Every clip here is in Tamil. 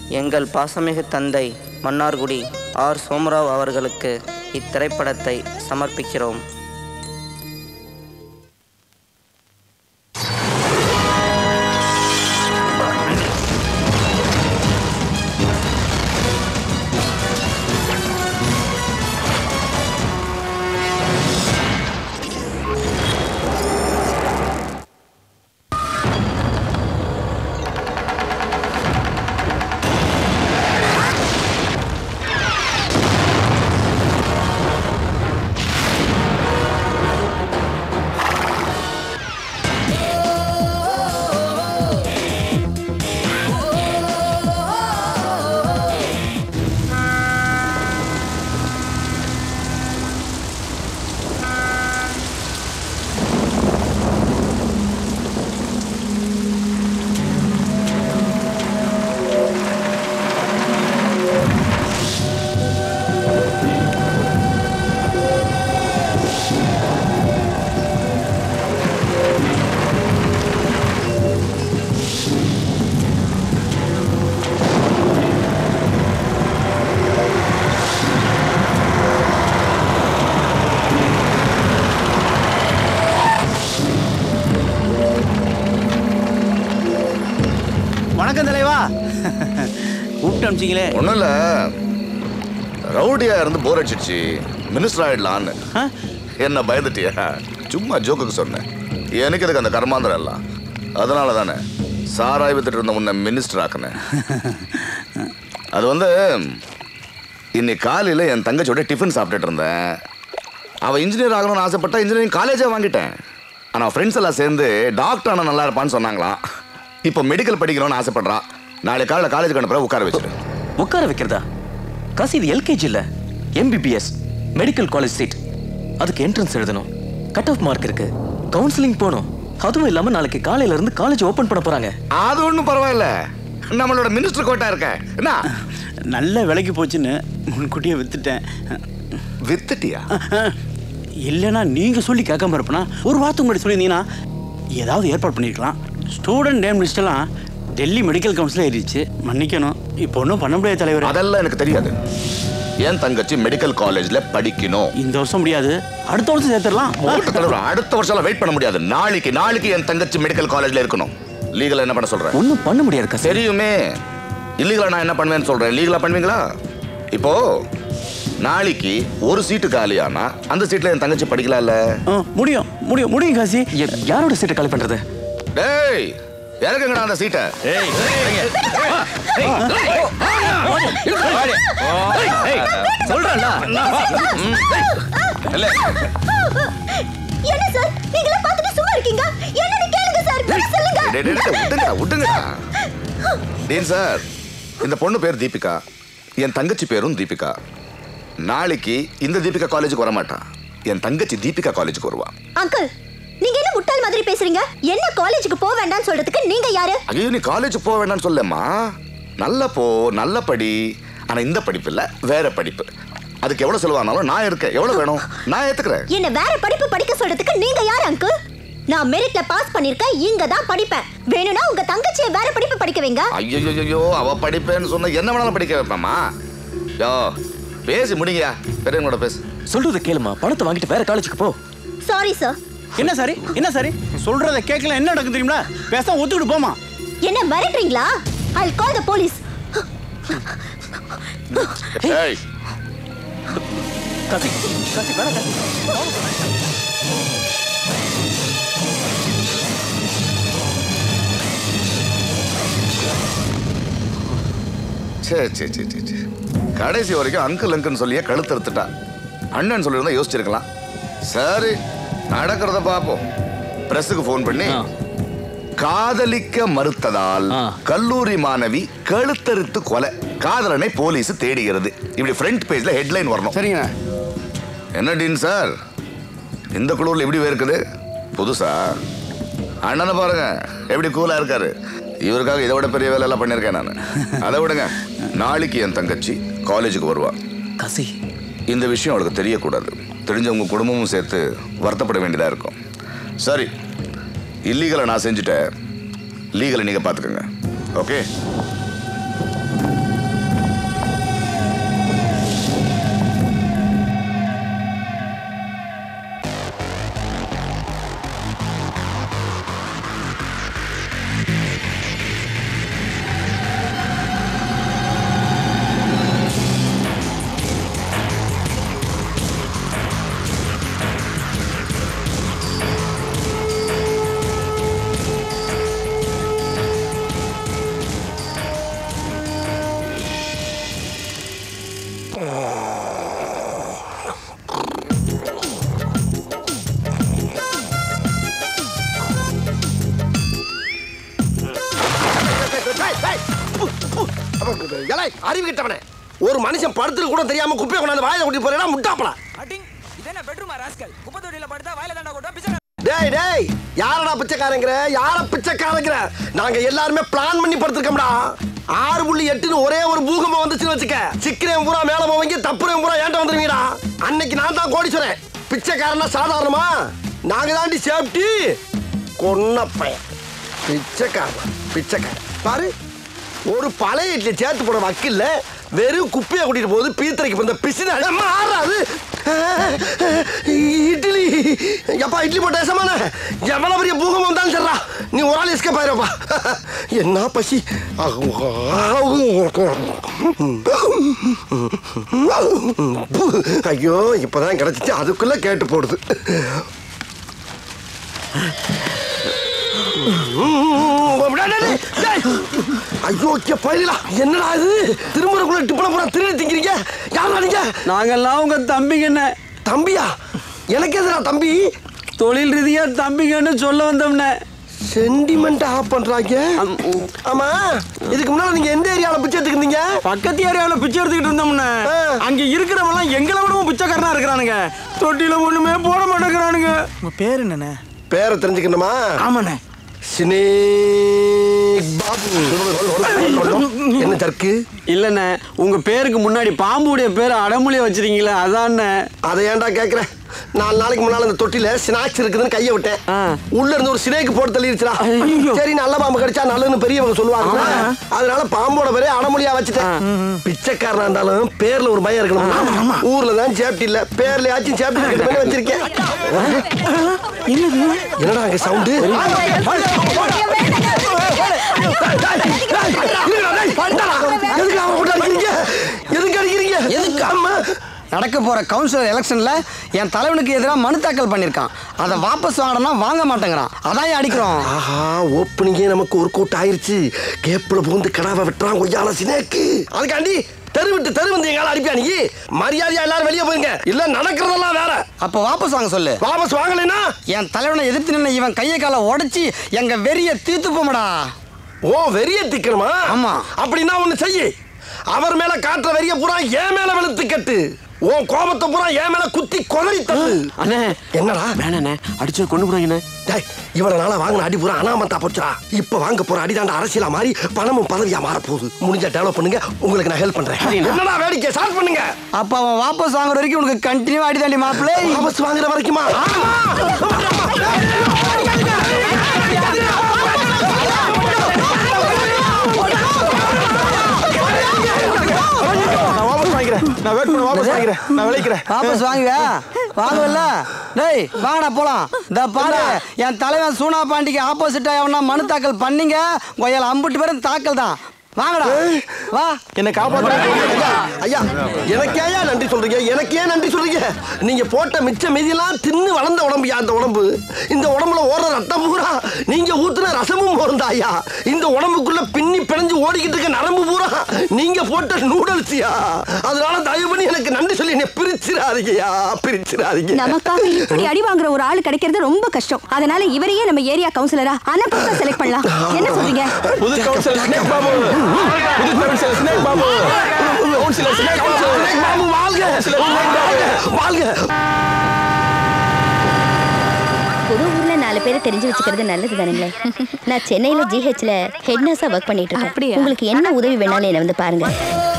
எங்கள் பாசமிகு தந்தை மன்னார்குடி ஆர் சோமராவ் அவர்களுக்கு இத்திரைப்படத்தை சமர்ப்பிக்கிறோம் வணக்கம் தலைவா கூப்பிட்டு அனுப்பிச்சிங்களே ஒன்றும் இல்லை ரவுடியாக இருந்து போர் அடிச்சிடுச்சு மினிஸ்டர் ஆயிடலான்னு என்ன பயந்துட்டியா சும்மா ஜோக்குக்கு சொன்னேன் எனக்கு எதுக்கு அந்த கர்மாந்திரம் எல்லாம் அதனால தானே சாராய் வித்துட்டு இருந்த உன்னை மினிஸ்டர் ஆக்கினேன் அது வந்து இன்னைக்கு காலையில் என் தங்கச்சியோட டிஃபன் சாப்பிட்டுட்டு இருந்தேன் அவள் இன்ஜினியர் ஆகணும்னு ஆசைப்பட்டா இன்ஜினியரிங் காலேஜே வாங்கிட்டேன் ஆனால் ஃப்ரெண்ட்ஸ் எல்லாம் சேர்ந்து டாக்டர் ஆனால் நல்லா இருப்பான்னு சொன்னாங்களாம் இப்போ மெடிக்கல் படிக்கணும்னு ஆசைப்படுறா நாளைக்கு காலையில் காலேஜுக்கு அனுப்புற உட்கார வச்சிரு உட்கார வைக்கிறதா காசு இது எல்கேஜி இல்ல எம்பிபிஎஸ் மெடிக்கல் காலேஜ் சீட் அதுக்கு என்ட்ரன்ஸ் எழுதணும் கட் ஆஃப் மார்க் இருக்கு கவுன்சிலிங் போகணும் அதுவும் இல்லாம நாளைக்கு காலையில இருந்து காலேஜ் ஓபன் பண்ண போறாங்க அது ஒன்றும் பரவாயில்ல நம்மளோட மினிஸ்டர் கோட்டா இருக்க என்ன நல்ல விலைக்கு போச்சுன்னு முன்கூட்டியே வித்துட்டேன் வித்துட்டியா இல்லைன்னா நீங்க சொல்லி கேட்காம இருப்பனா ஒரு வாரத்துக்கு முன்னாடி சொல்லியிருந்தீங்கன்னா ஏதாவது ஏற்பாடு பண்ணிருக்கலாம் ஸ்டூடெண்ட் நேம் லிஸ்டெல்லாம் டெல்லி மெடிக்கல் கவுன்சில் ஏறிச்சு மன்னிக்கணும் இப்போ ஒன்றும் பண்ண முடியாது தலைவர் அதெல்லாம் எனக்கு தெரியாது என் தங்கச்சி மெடிக்கல் காலேஜ்ல படிக்கணும் இந்த வருஷம் முடியாது அடுத்த வருஷம் சேர்த்துடலாம் மூத்த தலைவர் அடுத்த வருஷம் வெயிட் பண்ண முடியாது நாளைக்கு நாளைக்கு என் தங்கச்சி மெடிக்கல் காலேஜ்ல இருக்கணும் லீகலா என்ன பண்ண சொல்றேன் ஒன்றும் பண்ண முடியாது காசு தெரியுமே இல்லீகலா நான் என்ன பண்ணுவேன்னு சொல்றேன் லீகலா பண்ணுவீங்களா இப்போ நாளைக்கு ஒரு சீட்டு காலியானா அந்த சீட்ல என் தங்கச்சி படிக்கலாம்ல முடியும் முடியும் முடியும் காசி யாரோட சீட்டை காலி பண்றது டேய் இறக்குங்கடா அந்த சீட்டை சொல்றேன்ல என்ன சார் நீங்களே பார்த்துட்டு சும்மா இருக்கீங்க என்னன்னு கேளுங்க சார் வர சொல்லுங்க டேய், டேய், டேய், விட்டுங்கடா விட்டுங்கடா டீன் சார் இந்த பொண்ணு பேர் தீபிகா என் தங்கச்சி பேரும் தீபிகா நாளைக்கு இந்த தீபிகா காலேஜுக்கு வர மாட்டான் என் தங்கச்சி தீபிகா காலேஜுக்கு வருவா அங்கிள் நீங்க என்ன முட்டாள் மாதிரி பேசுறீங்க என்ன காலேஜுக்கு போக வேண்டாம்னு சொல்றதுக்கு நீங்க யாரு ஐயோ நீ காலேஜ் போக வேண்டாம்னு சொல்லம்மா நல்ல போ நல்ல படி ஆனா இந்த படிப்பு இல்ல வேற படிப்பு அதுக்கு எவ்வளவு செலவானாலும் நான் இருக்கேன் எவ்வளவு வேணும் நான் ஏத்துக்கிறேன் என்ன வேற படிப்பு படிக்க சொல்றதுக்கு நீங்க யாரு அங்கிள் நான் மெரிட்ல பாஸ் பண்ணிருக்கேன் இங்க தான் படிப்பேன் வேணும்னா உங்க தங்கச்சியை வேற படிப்பு படிக்க வைங்க ஐயோ ஐயோ அவ படிப்பேன்னு சொன்னா என்ன வேணாலும் படிக்க வைப்பாமா யோ பேசி முடிங்கயா பெரியவங்களோட பேசு சொல்றத கேளுமா பணத்தை வாங்கிட்டு வேற காலேஜுக்கு போ சாரி சார் என்ன சாரி என்ன சாரி சொல்றத கேட்கல என்ன நடக்கும் தெரியுமா பேச ஒத்துக்கிட்டு போமா என்ன மிரட்டுறீங்களா ஐ கால் த போலீஸ் ஏய் காசி காசி வேற காசி சே சே சே சே சே கடைசி வரைக்கும் அங்கிள் அங்கிள்னு சொல்லியே கழுத்து எடுத்துட்டா அண்ணன் சொல்லியிருந்தா யோசிச்சிருக்கலாம் சரி நடக்கிறத பார்ப்போம் பிரஸுக்கு ஃபோன் பண்ணி காதலிக்க மறுத்ததால் கல்லூரி மாணவி கழுத்தறுத்து கொலை காதலனை போலீஸ் தேடுகிறது இப்படி ஃப்ரண்ட் பேஜ்ல ஹெட்லைன் வரணும் சரிங்க என்ன டீன் சார் இந்த குளூர்ல எப்படி இருக்குது புதுசா அண்ணனை பாருங்க எப்படி கூலா இருக்காரு இவருக்காக இதை விட பெரிய வேலை எல்லாம் பண்ணியிருக்கேன் நான் அதை விடுங்க நாளைக்கு என் தங்கச்சி காலேஜுக்கு வருவா காசி இந்த விஷயம் அவளுக்கு தெரியக்கூடாது தெரிஞ்ச உங்க குடும்பமும் சேர்த்து வருத்தப்பட வேண்டியதா இருக்கும் சரி இல்லீகலை நான் செஞ்சுட்டேன் லீகலை நீங்க பார்த்துக்கோங்க ஓகே ஏலே அறிவு கிட்டவனே ஒரு மனுஷன் படுத்துட்டு கூட தெரியாம குப்பையை கொண்டாந்து வாயில கூட்டி போறேன்னா முட்டாப்பல அட்டிங் இதென்ன பெட்ரூமா ராஸ்கல் குப்பை தொட்டியில படுத்தா வாயில தாண்டா கொட்டா பிச்சை டேய் டேய் யாரடா பிச்சைக்காரங்கிற யார பிச்சைக்காரங்கிற நாங்க எல்லாருமே பிளான் பண்ணி படுத்திருக்கோம்டா ஆறு புள்ளி எட்டுன்னு ஒரே ஒரு பூகம்பம் வந்துச்சுன்னு வச்சுக்க சிக்கிறேன் பூரா மேல போவீங்க தப்புறேன் பூரா ஏன்ட்ட வந்துருவீங்கடா அன்னைக்கு நான் தான் கோடீஸ்வரன் பிச்சைக்காரனா சாதாரணமா நாங்க தாண்டி சேஃப்டி கொன்ன பையன் பிச்சைக்காரன் பிச்சைக்காரன் பாரு ஒரு பழைய இட்லி சேர்த்து போட வக்கில்ல வெறும் குப்பையை கூட்டிட்டு போகுது பீத்தரைக்கு வந்த பிசின மாறாது இட்லி எப்பா இட்லி போட்ட ஏசமான எவ்வளவு பெரிய பூகம் வந்தாலும் சரிடா நீ ஒரு ஆள் எஸ்கேப் ஆயிரப்பா என்ன பசி ஐயோ இப்பதான் கிடைச்சிச்சு அதுக்குள்ள கேட்டு போடுது ஐயோ பயிலா என்னடா இது திருமுறைக்குள்ள டிப்பன பூரா திருடி திங்கிறீங்க யாரா நீங்க நாங்கெல்லாம் உங்க தம்பிங்கண்ணே தம்பியா எனக்கு எதுடா தம்பி தொழில் ரீதியா தம்பிங்கன்னு சொல்ல வந்தோம்னே சென்டிமெண்ட் ஆஃப் பண்றாங்க ஆமா இதுக்கு முன்னால நீங்க எந்த ஏரியால பிச்சை எடுத்துக்கிட்டீங்க பக்கத்து ஏரியாவில் பிச்சை எடுத்துக்கிட்டு இருந்தோம்னே ஆ. அங்க இருக்கிறவங்களாம் எங்களை விடவும் பிச்சைக்காரனா இருக்கிறானுங்க தொட்டியில ஒண்ணுமே போட மாட்டேங்கிறானுங்க உங்க பேர் என்னண்ணே பேரை தெரிஞ்சுக்கணுமா ஆமாண்ணே சினேக் பாபு என்ன ஜர்க்கு இல்லண்ணே உங்க பேருக்கு முன்னாடி பாம்புடைய பேர் அடமொழிய வச்சிருக்கீங்களே அதாண்ணே அதை ஏன்டா கேக்குற நாலு நாளைக்கு முன்னால அந்த தொட்டில ஸ்நாக்ஸ் இருக்குதுன்னு கையை விட்டேன் ஆ. உள்ள இருந்து ஒரு சினேக்கு போட்டு தள்ளிடுச்சுடா ஐயோ. சரி நல்ல பாம்பு கடிச்சா நல்லதுன்னு பெரியவங்க சொல்லுவாங்க அதனால பாம்போட பேரே அடமொழியா வச்சுட்டேன் பிச்சைக்காரனா இருந்தாலும் பேர்ல ஒரு பயம் இருக்கணும் ஊர்ல தான் சேஃப்டி இல்ல பேர்லயாச்சும் சேஃப்டி இருக்கணும்னு வச்சிருக்கேன் என்னடா அங்க சவுண்டு எதுக்கு அவன் போட்டு அடிக்கிறீங்க எதுக்கு அடிக்கிறீங்க எதுக்கு? அம்மா நடக்க போற கவுன்சிலர் எலெக்ஷன்ல என் தலைவனுக்கு எதிராக மனு தாக்கல் பண்ணிருக்கான் அதை வாபஸ் வாங்கினா வாங்க மாட்டேங்கிறான் அதான் ஏன் அடிக்கிறோம் ஆஹா ஓப்பனிங்கே நமக்கு ஒரு கூட்டம் ஆயிருச்சு கேப்பில் புகுந்து கடாவை வெட்டுறான் கொய்யால சினேக்கு அதுக்காண்டி தெரு விட்டு தெரு வந்து எங்கால அனுப்பியா நீ மரியாதையா எல்லாரும் வெளியே போயிருங்க இல்ல நடக்கிறதெல்லாம் வேற அப்ப வாபஸ் வாங்க சொல்லு வாபஸ் வாங்கலைன்னா என் தலைவனை எதிர்த்து நின்று இவன் கையை காலை உடைச்சி எங்க வெறிய தீர்த்து போமடா ஓ வெறிய திக்கணுமா ஆமா. அப்படின்னா ஒண்ணு செய்யு அவர் மேல காட்டுற வெறிய பூரா என் மேல வெளுத்து கட்டு உன் கோபத்தை பூரா என் மேல குத்தி கொதறி தள்ளு அண்ணே என்னடா வேணாண்ணே அடிச்சு கொண்டு போடுங்கண்ணே டேய் இவ்வளவு நாளா வாங்கின அடி பூரா அனாமத்தா போச்சுடா இப்ப வாங்க போற அடிதாண்ட அரசியலா மாறி பணமும் பதவியா மாற போகுது முடிஞ்சா டெவலப் பண்ணுங்க உங்களுக்கு நான் ஹெல்ப் பண்றேன் என்னடா வேடிக்கை ஸ்டார்ட் பண்ணுங்க அப்ப அவன் வாபஸ் வாங்குற வரைக்கும் உனக்கு கண்டினியூ அடி தாண்டி மாப்பிள்ளை வாபஸ் வாங்குற வரைக்குமா ஆமா நான் வாபஸ் வாங்கிக்கிறேன் நான் வெயிட் பண்ண வாபஸ் வாங்கிக்கிறேன் நான் விளைக்கிறேன் வாபஸ் வாங்குவ வாங்குவல்ல டேய் வாங்கடா போலாம் இந்த பாரு என் தலைவன் சூனா பாண்டிக்கு ஆப்போசிட்டா எவனா மனு தாக்கல் பண்ணீங்க கொய்யால அம்புட்டு பேரும் தாக்கல் தான் வாங்கடா வா என்ன காப்பாற்ற ஐயா ஐயா எனக்கே ஐயா நன்றி சொல்றீங்க எனக்கே நன்றி சொல்றீங்க நீங்க போட்ட மிச்ச மீதியெல்லாம் தின்னு வளர்ந்த உடம்புயா அந்த உடம்பு இந்த உடம்புல ஓடுற ரத்தம் பூரா நீங்க ஊத்துன ரசமும் போறதா ஐயா இந்த உடம்புக்குள்ள பின்னி பிணைஞ்சு ஓடிக்கிட்டு இருக்க நரம்பு பூரா நீங்க போட்ட நூடல்ஸ்யா அதனால தயவு பண்ணி எனக்கு நன்றி சொல்லி என்ன பிரிச்சிடாதீங்கயா பிரிச்சிடாதீங்க நமக்காக இப்படி அடி வாங்குற ஒரு ஆள் கிடைக்கிறது ரொம்ப கஷ்டம் அதனால இவரையே நம்ம ஏரியா கவுன்சிலரா அனபுத்தா செலக்ட் பண்ணலாம் என்ன சொல்றீங்க புது கவுன்சிலர் ஸ்னேக் பாபு புது councillor snake Babu councillor snake Babu snake Babu வாழ்க வாழ்க வாழ்க புது ஊர்ல நாலு பேரை தெரிஞ்சு வச்சுக்கிறது நல்லது தானுங்களே நான் சென்னையில ஜிஹெச்ல ஹெட் நர்ஸா ஒர்க் பண்ணிட்டு இருக்கேன் உங்களுக்கு என்ன உதவி வேணாலும் என்ன வந்து பாருங்க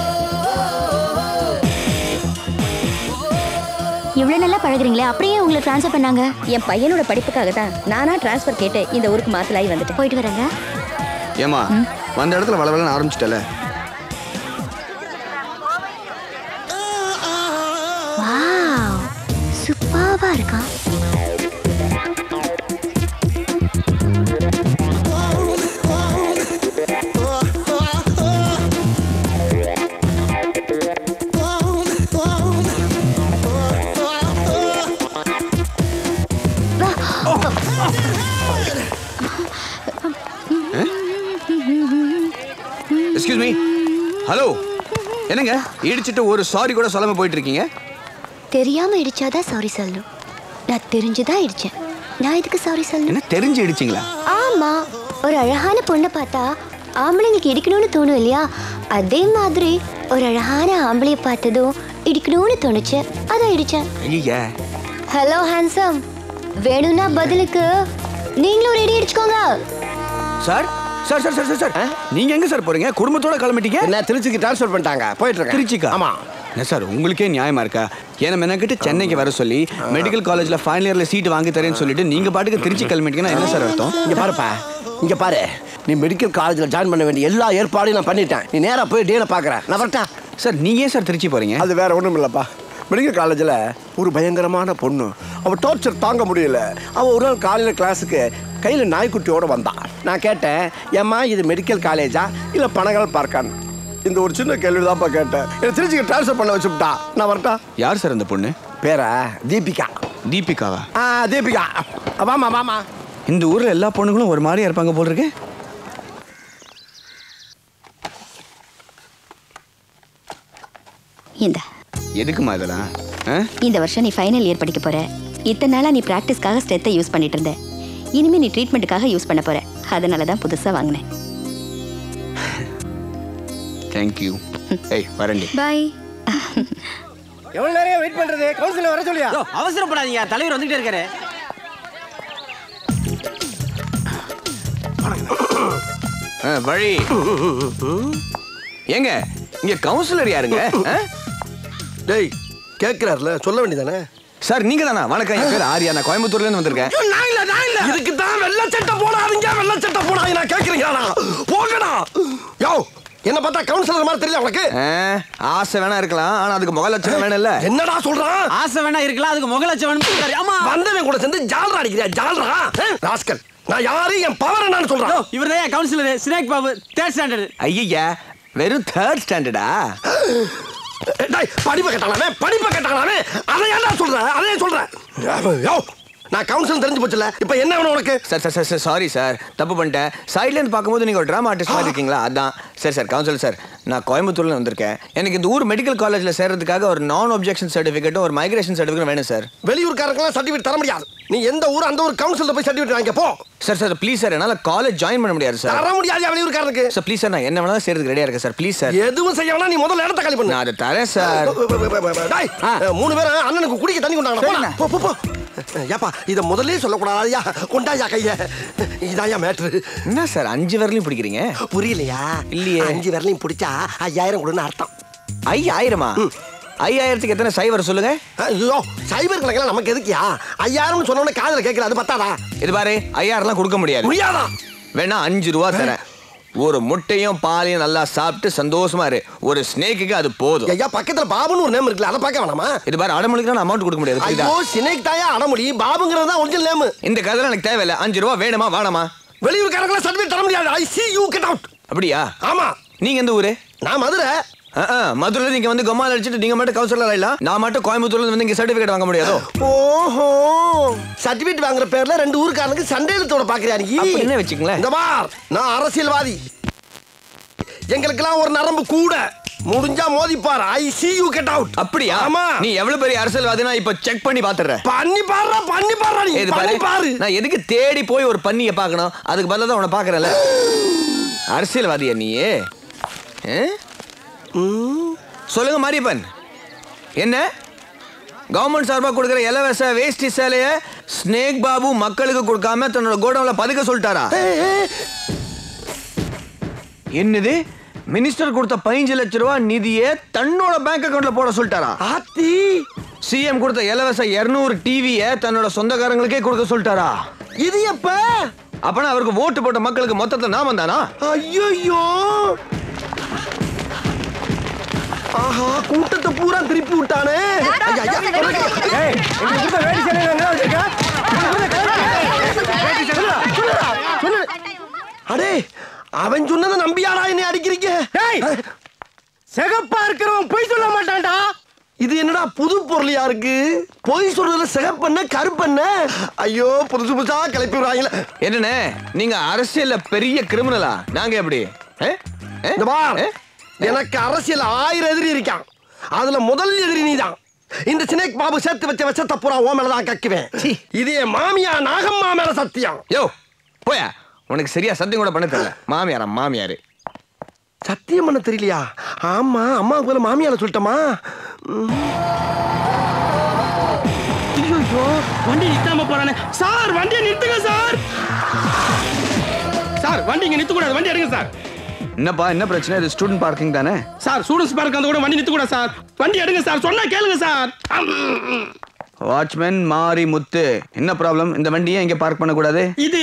இவ்வளவு நல்லா பழகுறீங்களே அப்படியே உங்களை ட்ரான்ஸ்ஃபர் பண்ணாங்க என் பையனோட படிப்புக்காக தான் நானா ட்ரான்ஸ்ஃபர் கேட்டு இந்த ஊருக்கு மாத்தலாகி வந்துட்டேன் போயிட்டு வரேங்க ஏமா வந்த இடத்துல வளவலன்னு ஆரம்பிச்சிட்டல வாவ் சூப்பர்வா இருக்கான் எக்ஸ்கியூஸ் மீ ஹலோ என்னங்க இடிச்சிட்டு ஒரு சாரி கூட சொல்லாம போயிட்டு இருக்கீங்க தெரியாம இடிச்சாதான் சாரி சொல்லணும் நான் தெரிஞ்சுதான் இடிச்சேன் நான் இதுக்கு சாரி சொல்லணும் என்ன தெரிஞ்சு இடிச்சிங்களா ஆமா ஒரு அழகான பொண்ணை பார்த்தா ஆம்பளைங்களுக்கு இடிக்கணும்னு தோணும் இல்லையா அதே மாதிரி ஒரு அழகான ஆம்பளைய பார்த்ததும் இடிக்கணும்னு தோணுச்சு அதான் இடிச்சேன் ஐயா ஹலோ ஹேண்ட்ஸம் வேணும்னா பதிலுக்கு நீங்களும் ஒரு இடி அடிச்சுக்கோங்க sir sir sir sir sir sir நீங்க எங்க சார் போறீங்க குடும்பத்தோட கிளம்பிட்டீங்க என்ன திருச்சிக்கு ட்ரான்ஸ்ஃபர் பண்ணிட்டாங்க போயிட்டு இருக்கேன் திருச்சிக்கா ஆமா என்ன சார் உங்களுக்கே நியாயமா இருக்கா ஏன்னா மெனக்கிட்ட சென்னைக்கு வர சொல்லி மெடிக்கல் காலேஜ்ல ஃபைனல் இயர்ல சீட் வாங்கி தரேன்னு சொல்லிட்டு நீங்க பாட்டுக்கு திருச்சி கிளம்பிட்டீங்கன்னா என்ன சார் அர்த்தம் இங்க பாருப்பா இங்க பாரு நீ மெடிக்கல் காலேஜ்ல ஜாயின் பண்ண வேண்டிய எல்லா ஏற்பாடையும் நான் பண்ணிட்டேன் நீ நேரா போய் டீனை பாக்குறேன் நான் வரட்டா சார் நீங்க ஏன் சார் திருச்சி போறீங்க அது வேற ஒண்ணும் இல்லப்பா மெடிக்கல் காலேஜில் ஒரு பயங்கரமான பொண்ணு அவள் டார்ச்சர் தாங்க முடியல அவள் ஒரு நாள் காலையில் கிளாஸுக்கு கையில் நாய்க்குட்டியோட வந்தான் நான் கேட்டேன் ஏம்மா இது மெடிக்கல் காலேஜா இல்லை பனகால் பார்க்கான்னு இந்த ஒரு சின்ன கேள்வி தான்ப்பா கேட்டேன் என்னை திருச்சிக்கு ட்ரான்ஸ்ஃபர் பண்ண வச்சுட்டா நான் வரட்டா யார் சார் அந்த பொண்ணு பேரா தீபிகா தீபிகாவா ஆ தீபிகா வாமா வாமா இந்த ஊர்ல எல்லா பொண்ணுங்களும் ஒரு மாதிரியா இருப்பாங்க போல் இருக்கு இந்த எதுக்குமா இதெல்லாம் ஆ? இந்த வருஷம் நீ ஃபைனல் இயர் படிக்க போற இத்தனை நாளா நீ ப்ராக்டிஸ்க்காக ஸ்ட்ரெத்தை யூஸ் பண்ணிட்டு இருந்த இனிமே நீ ட்ரீட்மெண்ட்டுக்காக யூஸ் பண்ண போற அதனால தான் புதுசா வாங்கினேன் தேங்க்யூ ஏய் வரண்டி பாய் எவ்வளவு நேரம் வெயிட் பண்றது கவுன்சிலர் வர சொல்லியா அவசரப்படாதீங்க தலைவர் வந்துகிட்டே இருக்காரு ஆ, வழி ஏங்க இங்க கவுன்சிலர் யாருங்க ஆ? டேய் கேட்கிறாருல சொல்ல வேண்டியதானே சார் நீங்க தானா வணக்கம் என் பேர் ஆரியா நான் கோயம்புத்தூர்ல இருந்து வந்திருக்கேன் நான் இல்ல நான் இல்ல இதுக்கு தான் வெள்ளை சட்டை போடாதீங்க வெள்ளை சட்டை போடாதீங்க நான் கேக்குறீங்களா போங்கடா யோ என்ன பார்த்தா கவுன்சிலர் மாதிரி தெரியல உனக்கு ஆ, ஆசை வேணா இருக்கலாம் ஆனா அதுக்கு முக லட்சணம் வேணும்ல என்னடா சொல்றான் ஆசை வேணா இருக்கலாம் அதுக்கு முகலட்சம் ஆமா வந்தவன் கூட சேர்ந்து ஜால்ரா அடிக்கிறியா ஜால்ரா ராஸ்கல் நான் யாரு என் பவர் என்னன்னு சொல்றேன் இவர் தான் councillor snake Babu third standard ஐயா வெறும் தேர்ட் ஸ்டாண்டர்டா டேய் படிப்பை கட்டாளாமே படிப்பை கட்டாளாமே அதை ஏன்டா சொல்ற அதை ஏன் சொல்ற யோ நான் கவுன்சிலர் தெரிஞ்சு போச்சுல இப்போ என்ன வேணும் உனக்கு sir sir sir sir sorry sir தப்பு பண்ணிட்டேன் சைட்ல இருந்து பார்க்கும்போது நீங்க ஒரு ட்ராமா ஆர்டிஸ்ட் மாதிரி இருக்கீங்களா அதான் சரி சார் கவுன்சிலர் சார் நான் கோயம்புத்தூர்ல வந்திருக்கேன் எனக்கு இந்த ஊர் மெடிக்கல் காலேஜ்ல சேர்றதுக்காக ஒரு நான் ஒப்ஜெக்ஷன் சர்டிஃபிகேட்டும் ஒரு மைக்ரேஷன் சர்டிஃபிகேட் வேணும் சார் வெளியூர்காரங்களாம் சர்டிஃபிகேட் தர முடியாது நீ எந்த ஊர் அந்த ஊர் கவுன்சிலர் போய் சர்டிஃபிகேட் வாங்க போ சார் சார் ப்ளீஸ் சார் என்னால காலேஜ் ஜாயின் பண்ண முடியாது சார் தர முடியாது வெளியூர்காரனுக்கு சார் ப்ளீஸ் சார் நான் என்ன வேணாலும் செய்யறதுக்கு ரெடியா இருக்கேன் சார் ப்ளீஸ் சார் எதுவும் செய்ய வேணாம் நீ முதல்ல இடத்த காலி பண்ணு நான் அதை தரேன் சார் டேய் மூணு பேரும் அண்ணனுக்கு குடிக்க தண்ணி கொண்டாங்க போ போ போ ஏப்பா இத முதல்ல சொல்லக்கூடாதா கொண்டாயா கைய இதாயா மேட்ரு என்ன சார் அஞ்சு வரலையும் பிடிக்கிறீங்க புரியலையா இல்லையே. அஞ்சு விரலையும் பிடிச்சா ஐயாயிரம் கொடுன்னு அர்த்தம் ஐயாயிரமா ஐயாயிரத்துக்கு எத்தனை சைவர் சொல்லுங்க ஐயோ சைபர் கணக்கெல்லாம் நமக்கு எதுக்கியா ஐயாயிரம் சொன்ன உடனே காதுல கேட்கல அது பத்தாதா இது பாரு ஐயாயிரம்லாம் கொடுக்க முடியாது முடியாதா வேணா அஞ்சு ரூபா தரேன் ஒரு முட்டையும் பாலையும் நல்லா சாப்பிட்டு சந்தோஷமா இரு ஒரு ஸ்னேக்குக்கு அது போதும் ஐயா பக்கத்துல பாபுன்னு ஒரு நேம் இருக்குல்ல அதை பார்க்க வேணாமா இது பாரு அடமொழிக்கு நான் அமௌண்ட் கொடுக்க முடியாது புரியுதா ஐயோ சினேக் தாயா அடமுடி பாபுங்கிறது தான் ஒரிஜினல் நேம் இந்த கதை எனக்கு தேவையில்லை அஞ்சு ரூபா வேணுமா வேணாமா வெளியூர்காரங்களாம் சர்டிஃபிகேட் தர முடியாது I see you get out அப்படியா ஆமா நீங்க எந்த ஊரு நான் மதுரை மதுரையில் நீங்க வந்து கொம்மால் அடிச்சுட்டு நீங்க மட்டும் கவுன்சிலர் ஆயிடலாம் நான் மட்டும் கோயம்புத்தூர்ல இருந்து வந்து இங்க சர்டிஃபிகேட் வாங்க முடியாதோ ஓஹோ சர்டிபிகேட் வாங்குற பேர்ல ரெண்டு ஊருக்காரனுக்கு சண்டை எழுத்தோட பாக்குறியா நீ அப்படின்னு வச்சுக்கங்களேன். இந்த பார் நான் அரசியல்வாதி எங்களுக்கெல்லாம் ஒரு நரம்பு கூட முடிஞ்சா மோதிப்பார் I see you get out அப்படியா ஆமா நீ எவ்வளவு பெரிய அரசியல்வாதினா இப்ப செக் பண்ணி பாத்துறேன் பண்ணி பாருடா பண்ணி பாருடா நீ இது பண்ணி பாரு பாரு நான் எதுக்கு தேடி போய் ஒரு பண்ணிய பார்க்கணும் அதுக்கு பதிலா தான் உன்னை பார்க்கறேன்ல அரசியல்வாதியா நீ சொல்லுங்க மாரியப்பன் என்ன கவர்மெண்ட் சார்பா கொடுக்குற இலவச வேஷ்டி சேலைய ஸ்னேக் பாபு மக்களுக்கு கொடுக்காம தன்னோட கோடவுன்ல பதுக்க சொல்லிட்டாரா என்னது மினிஸ்டர் கொடுத்த பதினஞ்சு லட்ச ரூபாய் நிதியை தன்னோட பேங்க் அக்கவுண்ட்ல போட சொல்லிட்டாரா ஆத்தி சிஎம் கொடுத்த இலவச 200 டிவியை தன்னோட சொந்தக்காரங்களுக்கே கொடுக்க சொல்லிட்டாரா இது எப்ப அப்பனா அவருக்கு ஓட்டு போட்ட மக்களுக்கு மொத்தத்தை நாம தானா ஐயோ ஆஹா கூட்டத்தை பூரா திருப்பி விட்டானே ஐயா, ஐயா, ஏய், எங்களுக்கு கொடுத்த வேட்டி சேலையில என்ன வச்சிருக்க? சொல்லுடா, சொல்லு. அடே அவன் சொன்னதை நம்பியாடா என்னை அடிக்கிறீங்க டேய், சிகப்பா இருக்கிறவன் பொய் சொல்ல மாட்டான்டா இது என்னடா புது பொருளியா இருக்கு பொய் சொல்றதுல சிகப்பண்ண கருப்பண்ண ஐயோ புதுசு புதுசா கிளப்பி விடுறாங்களே என்னண்ணே நீங்க அரசியல்ல பெரிய கிரிமினலா நாங்க எப்படி ஏ? ஏ? இந்த பார் ஏ? எனக்கு அரசியல் ஆயிரம் எதிரி இருக்கான் அதுல முதல் எதிரி நீதான் இந்த சினேக் பாபு சேர்த்து வச்ச விஷத்தை பூரா ஓ மேலதான் கக்குவேன் இது என் மாமியா நாகம்மா மேல சத்தியம் யோ போயா உனக்கு சரியா சத்தியம் கூட பண்ண தெரியல மாமியாரா மாமியாரு சத்தியம் பண்ண தெரியலையா ஆமா அம்மாவுக்கு போல மாமியால சொல்லிட்டோமா ஐயோ வண்டி நிறுத்தாம போறானே சார் வண்டியை நிறுத்துங்க சார் சார் வண்டி இங்க நிறுத்த கூடாது வண்டி எடுங்க சார் என்னப்பா என்ன பிரச்சனை இது ஸ்டூடெண்ட் பார்க்கிங் தானே சார் ஸ்டூடெண்ட்ஸ் பார்க்க அந்த கூட வண்டி நிறுத்த கூடாது சார் வண்டி எடுங்க சார் சொன்னா கேளுங்க சார் வாட்ச்மேன் மாரி முத்து என்ன ப்ராப்ளம் இந்த வண்டியை இங்க பார்க் பண்ணக்கூடாது இது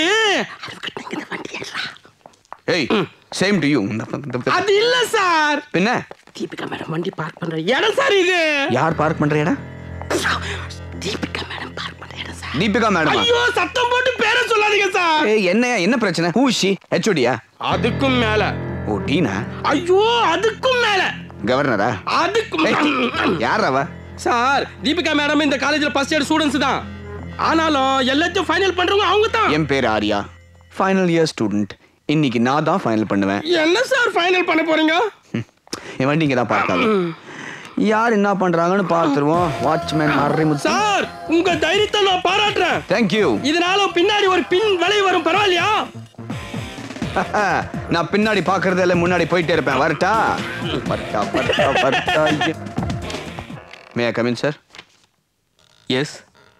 ஏய் சேம் டு யூ அது இல்ல சார் பின்ன தீபிகா மேடம் வண்டி பார்க் பண்ற இடம் சார் இது யார் பார்க் பண்ற இடம் தீபிகா மேடம் பார்க் பண்ற இடம் சார் தீபிகா மேடம் ஐயோ சத்தம் போட்டு பேரை சொல்லாதீங்க சார் ஏய் என்ன என்ன பிரச்சனை ஹூஷி ஹெச்ஓடியா அதுக்கும் மேல ஓ டீனா ஐயோ அதுக்கும் மேல கவர்னரா அதுக்கும் யார் அவ சார் தீபிகா மேடம் இந்த காலேஜ்ல ஃபர்ஸ்ட் இயர் ஸ்டூடெண்ட்ஸ் தான் ஆனாலும் எல்லாத்தையும் ஃபைனல் பண்றவங்க அவங்க தான் என் பேர் ஆர்யா ஃபைனல் இயர் ஸ்டூடெண்ட் இன்னைக்கு நான் தான் ஃபைனல் பண்ணுவேன் என்ன சார் ஃபைனல் பண்ண போறீங்க என் வண்டி இங்கே தான் பார்க் ஆகும் யார் என்ன பண்றாங்கன்னு பார்த்துருவோம் வாட்ச்மேன் மறைமுத்து சார் உங்க தைரியத்தை நான் பாராட்டுறேன் தேங்க்யூ இதனால பின்னாடி ஒரு பின் விலை வரும் பரவாயில்லையா நான் பின்னாடி பார்க்கறது எல்லாம் முன்னாடி போயிட்டே இருப்பேன் வரட்டா வரட்டா வரட்டா வரட்டா may I come in sir yes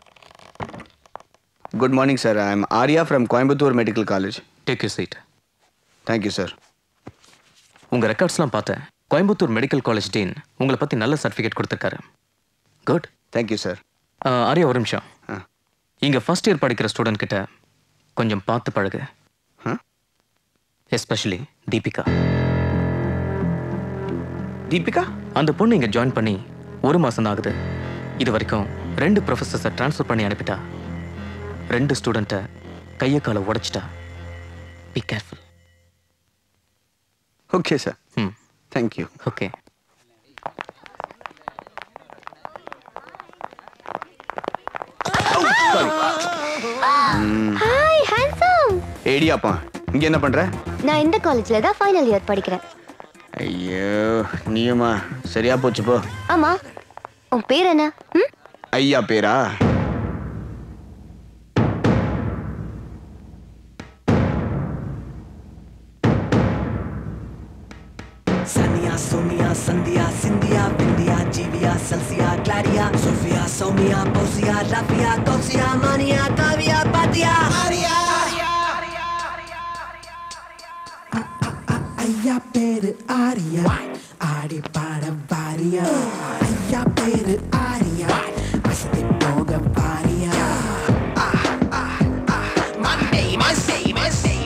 good morning sir I am Arya from Coimbatore medical college take you seat thank you sir உங்க ரெக்கார்ட்ஸ்லாம் பார்த்தேன் கோயம்புத்தூர் மெடிக்கல் காலேஜ் டீன் உங்களை பத்தி நல்ல சர்டிஃபிகேட் கொடுத்துருக்காரு குட் தேங்க்யூ சார் ஆரியா ஒரு நிமிஷம் இங்க ஃபர்ஸ்ட் இயர் படிக்கிற ஸ்டூடெண்ட் கிட்ட கொஞ்சம் பார்த்து பழகு எஸ்பெஷலி தீபிகா தீபிகா அந்த பொண்ணு இங்க ஜாயின் பண்ணி ஒரு மாசம் தான் ஆகுது இது வரைக்கும் ரெண்டு ப்ரொஃபஸர்ஸை ட்ரான்ஸ்ஃபர் பண்ணி அனுப்பிட்டா ரெண்டு ஸ்டூடெண்ட்டை கையை காலை உடைச்சிட்டா be careful okay sir hmm thank you okay hi handsome ஏடியாப்பா இங்க என்ன பண்ற நான் இந்த காலேஜ்ல தான் ஃபைனல் இயர் படிக்கிறேன் ஐயோ நீயுமா சரியா போச்சு போ ஆமா உன் பேர் என்ன ம் ஐயா பேரா Sania, Sonia, Sandia, Cindia, Bindia, Jivia, Celsia, Claria, Sofia, Somia, Bosia, Rafia, Gosia, Mania, Kavia, Patia. Maria! ஐயா பேரு ஆரியா ஆடி பாட பாரியா ஐயா பேரு ஆரியா அசதி போக பாரியா Monday, Monday, Monday,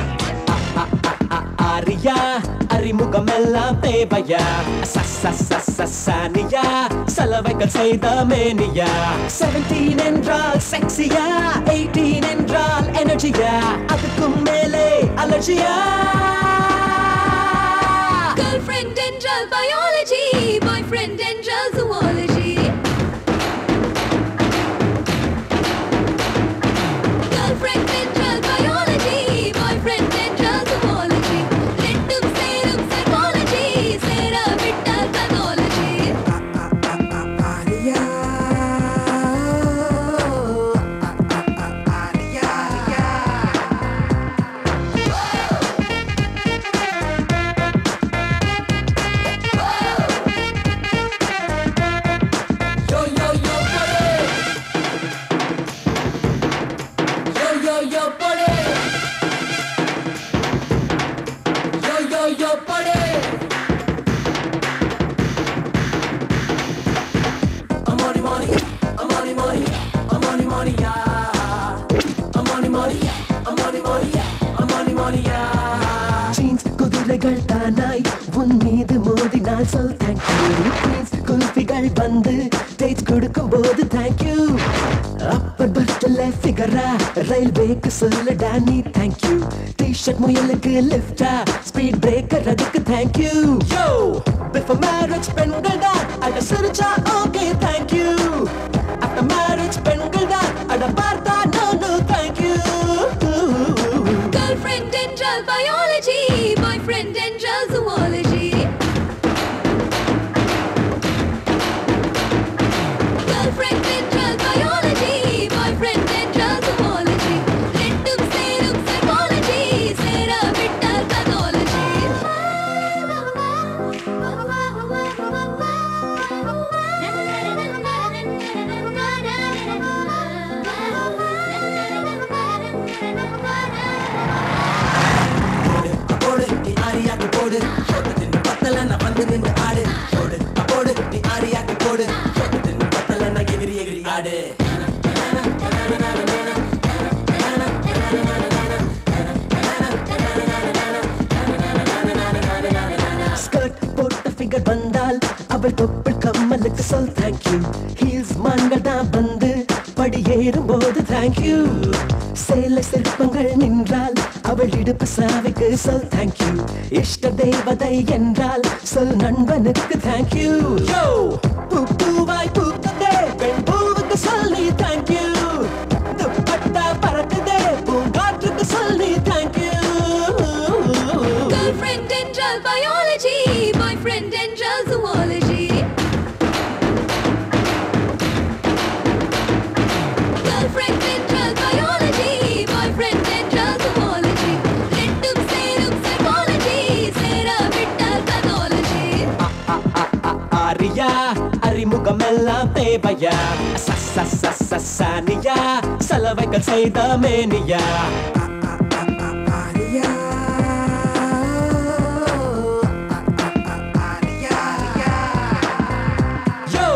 ஆரியா அறிமுகமெல்லாம் தேவையா சனியா சலவைகள் செய்த மேனியா செவன்டீன் என்றால் செக்ஸியா எயிட்டீன் என்றால் எனர்ஜியா அதுக்கும் மேலே அலர்ஜியா Girlfriend என்றால் biology, boyfriend என்றால் zoology. Girlfriend என்றால் biology, boyfriend என்றால் zoology. ரெண்டும் சேரும் psychology, சேராவிட்டால் pathology. Yo yo yo pole. Yo yo yo pole. Yo yo yo pole. Amani money, amani money, amani money ya. Amani money, amani money, amani money ya. Jeans குதிரைகள் தானாய் உன் மீது மோதினால் சொல் தேங்க்யூ ப்ளீஸ் குல்பிகள் வந்து டேட் கொடுக்கும் போது தேங்க்யூ அப்பர் பஸ்ல ஃபிகரா ரயில்வேக்கு சொல்லுடா நீ தேங்க்யூ டிஷர்ட் முயலுக்கு லிஃப்டா ஸ்பீட் பிரேக்கர் அதுக்கு தேங்க்யூ யோ பிஃபோர் மேரேஜ் பெண்கள் தான் அட சிரிச்சா ஓகே தேங்க்யூ ஆஃப்டர் மேரேஜ் பெண்கள் தான் அட பார்த்தா நோ நோ தேங்க்யூ Girlfriend என்றால் biology, boyfriend என்றால் zoology. Girlfriend என்றால் biology, boyfriend என்றால் zoology. ரெண்டும் சேரும் psychology, சேராவிட்டால் pathology. போடு பத்தலன்னா எகிரி எகிரி ஆடு ஸ்கர்ட் போட்ட ஃபிகர் வந்தால் அவள் தொப்புள் கம்மலுக்கு சொல் தேங்க்யூ ஹீல்ஸ் மான்கள் தான் வந்து படி ஏறும் போது தேங்க்யூ சேலை சிற்பங்கள் நின்றால் அவள் இடுப்பு சாவிக்கு சொல் தேங்க்யூ இஷ்ட தேவதை என்றால் சொல் நண்பனுக்கு தேங்க்யூ யோ பூ பூவாய் பூக்குதே பெண் பூவுக்கு சொல் நீ தேங்க்யூ துப்பட்டா பறக்குதே பூங்காற்றுக்கு சொல் நீ தேங்க்யூ Girlfriend என்றால் biology, boyfriend என்றால் zoology. Girlfriend என்றால் biology, boyfriend என்றால் zoology. ரெண்டும் சேரும் psychology, சேராவிட்டால் pathology. ஆரியா அறிமுகம் எல்லாம் தேவையா ச- ச- ச- ச- சானியா சலவைகள் செய்த மேனியா யோ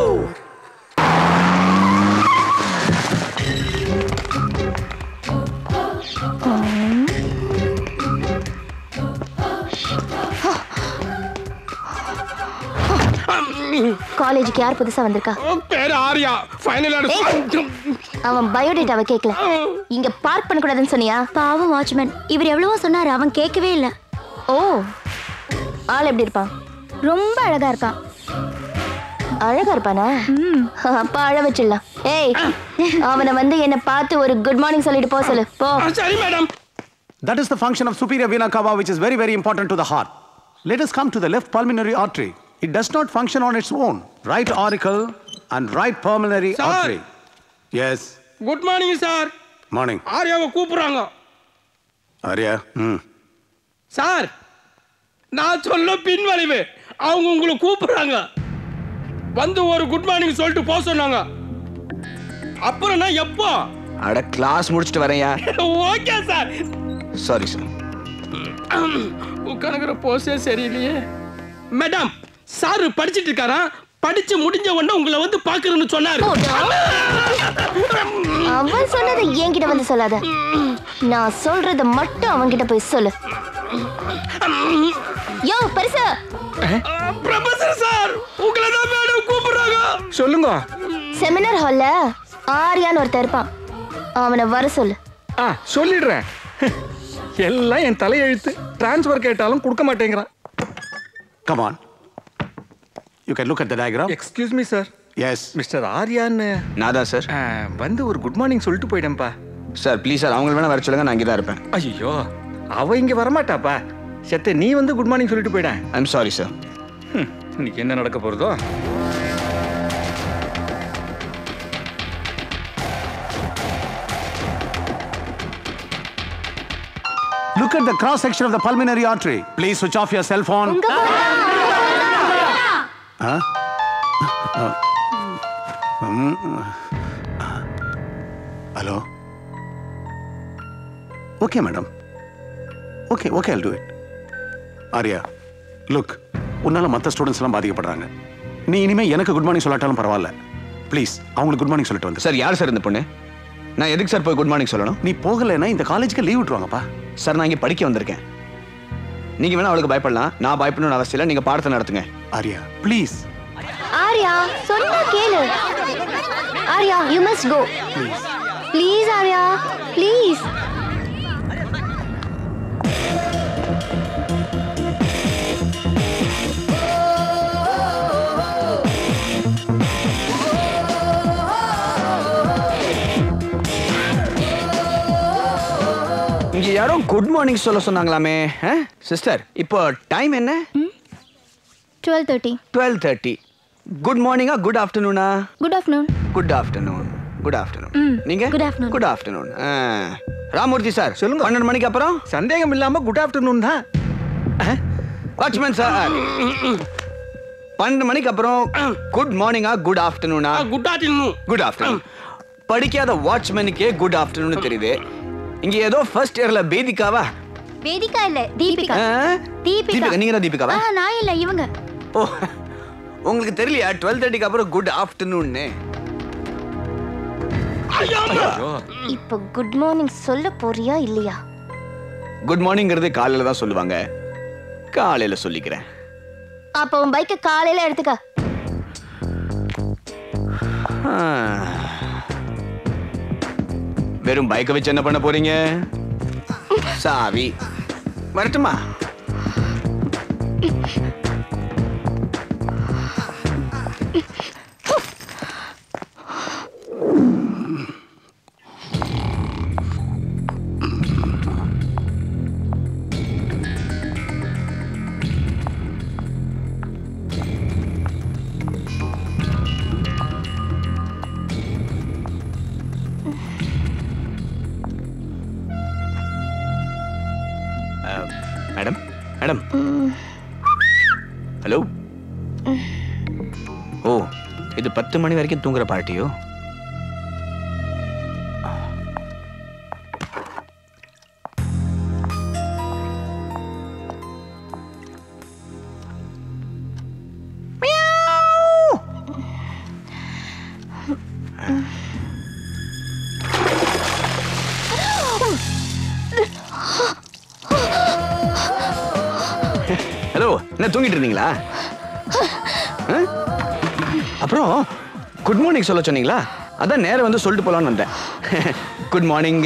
காலேஜுக்கு யார் புதுசா வந்திருக்கா பேரு ஆரியா ஃபைனல் அவன் பயோடேட்டாவை கேட்கல இங்க பார்க் பண்ண கூடாதுன்னு சொன்னியா பாவம் வாட்ச்மேன் இவர் எவ்வளவோ சொன்னாரு அவன் கேட்கவே இல்ல ஓ ஆள் எப்படி இருப்பான் ரொம்ப அழகா இருக்கான் அழகா இருப்பானா அப்ப அழ வச்சிடலாம் ஏய் அவனை வந்து என்ன பார்த்து ஒரு குட் மார்னிங் சொல்லிட்டு போ சொல்லு போ சரி madam That is the function of superior vena cava, which is very, very important to the heart. Let us come to the left pulmonary artery. It does not function on its own. Right auricle and right pulmonary Sir. artery. Yes. Good morning sir Morning. ஆரியாவை கூப்பிடுறாங்க Arya. Hmm. சார் நான் சொல்ல பின்வளைவு அவங்க உங்களை கூப்பிடுறாங்க வந்து ஒரு குட் மார்னிங் சொல்லிட்டு போக சொன்னாங்க அப்புறம் நான் எப்போ அட கிளாஸ் முடிச்சுட்டு வரேன்யா ஓகே சார் சாரி சார் உட்காந்துக்கிற போஸே சரியில்லையே மேடம் சார் படிச்சிட்டு இருக்காரா படிச்சு முடிஞ்ச உடனே உங்களை வந்து பாக்குறேன்னு சொன்னாரு அவன் சொன்னதை என்கிட்ட வந்து சொல்லாத நான் சொல்றத மட்டும் அவன்கிட்ட போய் சொல்லு யோ பெருசு ப்ரொஃபசர் சார் உங்களை தான் மேடம் கூப்பிடுறாங்க சொல்லுங்க செமினார் ஹால்ல ஆரியான்னு ஒருத்தன் இருப்பான் அவனை வர சொல்லு ஆ சொல்லிடுறேன் எல்லாம் என் தலையெழுத்து டிரான்ஸ்ஃபர் கேட்டாலும் கொடுக்க மாட்டேங்கிறான் Come on. You can look at the diagram. Excuse me sir yes mister ஆர்யான்னு நான் தான் சார் வந்து ஒரு குட் மார்னிங் சொல்லிட்டு போயிட்டேன்ப்பா சார் ப்ளீஸ் சார் அவங்க வேணா வர சொல்லுங்க நான் இங்கே தான் இருப்பேன் ஐயோ அவ இங்க வரமாட்டாப்பா செத்த நீ வந்து குட் மார்னிங் சொல்லிட்டு போயிட ஐம் சாரி சார் இன்னைக்கு என்ன நடக்க போறதோ Look at the cross section of the pulmonary artery. Please switch off your cell phone. Huh? Uh, um, hello? Okay, madam. Okay, okay, I'll do it. Arya look உன்னால மற்ற ஸ்டூடெண்ட்ஸ் எல்லாம் பாதிக்கப்படுறாங்க நீ இனிமே எனக்கு குட் மார்னிங் சொல்லாட்டாலும் பரவாயில்ல ப்ளீஸ் அவங்களுக்கு குட் மார்னிங் சொல்லிட்டு வந்து சார் யார் சார் இந்த பொண்ணு நான் எதுக்கு சார் போய் குட் மார்னிங் சொல்லணும் நீ போகலைன்னா இந்த காலேஜுக்கு லீவ் விட்டுருவாங்கப்பா சார் நான் இங்கே படிக்க வந்திருக்கேன் நீங்க வேணா அவளுக்கு பயப்படலாம் நான் பயப்படணும்னு அவசியம் இல்லை நீங்க பாடத்தை நடத்துங்க ஆரியா ப்ளீஸ் ஆர்யா சொன்னா கேளு Arya you must go please Arya please இங்க யாரோ குட் மார்னிங் சொல்ல சொன்னாங்களாமே சிஸ்டர் இப்போ டைம் என்ன twelve thirty twelve thirty good மார்னிங்கா குட் ஆஃப்டர்நூனா good afternoon good afternoon good afternoon hmm, நீங்க good afternoon. Good afternoon Ramurthy sir சொல்லுங்க பன்னெண்டு மணிக்கு அப்புறம் சந்தேகம் இல்லாம குட் ஆஃப்டர்நூன் தான் வாட்ச்மேன் சார் பன்னெண்டு மணிக்கு அப்புறம் குட் மார்னிங்கா குட் ஆஃப்டர்நூனா குட் ஆஃப்டர்நூன் குட் ஆஃப்டர்நூன் படிக்காத வாட்ச்மேனுக்கே குட் ஆஃப்டர்நூன் தெரியுது இங்க ஏதோ ஃபர்ஸ்ட் இயர்ல பேதிகாவா வேதிகா இல்ல தீபிகா ஆ? தீபிகா தீபிகா, நீங்க தான் தீபிகாவா? ஆ, நான் இல்ல இவங்க ஓ உங்களுக்கு தெரியலையா டுவெல் தேர்ட்டிக்கு அப்புறம் குட் ஆஃப்டர்நூன்னு இப்போ குட் மார்னிங் சொல்ல போறியா இல்லையா குட் மார்னிங்கிறது காலையில தான் சொல்லுவாங்க காலையில சொல்லிக்கிறேன் அப்போ உன் பைக்கை காலையில எடுத்துக்க ஆ. வெறும் பைக்கை வச்சு என்ன பண்ண போறீங்க சாவி வரட்டுமா மேடம் மேடம் ஹலோ ஓ இது பத்து மணி வரைக்கும் தூங்குற பார்ட்டியோ ஹலோ என்ன தூங்கிட்டு இருந்தீங்களா ஆ? அப்புறம் குட் மார்னிங் சொல்ல சொன்னீங்களா அதான் நேரம் வந்து சொல்லிட்டு போலான்னு வந்தேன் குட் மார்னிங்க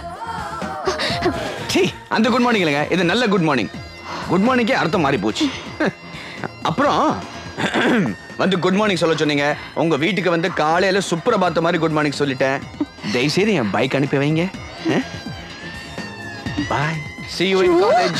சி அந்த குட் மார்னிங் இல்லைங்க இது நல்ல குட் மார்னிங் குட் மார்னிங்கே அர்த்தம் மாறி போச்சு அப்புறம் வந்து குட் மார்னிங் சொல்ல சொன்னீங்க உங்க வீட்டுக்கு வந்து காலையில சுப்ரபாத்த மாதிரி குட் மார்னிங் சொல்லிட்டேன் தயவுசெய்து என் பைக் அனுப்பி வைங்க bye see you in college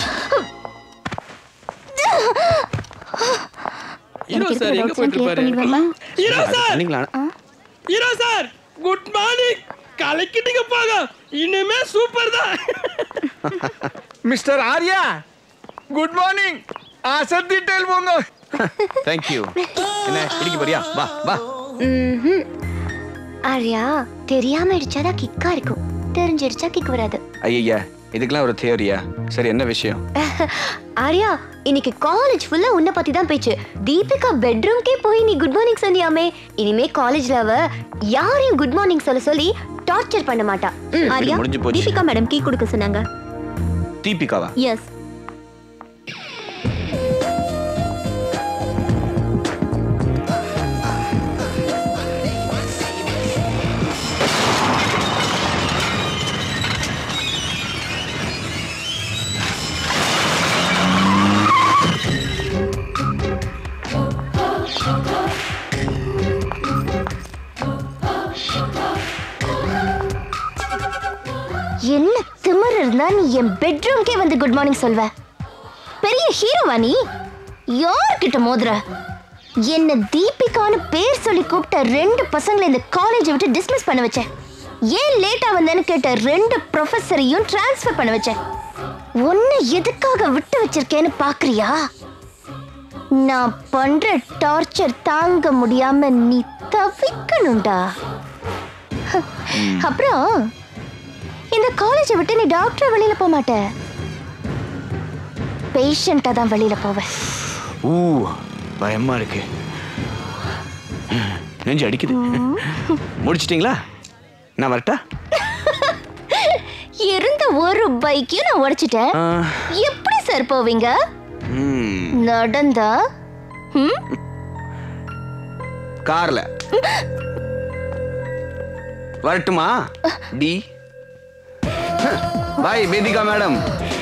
hero sir எங்க போயிட்டு இருப்பாரு ஹீரோ சார் பண்ணீங்களா ஹீரோ சார் குட் மார்னிங் கலக்கிட்டீங்க போங்க இனிமே சூப்பர் தான் மிஸ்டர் ஆர்யா குட் மார்னிங் அசத் டீடைல் போங்க தேங்க் யூ என்ன இடிக்க போறியா வா வா ம்ஹும். ஆர்யா தெரியாம அடிச்சாதான் கிக்கா இருக்கும் தெரிஞ்சிருச்சா கிக் வராது ஐயா இதுக்கெல்லாம் ஒரு தியோரியா சரி என்ன விஷயம் ஆர்யா இன்னைக்கு காலேஜ் ஃபுல்லா உன்னை பத்தி தான் பேச்சு தீபிகா பெட்ரூம்க்கே போய் நீ குட் மார்னிங் சொன்னியாமே இனிமே காலேஜ்ல அவ யாரையும் குட் மார்னிங் சொல்ல சொல்லி டார்ச்சர் பண்ண மாட்டா ம். ஆர்யா, முடிஞ்சு போச்சு. தீபிகா மேடம் கீ கொடுக்க சொன்னாங்க தீபிகாவா எஸ் என்ன திமிர் இருந்தா நீ என் பெட்ரூம்க்கே வந்து குட் மார்னிங் சொல்வ பெரிய ஹீரோவா நீ யார்கிட்ட மோதுற என்ன தீபிகான்னு பேர் சொல்லி கூப்பிட்ட ரெண்டு பசங்களை இந்த காலேஜை விட்டு டிஸ்மிஸ் பண்ண வச்சேன் ஏன் லேட்டா வந்தேன்னு கேட்ட ரெண்டு ப்ரொஃபஸரையும் ட்ரான்ஸ்ஃபர் பண்ண வச்சேன் உன்னை எதுக்காக விட்டு வச்சிருக்கேன்னு பாக்குறியா நான் பண்ற டார்ச்சர் தாங்க முடியாம நீ தவிக்கணும்டா அப்புறம் இந்த காலேஜை விட்டு நீ டாக்டர் வெளியில போக மாட்ட பேஷண்டா தான் வெளியில போவ ஊ பயமா இருக்கு நெஞ்சு அடிக்குது முடிச்சிட்டீங்களா நான் வரட்டா இருந்த ஒரு பைக்கையும் நான் உடைச்சிட்டேன் ஆ, எப்படி சார் போவீங்க ம், நடந்தா ம்? கார்ல வரட்டுமா டி பாய் வேதிகா மேடம்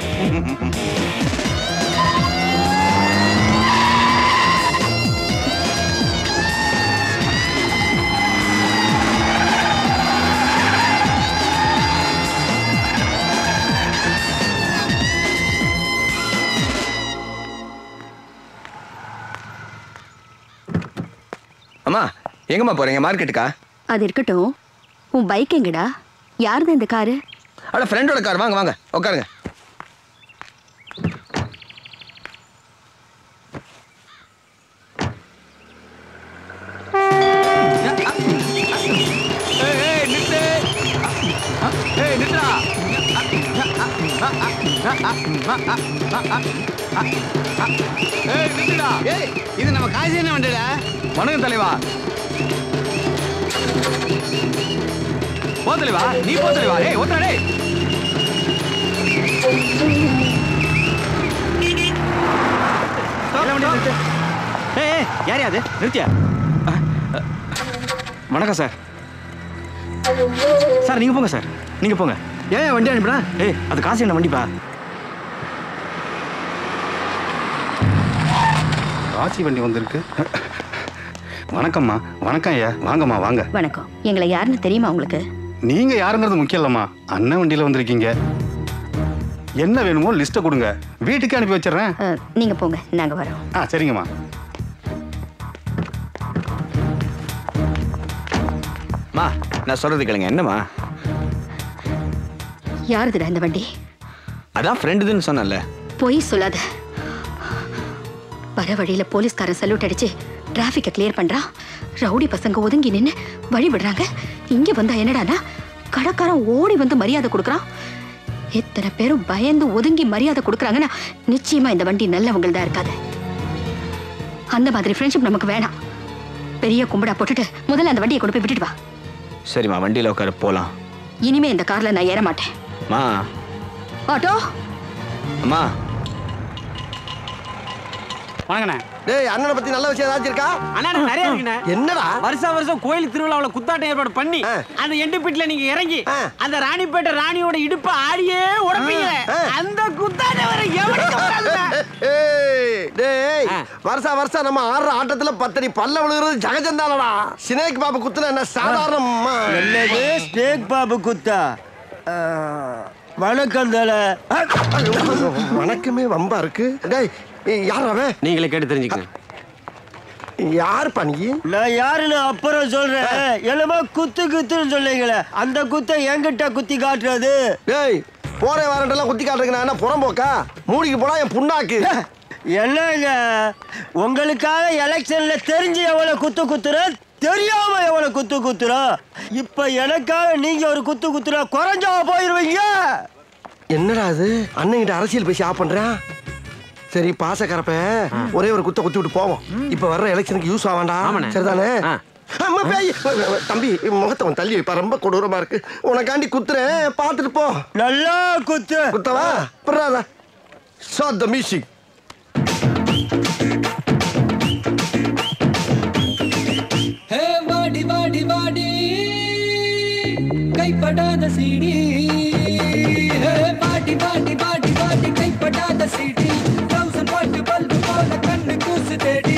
அம்மா எங்கம்மா போறீங்க மார்க்கெட்டுக்கா அது இருக்கட்டும் உன் பைக் எங்கடா யாருது இந்த காரு அட ஃப்ரெண்டோட கார் வாங்க வாங்க உட்காருங்க இது நம்ம காசு என்ன வண்டியில வணக்கம் தலைவா போ தலைவா நீ போ தலைவா ஏய் ஓட்டுறா டேய் ஏய் யார் அது நிறுத்தியா வணக்கம் சார் சார் நீங்க போங்க சார் நீங்க போங்க ஏன் வண்டி அனுப்புனா ஏய் அது காசு என்ன வண்டிப்பா ராசி வண்டி வந்திருக்கு வணக்கம்மா வணக்கம் ஐயா வாங்கம்மா வாங்க வணக்கம் எங்களை யாருன்னு தெரியுமா உங்களுக்கு நீங்க யாருங்கிறது முக்கியம் இல்லம்மா அண்ணன் வண்டியில வந்திருக்கீங்க என்ன வேணுமோ லிஸ்ட்டை கொடுங்க வீட்டுக்கு அனுப்பி வச்சிடுறேன் அஹ், நீங்க போங்க நாங்க வரோம் ஆ சரிங்கம்மா மா நான் சொல்றது கேளுங்க என்னம்மா யாருதுடா இந்த வண்டி அதான் ஃப்ரெண்டுதுன்னு சொன்னேன்ல பொய் சொல்லாத வர வழியில போலீஸ்காரன் சல்யூட் அடிச்சு டிராஃபிக்கை கிளியர் பண்றான் ரவுடி பசங்க ஒதுங்கி நின்னு வழி விடுறாங்க இங்க வந்தா என்னடானா கடைக்காரன் ஓடி வந்து மரியாதை கொடுக்குறான் எத்தனை பேரும் பயந்து ஒதுங்கி மரியாதை கொடுக்குறாங்கன்னா நிச்சயமா இந்த வண்டி நல்லவங்கள்தான் தான் இருக்காது அந்த மாதிரி ஃப்ரெண்ட்ஷிப் நமக்கு வேணாம் பெரிய கும்பிடா போட்டுட்டு முதல்ல அந்த வண்டியை கொண்டு போய் விட்டுட்டு வா சரிம்மா வண்டியில் உட்கார போகலாம் இனிமே இந்த கார்ல நான் ஏற மாட்டேன் மா ஆட்டோ அம்மா வாங்கண்ணே டேய் அண்ணனை பத்தி நல்ல விஷயம் ஏதாச்சும் இருக்கா அண்ணா நிறைய இருக்குண்ணே என்னடா வருஷா வருஷம் கோயில் திருவிழாவுல குத்தாட்டம் ஏற்பாடு பண்ணி அந்த எண்டுப்பீட்டுல நீங்க இறங்கி அந்த ராணிப்பேட்டை ராணியோட இடுப்ப ஆடியே உடப்பீங்க அந்த குத்தாட்டம் வர எவனுக்கு வராதுண்ணே? ஏய், டேய் வருஷா வருஷம் நம்ம ஆடுற ஆட்டத்துல பத்தடி பல்ல விழுகிறது ஜகஜந்தானடா சினேக் பாபு குத்துனா என்ன சாதாரணமா என்னது ஸ்டேக் பாபு குத்தா அஹ், வணக்கம் தல வணக்கமே வம்பா இருக்கு டேய் யார் அவன் நீங்களே கேட்டு தெரிஞ்சுக்கங்க யார் பண்ணி நான் யாருன்னு அப்புறம் சொல்றேன் என்னமோ குத்து குத்துன்னு சொல்லுங்களே அந்த குத்தை என்கிட்ட குத்தி காட்டுறது டேய் போற வாரண்டெல்லாம் குத்தி காட்டுறதுக்கு நான் என்ன புறம்போக்கா மூடிக்கு போனா என் புண்ணாக்கு என்னங்க உங்களுக்காக எலெக்ஷன்ல தெரிஞ்சு எவ்வளவு குத்து குத்துறோம் தெரியாம எவ்வளவு குத்து குத்துறோம் இப்ப எனக்காக நீங்க ஒரு குத்து குத்துறா குறைஞ்சா போயிருவீங்க என்னடா அது அண்ணன்கிட்ட அரசியல் பேசி ஆஃப் பண்றேன் சரி பாசக்கரப்ப ஒரே ஒரு குத்த குத்தி விட்டு போவோம் இப்ப வர்ற எலெக்ஷனுக்கு யூஸ் ஆவாண்டா சரிதானே அம்மா பேய் தம்பி முகத்தை அவன் தள்ளி வைப்பா ரொம்ப கொடூரமா இருக்கு உனக்காண்டி குத்துறேன் பார்த்துட்டு போ நல்லா குத்து குத்தவா புறாதா ஷாட் த மியூசிக் ஹே வாடி வாடி வாடி கைப்படாத சீடி ஹே வாடி வாடி வாடி வாடி கைப்படாத சீடி தௌசண்ட் வாட் பல்பு போல கண்ணு கூசு தேடி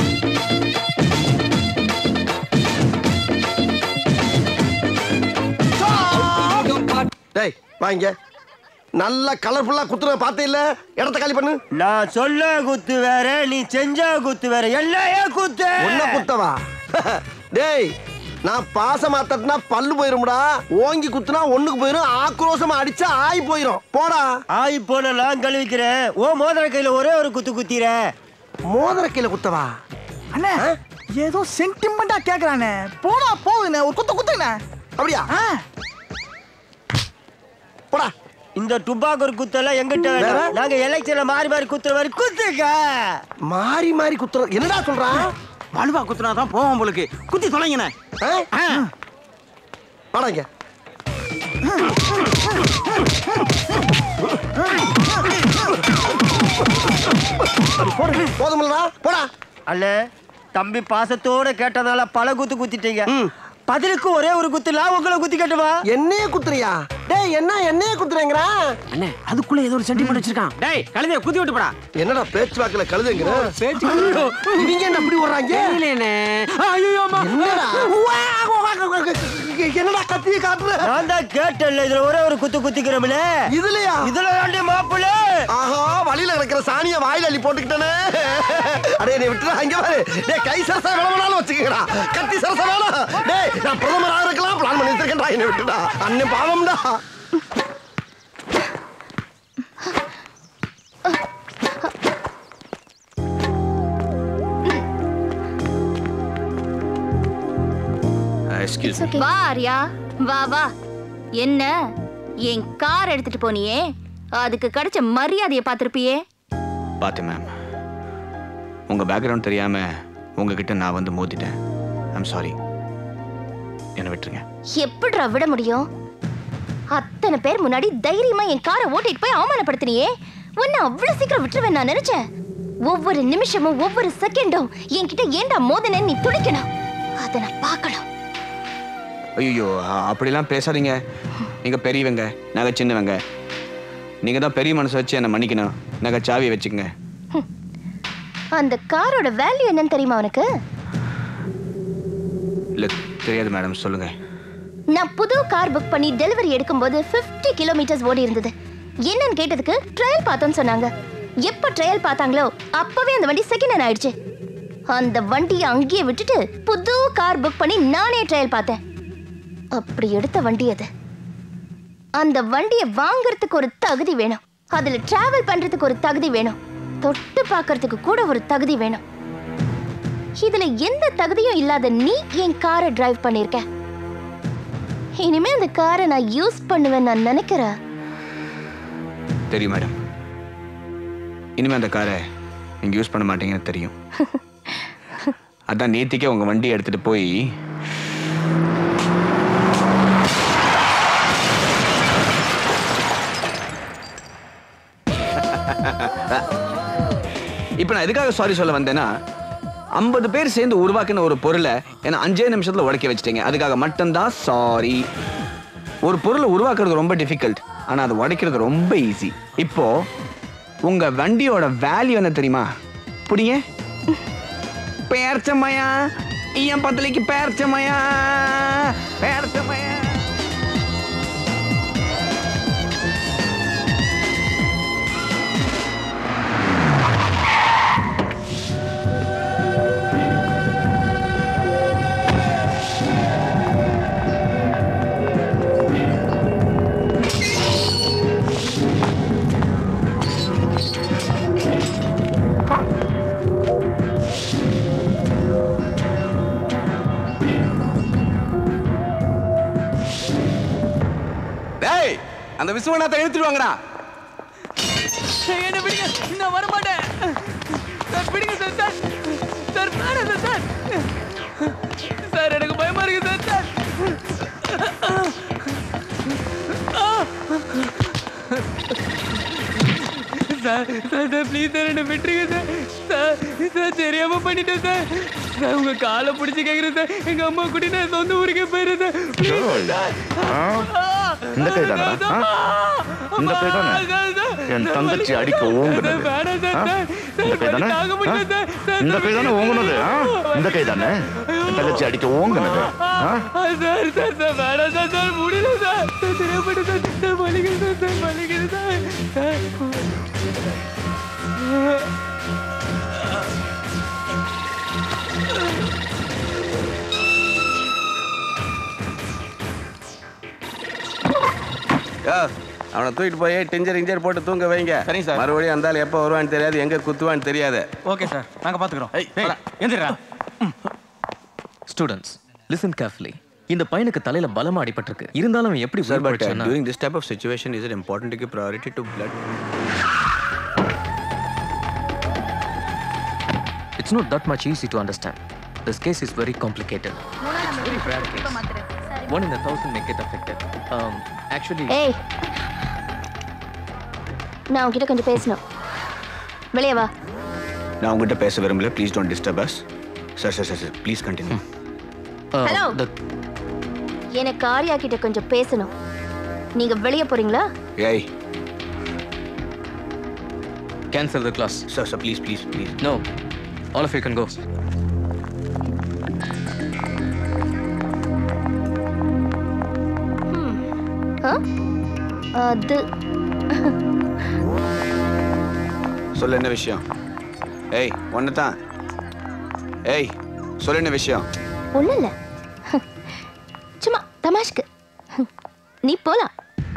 டேய் வாங்க நல்லா கலர்ஃபுல்லா குத்துற பார்த்தே இல்ல இடத்த காலி பண்ணு நான் சொல்ல குத்து வேற நீ செஞ்சா குத்து வேற எல்லாயே குத்து ஒன்ன குத்தவா டேய் நான் பாசமா தட்டினா பல்லு போயிரும்டா ஓங்கி குத்துனா ஒண்ணுக்கு போயிரும் ஆக்ரோஷமா அடிச்சா ஆய் போயிரும் போடா ஆய் போன நான் கழுவிக்கிறேன் ஓ மோதிர கையில ஒரே ஒரு குத்து குத்திர மோதிர கையில குத்தவா அண்ணே ஏதோ சென்டிமெண்டா கேக்குறானே போடா போகுதுண்ணே ஒரு குத்து குத்துண்ணே அப்படியா போடா இந்த டுபாக்கு ஒரு குத்தெல்லாம் எங்கிட்ட வேணாம் நாங்க எலெக்ஷன்ல மாறி மாறி குத்துற மாதிரி குத்துக்க மாறி மாறி குத்துற என்னடா சொல்றான் வலுவா குத்துனா தான் போவோம் உங்களுக்கு குத்தி தொலைங்கண்ணே வாடாங்க போதுமில்லடா போடா அல்ல தம்பி பாசத்தோட கேட்டதால பல குத்து குத்திட்டீங்க பதிலுக்கு ஒரே ஒரு குத்து நான் உங்களை குத்தி கட்டுவா என்னைய குத்துறியா டேய் என்ன என்னைய குத்துறேங்கறா அண்ணே அதுக்குள்ள ஏதோ ஒரு சென்டிமெண்ட் வச்சிருக்கான் டேய் கழுதைய குத்தி விட்டு போடா என்னடா பேச்சு வாக்குல கழுதுங்கிற பேச்சு இவங்க என்ன அப்படி வர்றாங்க தெரியலண்ணே ஐயோ அம்மா என்னடா என்னடா கத்திய காட்டுற நான் தான் கேட்டேன்ல இதுல ஒரே ஒரு குத்து குத்திக்கிறோம்ல இதுலயா இதுல தாண்டி மாப்பிள்ள ஆஹா வழியில கிடக்கிற சாணிய வாயில அள்ளி போட்டுக்கிட்டனே அடே நீ விட்டுடா அங்க பாரு டேய் கை சரசா வேணாலும் வச்சுக்கடா கத்தி சரசா வேணாம் டேய் நான் பிரதமராக இருக்கலாம் பிளான் பண்ணி வச்சிருக்கேன்டா என்ன விட்டுடா அண்ணன் பாவம்டா எக்ஸ்கியூஸ் வா ஆர்யா வா வா என்ன என் கார் எடுத்துட்டு போனியே அதுக்கு கிடைச்ச மரியாதையை பார்த்திருப்பியே பார்த்தேன் மேம் உங்கள் பேக்ரவுண்ட் தெரியாமல் உங்ககிட்ட நான் வந்து மோதிட்டேன் ஐம் சாரி என்னை விட்டுருங்க எப்படிடா விட முடியும் அத்தனை பேர் முன்னாடி தைரியமா என் காரை ஓட்டிட்டு போய் அவமானப்படுத்தினியே உன்னை அவ்வளவு சீக்கிரம் விட்டுருவேன் நான் நினைச்சேன் ஒவ்வொரு நிமிஷமும் ஒவ்வொரு செகண்டும் என்கிட்ட ஏன்டா மோதன நீ துடிக்கணும் அதை நான் பார்க்கணும் ஐயோ அப்படிலாம் பேசாதீங்க நீங்க பெரியவங்க நாங்க சின்னவங்க நீங்க தான் பெரிய மனசு வச்சு என்னை மன்னிக்கணும் நாங்க சாவியை வச்சுக்கங்க அந்த காரோட வேல்யூ என்னன்னு தெரியுமா உனக்கு இல்ல தெரியாது மேடம் சொல்லுங்க நான் புது கார் புக் பண்ணி டெலிவரி எடுக்கும்போது 50 கிலோமீட்டர்ஸ் ஓடி இருந்தது என்னன்னு கேட்டதுக்கு ட்ரையல் பார்த்தோம்னு சொன்னாங்க எப்போ ட்ரையல் பார்த்தாங்களோ அப்பவே அந்த வண்டி செகண்ட் ஹேண்ட் ஆயிடுச்சு அந்த வண்டியை அங்கேயே விட்டுட்டு புது கார் புக் பண்ணி நானே ட்ரையல் பார்த்தேன் அப்படி எடுத்த வண்டி அது அந்த வண்டியை வாங்குறதுக்கு ஒரு தகுதி வேணும் அதுல டிராவல் பண்றதுக்கு ஒரு தகுதி வேணும் தொட்டு பார்க்கறதுக்கு கூட ஒரு தகுதி வேணும் இதுல எந்த தகுதியும் இல்லாத நீ என் காரை டிரைவ் பண்ணிருக்க இனிமே அந்த காரை நான் யூஸ் பண்ணுவேன் நான் நினைக்கிறேன் தெரியும் மேடம் இனிமே அந்த காரை நீங்க யூஸ் பண்ண மாட்டீங்கன்னு தெரியும் அதான் நேத்திக்கே உங்க வண்டி எடுத்துட்டு போய் இப்போ நான் எதுக்காக சாரி சொல்ல வந்தேன்னா ஐம்பது பேர் சேர்ந்து உருவாக்கின ஒரு பொருளை என்ன அஞ்சே நிமிஷத்துல உடைக்க வச்சிட்டீங்க அதுக்காக மட்டும்தான் சாரி ஒரு பொருளை உருவாக்குறது ரொம்ப டிஃபிகல்ட் ஆனா அதை உடைக்கிறது ரொம்ப ஈஸி இப்போ உங்க வண்டியோட வேல்யூ என்ன தெரியுமா புடிங்க பேர்ச்சமயா என் பத்தலைக்கு பேர்ச்சமயா பேர்ச்சமயா டேய் அந்த விஸ்வநாத்தை எடுத்துட்டு வாங்கடா என்ன பிடிங்க நான் வர மாட்டேன் சார் பிடிங்க சார் சார் சார் வேணாம் சார் சார் சார் எனக்கு பயமா இருக்கு sir sir sir sir sir please sir என்ன விட்டுருங்க சார் சார் சார் தெரியாம பண்ணிட்டேன் சார் சார் உங்க காலை பிடிச்சி கேட்குறேன் சார் எங்க அம்மா கூட்டி நான் சொந்த ஊருக்கே போயிடுறேன் சார் ப்ளீஸ் சார் இந்த கை தானா இந்த கை தானே என் தங்கச்சி அடிக்க ஓங்குனது இந்த கை தானே இந்த கை தானே ஓங்குனது ஆ? இந்த கை தானே என் தங்கச்சி அடிக்க ஓங்குனது ஆ? சார் சார் சார் வேணாம் சார் சார் முடியல சார் சார் தெரியப்பட்டு சார் சார் வலிக்குது சார் சார் வலிக்குது சார் யோ, அவனை தூக்கிட்டு போய் டிஞ்சர் இஞ்சர் போட்டு தூங்க வைங்க சரி சார் மறுபடியும் அந்த ஆள் எப்போ வருவான்னு தெரியாது எங்க குத்துவான்னு தெரியாது ஓகே சார் நாங்க பாத்துக்கிறோம் எந்திரா ஸ்டூடெண்ட்ஸ் லிசன் கேர்ஃபுல்லி இந்த பையனுக்கு தலையில பலமா அடிபட்டிருக்கு இருந்தாலும் அவன் எப்படி Sir, உயிர் but uh, பிழைச்சான்னா- during this type of situation, is it important to give priority to blood? It's not that much easy to understand. This case is very complicated. Very rare case. One in a thousand may get affected. Um, actually, ஏய் நான் உன்கிட்ட கொஞ்சம் பேசணும் வெளியே வா நான் உங்ககிட்ட பேச விரும்பல please don't disturb us sir sir sir sir please continue uh, Hello. the எனக்கு ஆர்யா கிட்ட கொஞ்சம் பேசணும் நீங்க வெளியே போறீங்களா ஏய் cancel the class. Sir, sir, please, please, please. No, all of you can go. ஆ? அது சொல்லு என்ன விஷயம் ஏய் ஒன்று தான் ஏய் சொல்லு என்ன விஷயம் ஒண்ணும் இல்ல சும்மா தமாஷ்க்கு நீ போலாம்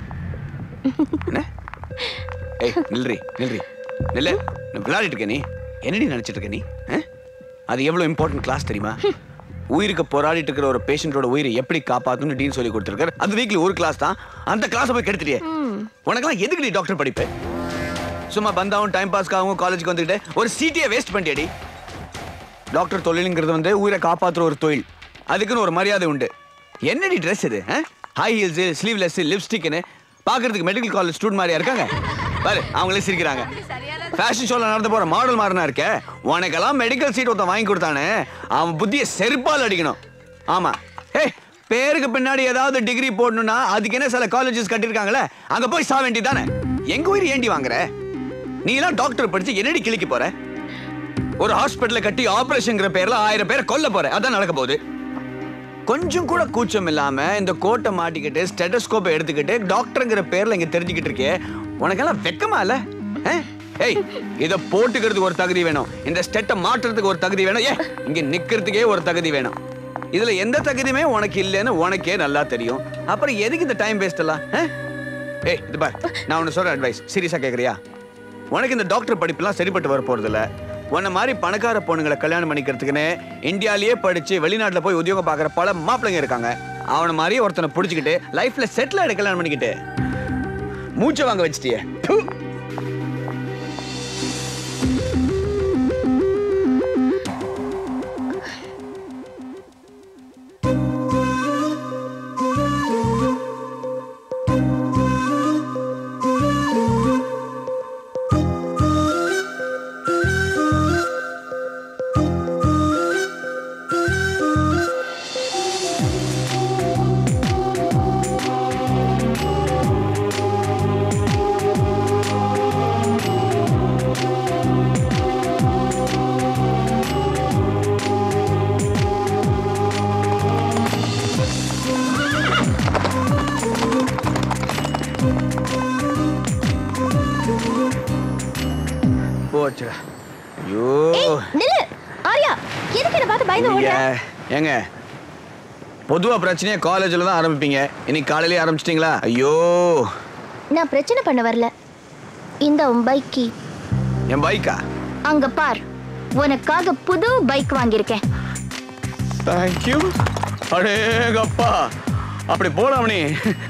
ஏய் நில்றி நில்றி நில்லு நான் விளையாடிட்டு இருக்க நீ என்னடி நினைச்சிட்டு இருக்க நீ ஆ? அது எவ்வளவு இம்பார்ட்டன்ட் கிளாஸ் தெரியுமா உயிருக்கு போராடிட்டு இருக்கிற ஒரு பேஷண்டோட உயிரை எப்படி காப்பாத்தணும்னு டீன் சொல்லி கொடுத்துருக்காரு அது வீக்லி ஒரு கிளாஸ் தான் அந்த கிளாஸை போய் கெடுத்துட்டியே உனக்கெல்லாம் எதுக்கு நீ டாக்டர் படிப்பு சும்மா பந்தாவும் டைம் பாஸ்க்காகவும் காலேஜுக்கு வந்துக்கிட்டு ஒரு சீட்டியை வேஸ்ட் பண்ணிட்டியடி டாக்டர் தொழிலுங்கிறது வந்து உயிரை காப்பாத்துற ஒரு தொழில் அதுக்குன்னு ஒரு மரியாதை உண்டு என்னடி ட்ரெஸ் இது ஹை ஹீல்ஸ் ஸ்லீவ்லெஸ் லிப்ஸ்டிக்னு பார்க்கறதுக்கு மெடிக்கல் காலேஜ் ஸ்டூடெண்ட் மாதிரியா இருக்காங்க பாரு அவங்களே சிரிக்கிறாங்க ஃபேஷன் ஷோல நடந்து போற மாடல் மாறினா இருக்க உனக்கெல்லாம் மெடிக்கல் சீட் ஒருத்தன் வாங்கி கொடுத்தானே அவன் புத்தியை செருப்பால் அடிக்கணும் ஆமா ஏய் பேருக்கு பின்னாடி ஏதாவது டிகிரி போடணும்னா அதுக்கு என்ன சில காலேஜஸ் கட்டியிருக்காங்களே அங்க போய் சா வேண்டி தானே எங்க உயிர் ஏண்டி வாங்குற நீ எல்லாம் டாக்டர் படிச்சு என்னடி கிழிக்க போற ஒரு ஹாஸ்பிட்டலை கட்டி ஆபரேஷன்ங்கிற பேர்ல ஆயிரம் பேரை கொல்ல போற அதான் நடக்க போகுது கொஞ்சம் கூட கூச்சம் இல்லாம இந்த கோட்டை மாட்டிக்கிட்டு ஸ்டெட்டஸ்கோப்பை எடுத்துக்கிட்டு டாக்டருங்கிற பேர்ல இங்க தெரிஞ்சுக்கிட்டு இருக்கே உனக்கெல்லாம் வெக்கமா இல்ல ஆ? ஏய் இத போட்டுக்கிறதுக்கு ஒரு தகுதி வேணும் இந்த ஸ்டெட்டை மாற்றுறதுக்கு ஒரு தகுதி வேணும் ஏ இங்க நிக்கிறதுக்கே ஒரு தகுதி வேணும் இதுல எந்த தகுதியுமே உனக்கு இல்லைன்னு உனக்கே நல்லா தெரியும் அப்புறம் எதுக்கு இந்த டைம் வேஸ்ட் எல்லாம் ஆ? ஏய் இது பார் நான் உன்னை சொல்ற அட்வைஸ் சீரியஸா கேக்குறியா உனக்கு இந்த டாக்டர் படிப்புலாம் சரிப்பட்டு வர போறது இல்ல உன்ன மாதிரி பணக்கார பொண்ணுங்களை கல்யாணம் பண்ணிக்கிறதுக்குன்னு இந்தியாலயே படிச்சு வெளிநாட்டுல போய் உத்தியோகம் பார்க்குற பல மாப்பிள்ளைங்க இருக்காங்க அவன மாதிரி ஒருத்தனை பிடிச்சிக்கிட்டு லைஃப்ல செட்டில் ஆயிட கல்யாணம் பண்ணிக்கிட்டு மூச்சை வாங்க வச்சிட்டியே ப்பு. போச்சுடா ஐயோ நில்லு ஆர்யா எதுக்கு என்ன பார்த்து பயந்து நீங்க ஓடுற ஏங்க பொதுவா பிரச்சனையை காலேஜ்ல தான் ஆரம்பிப்பீங்க இன்னைக்கு காலையிலே ஆரம்பிச்சிட்டீங்களா ஐயோ நான் பிரச்சனை பண்ண வரல இந்த உன் பைக்கி என் பைக்கா அங்க பார் உனக்காக புது பைக் வாங்கியிருக்கேன் தேங்க்யூ அடேங்கப்பா அப்படி போலாமணி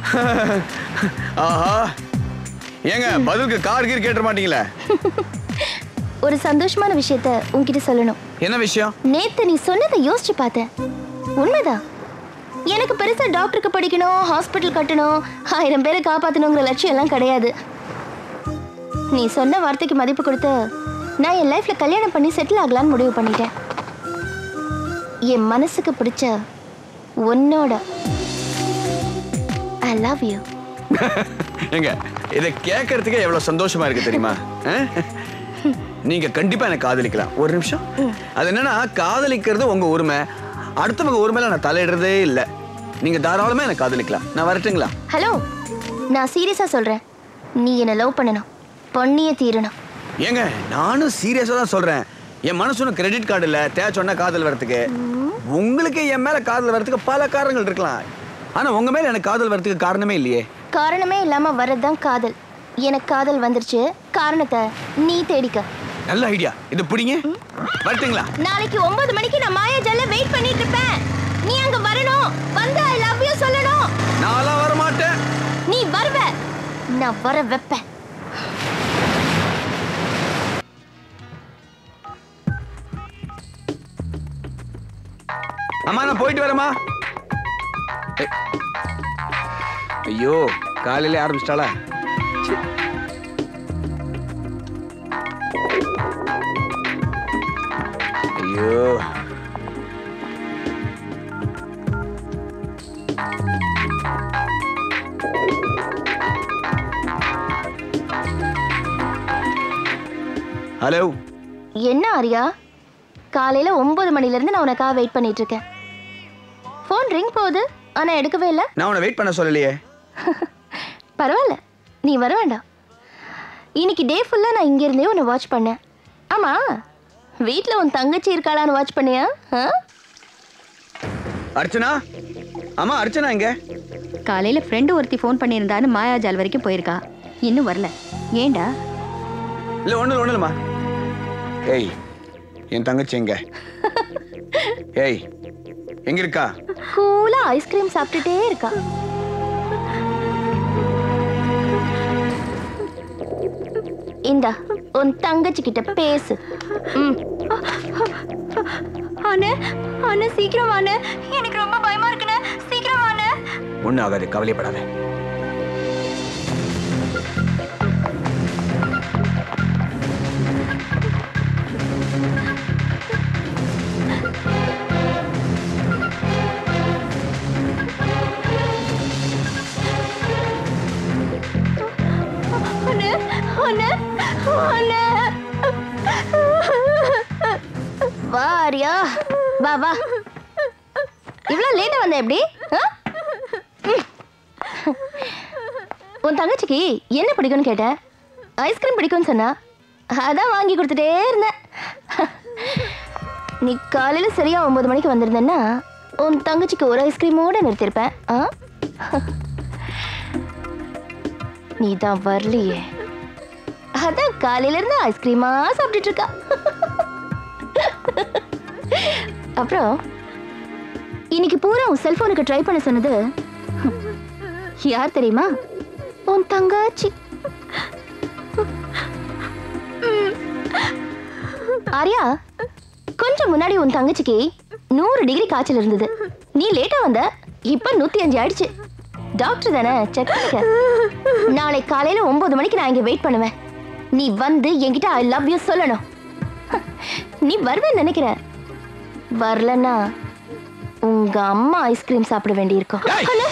ஆஹா ஏங்க பதிலுக்கு கார் கீர் கேட்ட மாட்டீங்களே ஒரு சந்தோஷமான விஷயத்த உன்கிட்ட சொல்லணும் என்ன விஷயம் நேத்து நீ சொன்னதை யோசிச்சு பார்த்தேன் உண்மைதான் எனக்கு பெருசா டாக்டருக்கு படிக்கணும் ஹாஸ்பிட்டல் கட்டணும் ஆயிரம் பேரை காப்பாத்தணுங்கிற லட்சியம் எல்லாம் கிடையாது நீ சொன்ன வார்த்தைக்கு மதிப்பு கொடுத்து நான் என் லைஃப்ல கல்யாணம் பண்ணி செட்டில் ஆகலான்னு முடிவு பண்ணிட்டேன் என் மனசுக்கு பிடிச்ச உன்னோட ஐ லவ் யூ ஏங்க இதை கேட்கறதுக்கே எவ்வளவு சந்தோஷமா இருக்கு தெரியுமா அஹ்? நீங்க கண்டிப்பா எனக்கு காதலிக்கலாம் ஒரு நிமிஷம் அது என்னன்னா காதலிக்கிறது உங்க உரிமை அடுத்தவங்க உரிமையில நான் தலையிடுறதே இல்லை நீங்க தாராளமா எனக்கு காதலிக்கலாம் நான் வரட்டுங்களா ஹலோ நான் சீரியஸா சொல்றேன் நீ என்ன லவ் பண்ணணும் பொண்ணியே தீரணும் ஏங்க நானும் சீரியஸா தான் சொல்றேன் என் மனசுன்னு கிரெடிட் கார்டு இல்ல தேய்ச்சோன்னா காதல் வரதுக்கு உங்களுக்கு என் மேல காதல் வரதுக்கு பல காரணங்கள் இருக்கலாம் ஆனா உங்க மேல எனக்கு காதல் வரதுக்கு காரணமே இல்லையே காரணமே இல்லாம வர்றதுதான் காதல் எனக்கு காதல் வந்துருச்சு காரணத்தை நீ தேடிக்க நல்ல ஐடியா இது பிடிங்க வரட்டுங்களா நாளைக்கு ஒன்பது மணிக்கு நான் மாயாஜால வெயிட் பண்ணிட்டு இருப்பேன் நீ அங்க வரணும் வந்து ஐ லவ் யூ சொல்லணும் நான்லாம் வர மாட்டேன் நீ வருவ நான் வர வைப்பேன் அம்மா நான் போயிட்டு வரேம்மா ஏய். ஐயோ காலையில ஆரம்பிச்சிட்டாளா ச்சீ. ஐயோ ஹலோ என்ன ஆரியா காலையில ஒன்பது மணில இருந்து நான் உனக்காக வெயிட் பண்ணிட்டு இருக்கேன் ஃபோன் ரிங் போகுது ஆனா எடுக்கவே இல்லை நான் உன்னை வெயிட் பண்ண சொல்லலையே பரவாயில்ல நீ வர வேண்டாம் இன்னைக்கு டே ஃபுல்லாக நான் இங்க இருந்தே உன்னை வாட்ச் பண்ணேன் ஆமா வீட்டில் உன் தங்கச்சி இருக்காளான்னு வாட்ச் பண்ணியா ஆ அர்ச்சனா அம்மா அர்ச்சனா எங்க காலையில ஃப்ரெண்டு ஒருத்தி ஃபோன் பண்ணியிருந்தான்னு மாயாஜால் வரைக்கும் போயிருக்கா இன்னும் வரல ஏண்டா இல்ல ஒண்ணு ஒண்ணு இல்லம்மா ஏய் என் தங்கச்சி எங்க ஏய் எங்க இருக்கா கூலா ஐஸ்கிரீம் சாப்பிட்டுட்டே இருக்கா இந்தா உன் தங்கச்சி கிட்ட பேசு ம் அண்ணே அண்ணே சீக்கிரம் வாண்ணே எனக்கு ரொம்ப பயமா இருக்குண்ணே சீக்கிரம் வாண்ணே ஒன்றும் ஆகாது கவலைப்படாத அண்ணே அண்ணே அண்ணே வா ஆரியா வா வா இவ்வளோ லேட்டாக வந்த எப்படி ஆ? ம். உன் தங்கச்சிக்கு என்ன பிடிக்கும்னு கேட்டேன் ஐஸ்கிரீம் பிடிக்கும்னு சொன்னா அதான் வாங்கி கொடுத்துட்டே இருந்தேன் நீ காலையில் சரியா ஒன்பது மணிக்கு வந்திருந்தேன்னா உன் தங்கச்சிக்கு ஒரு ஐஸ்கிரீமோட நிறுத்திருப்பேன் ஆ நீ தான் வரலையே அதான் காலையில இருந்து ஐஸ்கிரீமா சாப்பிட்டுட்டு இருக்கா அப்புறம் இன்னைக்கு பூரா உன் செல்போனுக்கு ட்ரை பண்ண சொன்னது யார் தெரியுமா உன் தங்காச்சி ஆர்யா கொஞ்சம் முன்னாடி உன் தங்கச்சிக்கு நூறு டிகிரி காய்ச்சல் இருந்தது நீ லேட்டா வந்த இப்ப நூத்தி அஞ்சு ஆயிடுச்சு டாக்டர் தானே செக் பண்ணிக்க நாளை காலையில ஒன்பது மணிக்கு நான் இங்க வெயிட் பண்ணுவேன் நீ வந்து என்கிட்ட ஐ லவ் யூ சொல்லணும் நீ வருவேன்னு நினைக்கிறேன் வரலன்னா உங்க அம்மா ஐஸ்கிரீம் சாப்பிட வேண்டியிருக்கும் அண்ணா.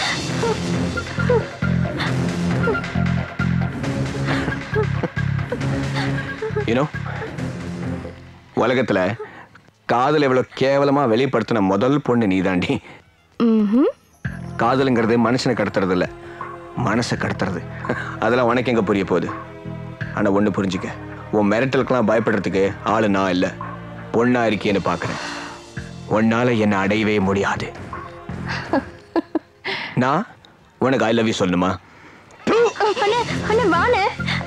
யூனோ உலகத்துல காதல் எவ்வளவு கேவலமா வெளிப்படுத்தின முதல் பொண்ணு நீதாண்டி ம்ஹும். காதலுங்கிறது மனுஷனை கடத்துறது இல்ல மனசை கடத்துறது அதெல்லாம் உனக்கு எங்க புரிய போகுது ஆனா ஒண்ணு புரிஞ்சுக்க உன் மிரட்டலுக்கெல்லாம் பயப்படுறதுக்கு ஆளு நான் இல்ல பொண்ணா இருக்கேன்னு பாக்குறேன் உன்னால என்னை அடையவே முடியாது நான் உனக்கு ஐ லவ் யூ சொல்லணுமா அண்ணா அண்ணா வாண்ணே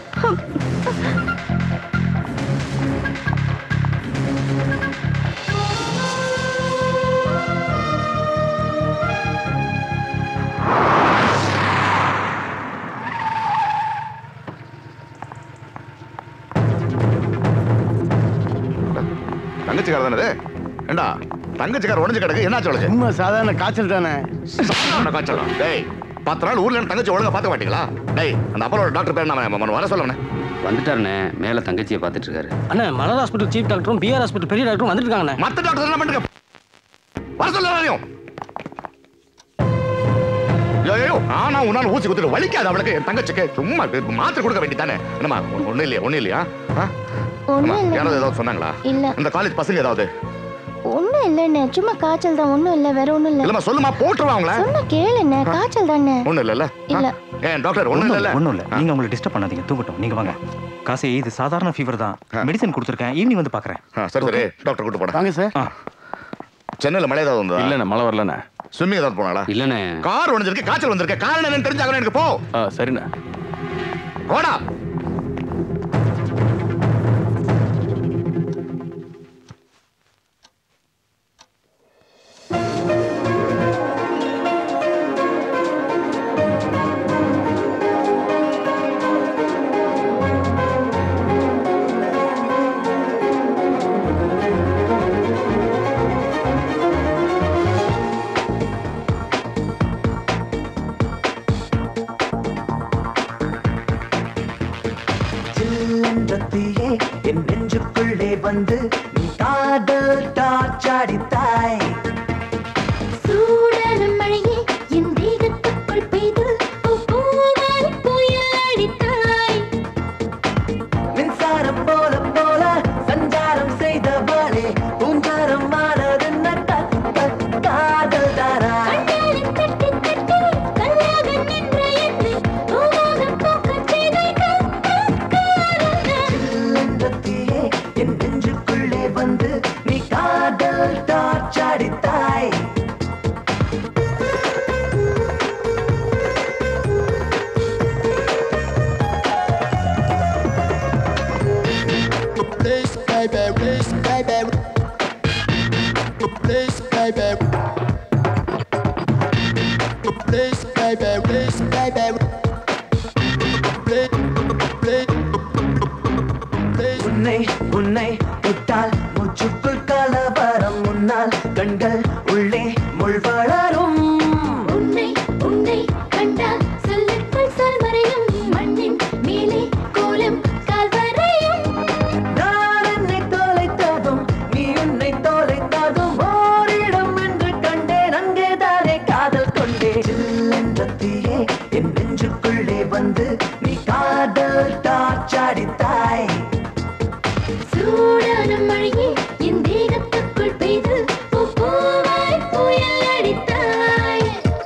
தங்கச்சிக்கார தானே இது? ஏண்டா தங்கச்சிக்கார உடஞ்சு கிடக்கு என்னாச்சு உனக்கு சும்மா சாதாரண காய்ச்சல் தானே சாதாரண காய்ச்சலா டேய் பத்து நாள் ஊர்ல இருந்து தங்கச்சி ஒழுங்கா பார்க்க மாட்டீங்களா டேய் அந்த அப்பளோட டாக்டர் பேர் நான் வர சொல்லணே வந்துட்டாருண்ணே மேலே தங்கச்சியை பார்த்துட்டு இருக்காரு அண்ணா மலர் ஹாஸ்பிட்டல் சீஃப் டாக்டரும் பிஆர் ஹாஸ்பிட்டல் பெரிய டாக்டரும் வந்துட்டு இருக்காங்கண்ணே மத்த டாக்டர் என்ன பண்ணுங்க வர சொல்ல எல்லாரையும் ஐயோ ஆனா உன்னால ஊசி குத்துட்டு வலிக்காது அவளுக்கு என் தங்கச்சிக்கு சும்மா இப்ப மாத்திரை கொடுக்க வேண்டியதானே என்னம்மா ஒண்ணு இல்லையா ஒண்ணு இல்லையா ஆ? ஒண்ணும் அம்மா, இல்ல. யாராவது ஏதாவது சொன்னாங்களா இல்ல இந்த காலேஜ் பசங்க ஏதாவது ஒண்ணும் இல்லைண்ணே சும்மா காய்ச்சல் தான் ஒண்ணும் இல்ல வேற ஒண்ணும் இல்ல இல்லம்மா சொல்லுமா போட்டுருவா அவங்கள சொன்ன கேளுண்ணே காய்ச்சல் தானே ஒண்ணு இல்லல்ல இல்ல ஏன் டாக்டர் ஒண்ணு இல்லல்ல ஒன்றும் இல்லை நீங்கள் உங்களை டிஸ்டர்ப் பண்ணாதீங்க தூங்கட்டும் நீங்கள் வாங்க காசி இது சாதாரண ஃபீவர் தான் மெடிசன் கொடுத்துருக்கேன் ஈவினிங் வந்து பார்க்குறேன் சரி சரி டாக்டர் கூட்டு போடா வாங்க சார் சென்னையில மழை ஏதாவது வந்தா இல்லண்ணே மழை வரலண்ணே ஸ்விம்மிங் ஏதாவது போனாளா இல்லண்ணே கார் உடஞ்சிருக்கு காய்ச்சல் வந்திருக்கு காரணம் என்னன்னு தெரிஞ்சாகணும் எனக்கு போ ஆ சரிண்ணே போடா என்ற தீயே என் நெஞ்சுக்குள்ளே வந்து நீ காதல் டாச்சாடித்தாய் சூடான மழையே என் தேகத்துக்குள் பெய்து பூவால் புயல் அடித்தாய் மின்சாரம் போல போல சஞ்சாரம் செய்தவளே பூஞ்சாரம் ஆனது நட்ட காதல் தாரா கண்ணாடி தட்டி தட்டி கல்லாக நின்ற என்னை பூவாக பூக்கச் செய்தாய் என்ற தீயே என் நெஞ்சுக்குள்ளே வந்து நீ காதல் டாச்சாடித்தாய் Please, baby, please, baby. Please, baby. Please, baby, please, baby. Please, please, please. உன்னை உன்னை விட்டால் மூச்சு கண்கள் உள்ளே முள் வளரும் உன்னை உன்னை கண்டால் சொல்லுக்குள் சொல் மறையும் மண்ணின் மேலே கோலம் கால் வரையும் நான் என்னை தொலைத்ததும் நீ உன்னை தொலைத்ததும் ஓரிடம் என்று கண்டேன் அங்கேதானே காதல் கொண்டே என்ற தீயே என் நெஞ்சுக்குள்ளே வந்து நீ காதல் டாச்சாடித்தாய் சூடான மழையே என் தேகத்துக்குள் பெய்து பூ பூவாய் புயல் அடித்தாய்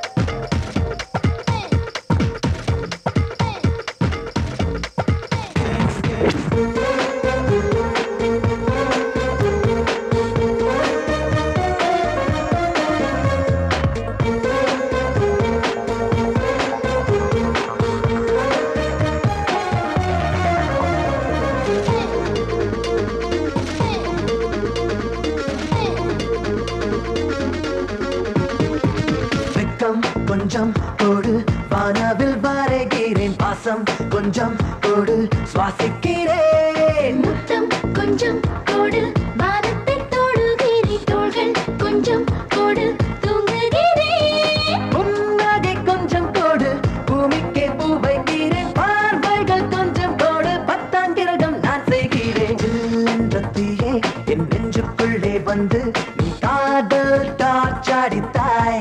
வெக்கம் கொஞ்சம் கொடு வானவில் வரைகிறேன் பாசம் கொஞ்சம் கொடு சுவாசிக்கிறேன் முத்தம் கொஞ்சம் கோடு வானத்தை தொடுகிறேன் தோள்கள் கொஞ்சம் கோடு தூங்குகிறேன் புன்னகை கொஞ்சம் கொடு பூமிக்கே பூ வைக்கிறேன் பார்வைகள் கொஞ்சம் கொடு பத்தாம் கிரகம் நான் செய்கிறேன் என்ற தீயே என் நெஞ்சுக்குள்ளே வந்து நீ காதல் டாச்சாடித்தாய்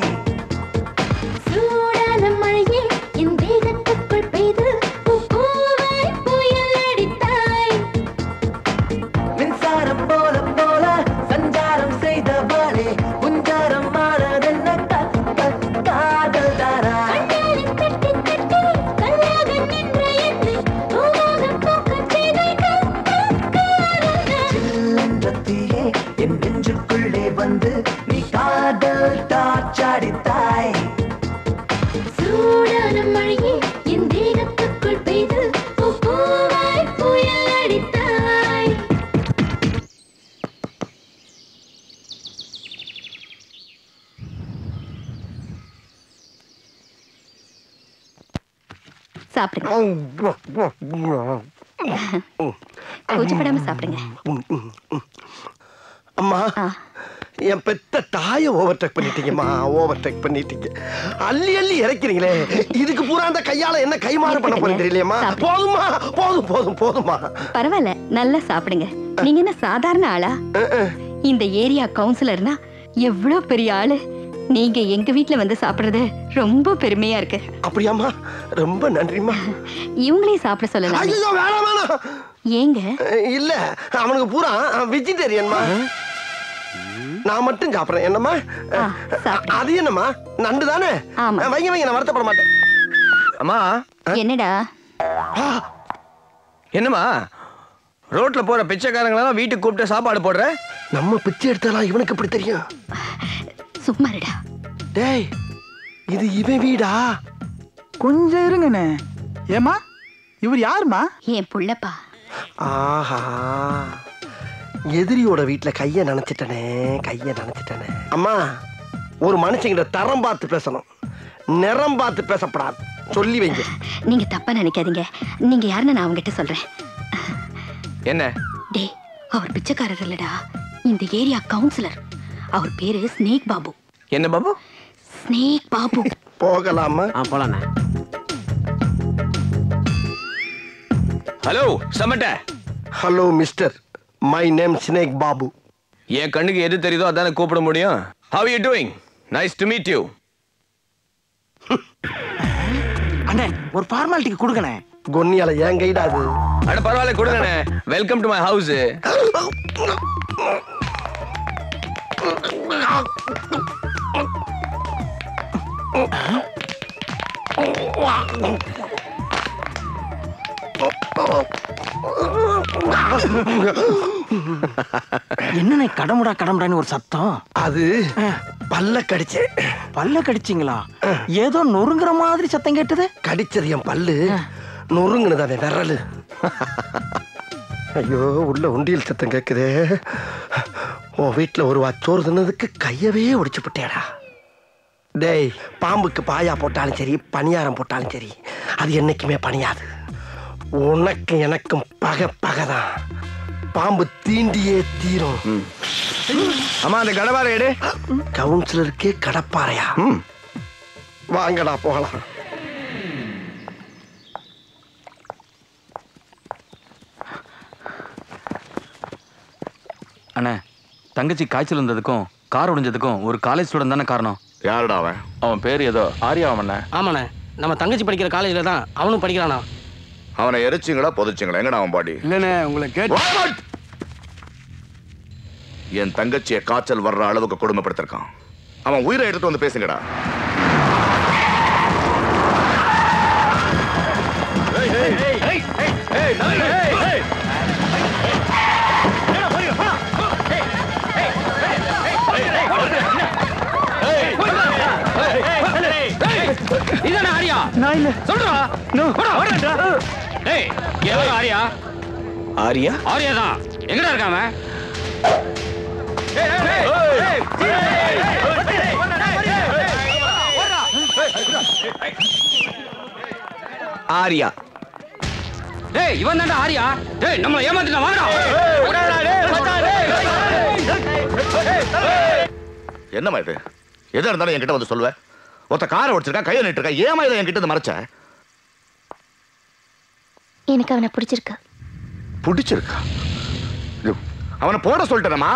சூடான மழையே என் தேகத்துக்குள் பெய்து பூ பூவாய் புயல் அடித்தாய் மின்சாரம் போல போல சஞ்சாரம் செய்தவளே புஞ்சாரம் மாறதென்ன க- க- காதல் தாரா கண்டாலில் தட்டி தட்டி கல்லாக நின்ற என்னை பூவாக பூக்கச் செய்தாய் என்ற தீயே என் நெஞ்சுக்குள்ளே வந்து நீ காதல் டாச்சாடித்தாய் சூடான மழையே என் தேகத்துக்குள் பெய்து பூ பூவாய் புயல் அடித்தாய் சாப்பிடுங்க கூச்சப்படாம சாப்பிடுங்க அம்மா என் பெத்த தாயை ஓவர்டேக் பண்ணிட்டீங்கம்மா ஓவர்டேக் பண்ணிட்டீங்க அள்ளி அள்ளி இறக்கிறீங்களே இதுக்கு பூரா அந்த கையால என்ன கைமாறு பண்ண போறீங்க தெரியலையம்மா போதுமா போதும் போதும் போதுமா பரவாயில்ல நல்லா சாப்பிடுங்க நீங்க என்ன சாதாரண ஆளா இந்த ஏரியா கவுன்சிலர்னா எவ்வளவு பெரிய ஆளு நீங்க எங்க வீட்ல வந்து சாப்பிடுறது ரொம்ப பெருமையா இருக்கு அப்படியாம்மா ரொம்ப நன்றிம்மா இவங்களையும் சாப்பிட சொல்லலாம் ஐயோ வேணாம் வேணாம் ஏங்க இல்ல அவனுக்கு பூரா வெஜிடேரியன்மா நான் மட்டும் சாப்பிடுறேன் என்னம்மா அது என்னம்மா நண்டு தானே வைங்க வைங்க நான் வருத்தப்பட மாட்டேன் அம்மா என்னடா என்னம்மா ரோட்ல போற பிச்சைக்காரங்களெல்லாம் வீட்டுக்கு கூப்பிட்டு சாப்பாடு போடுற நம்ம பிச்சை எடுத்தாலாம் இவனுக்கு எப்படி தெரியும் சும்மாருடா டேய் இது இவன் வீடா கொஞ்சம் இருங்கண்ணே ஏமா இவர் யாருமா என் புள்ளப்பா ஆஹா எதிரியோட வீட்ல கைய நினைச்சிட்டனே கைய நினைச்சிட்டனே அம்மா ஒரு மனுஷங்கிட்ட தரம் பார்த்து பேசணும் நிறம் பார்த்து பேசப்படாது சொல்லி வைங்க நீங்க தப்பா நினைக்காதீங்க நீங்க யாருன்னு நான் அவங்ககிட்ட சொல்றேன் என்ன டே அவர் பிச்சைக்காரர் இல்லடா இந்த ஏரியா கவுன்சிலர் அவர் பேரு ஸ்னேக் பாபு என்ன பாபு ஸ்னேக் பாபு போகலாமா போலாண்ணே ஹலோ சமட்ட hello mister my name snake Babu என் கண்ணுக்கு எது தெரியுதோ அதானே கூப்பிட முடியும் how you doing nice to meet you அண்ணே ஒரு ஃபார்மாலிட்டிக்கு கொடுங்கண்ணே கொன்னியால ஏன் கைடா அது அட பரவாயில்ல கொடுங்கண்ணே வெல்கம் டு மை ஹவுஸ் என்னண்ணே கடமுடா கடமுடான்னு ஒரு சத்தம் அது பல்ல கடிச்சேன் பல்ல கடிச்சிங்களா ஏதோ நொறுங்குற மாதிரி சத்தம் கேட்டது கடிச்சது என் பல்லு நொறுங்குனது அவன் விரலு ஐயோ உள்ள உண்டியல் சத்தம் கேக்குதே உன் வீட்டுல ஒரு வாச்சோறு தின்னதுக்கு கையவே ஒடிச்சு போட்டேடா டேய் பாம்புக்கு பாயா போட்டாலும் சரி பணியாரம் போட்டாலும் சரி அது என்னைக்குமே பணியாது உனக்கு எனக்கும் பகை பகைதான் பாம்பு தீண்டியே தீரும் அம்மா அந்த கடவாரை எடு கவுன்சிலருக்கே கடப்பாறையா வாங்கடா போகலாம் அண்ணே தங்கச்சி காய்ச்சல் இருந்ததுக்கும் கார் உடைஞ்சதுக்கும் ஒரு காலேஜ் ஸ்டூடெண்ட் தானே காரணம் யாருடா அவன் அவன் பேர் ஏதோ ஆரியா அவன் ஆமாண்ணே நம்ம தங்கச்சி படிக்கிற காலேஜில் தான் அவனும் படிக்கிறானா அவனை எரிச்சிங்களா புதைச்சிங்களா எங்கடா அவன் பாடி இல்லைண்ணே உங்களை கேட்டு என் தங்கச்சியை காய்ச்சல் வர்ற அளவுக்கு கொடுமைப்படுத்திருக்கான் அவன் உயிரை எடுத்து வந்து பேசுங்கடா இதானே ஆரியா நான் இல்ல சொல்றா டேய் எவன் ஆரியா ஆரியா ஆரியா தான் எங்கடா இருக்காம ஆரியா டேய் இவன் தான்டா ஆரியா டேய் நம்மள ஏமாத்திட்டான் வாங்கடா என்னம்மா இது எதா இருந்தாலும் என்கிட்ட வந்து சொல்லுவேன் ஒருத்த காரை ஓடிச்சிருக்கா கையை நிட்டுருக்கா ஏமா இதை என்கிட்ட இருந்து மறைச்ச எனக்கு அவனை பிடிச்சிருக்கு பிடிச்சிருக்கா இது, அவனை போட சொல்லிட்டேனம்மா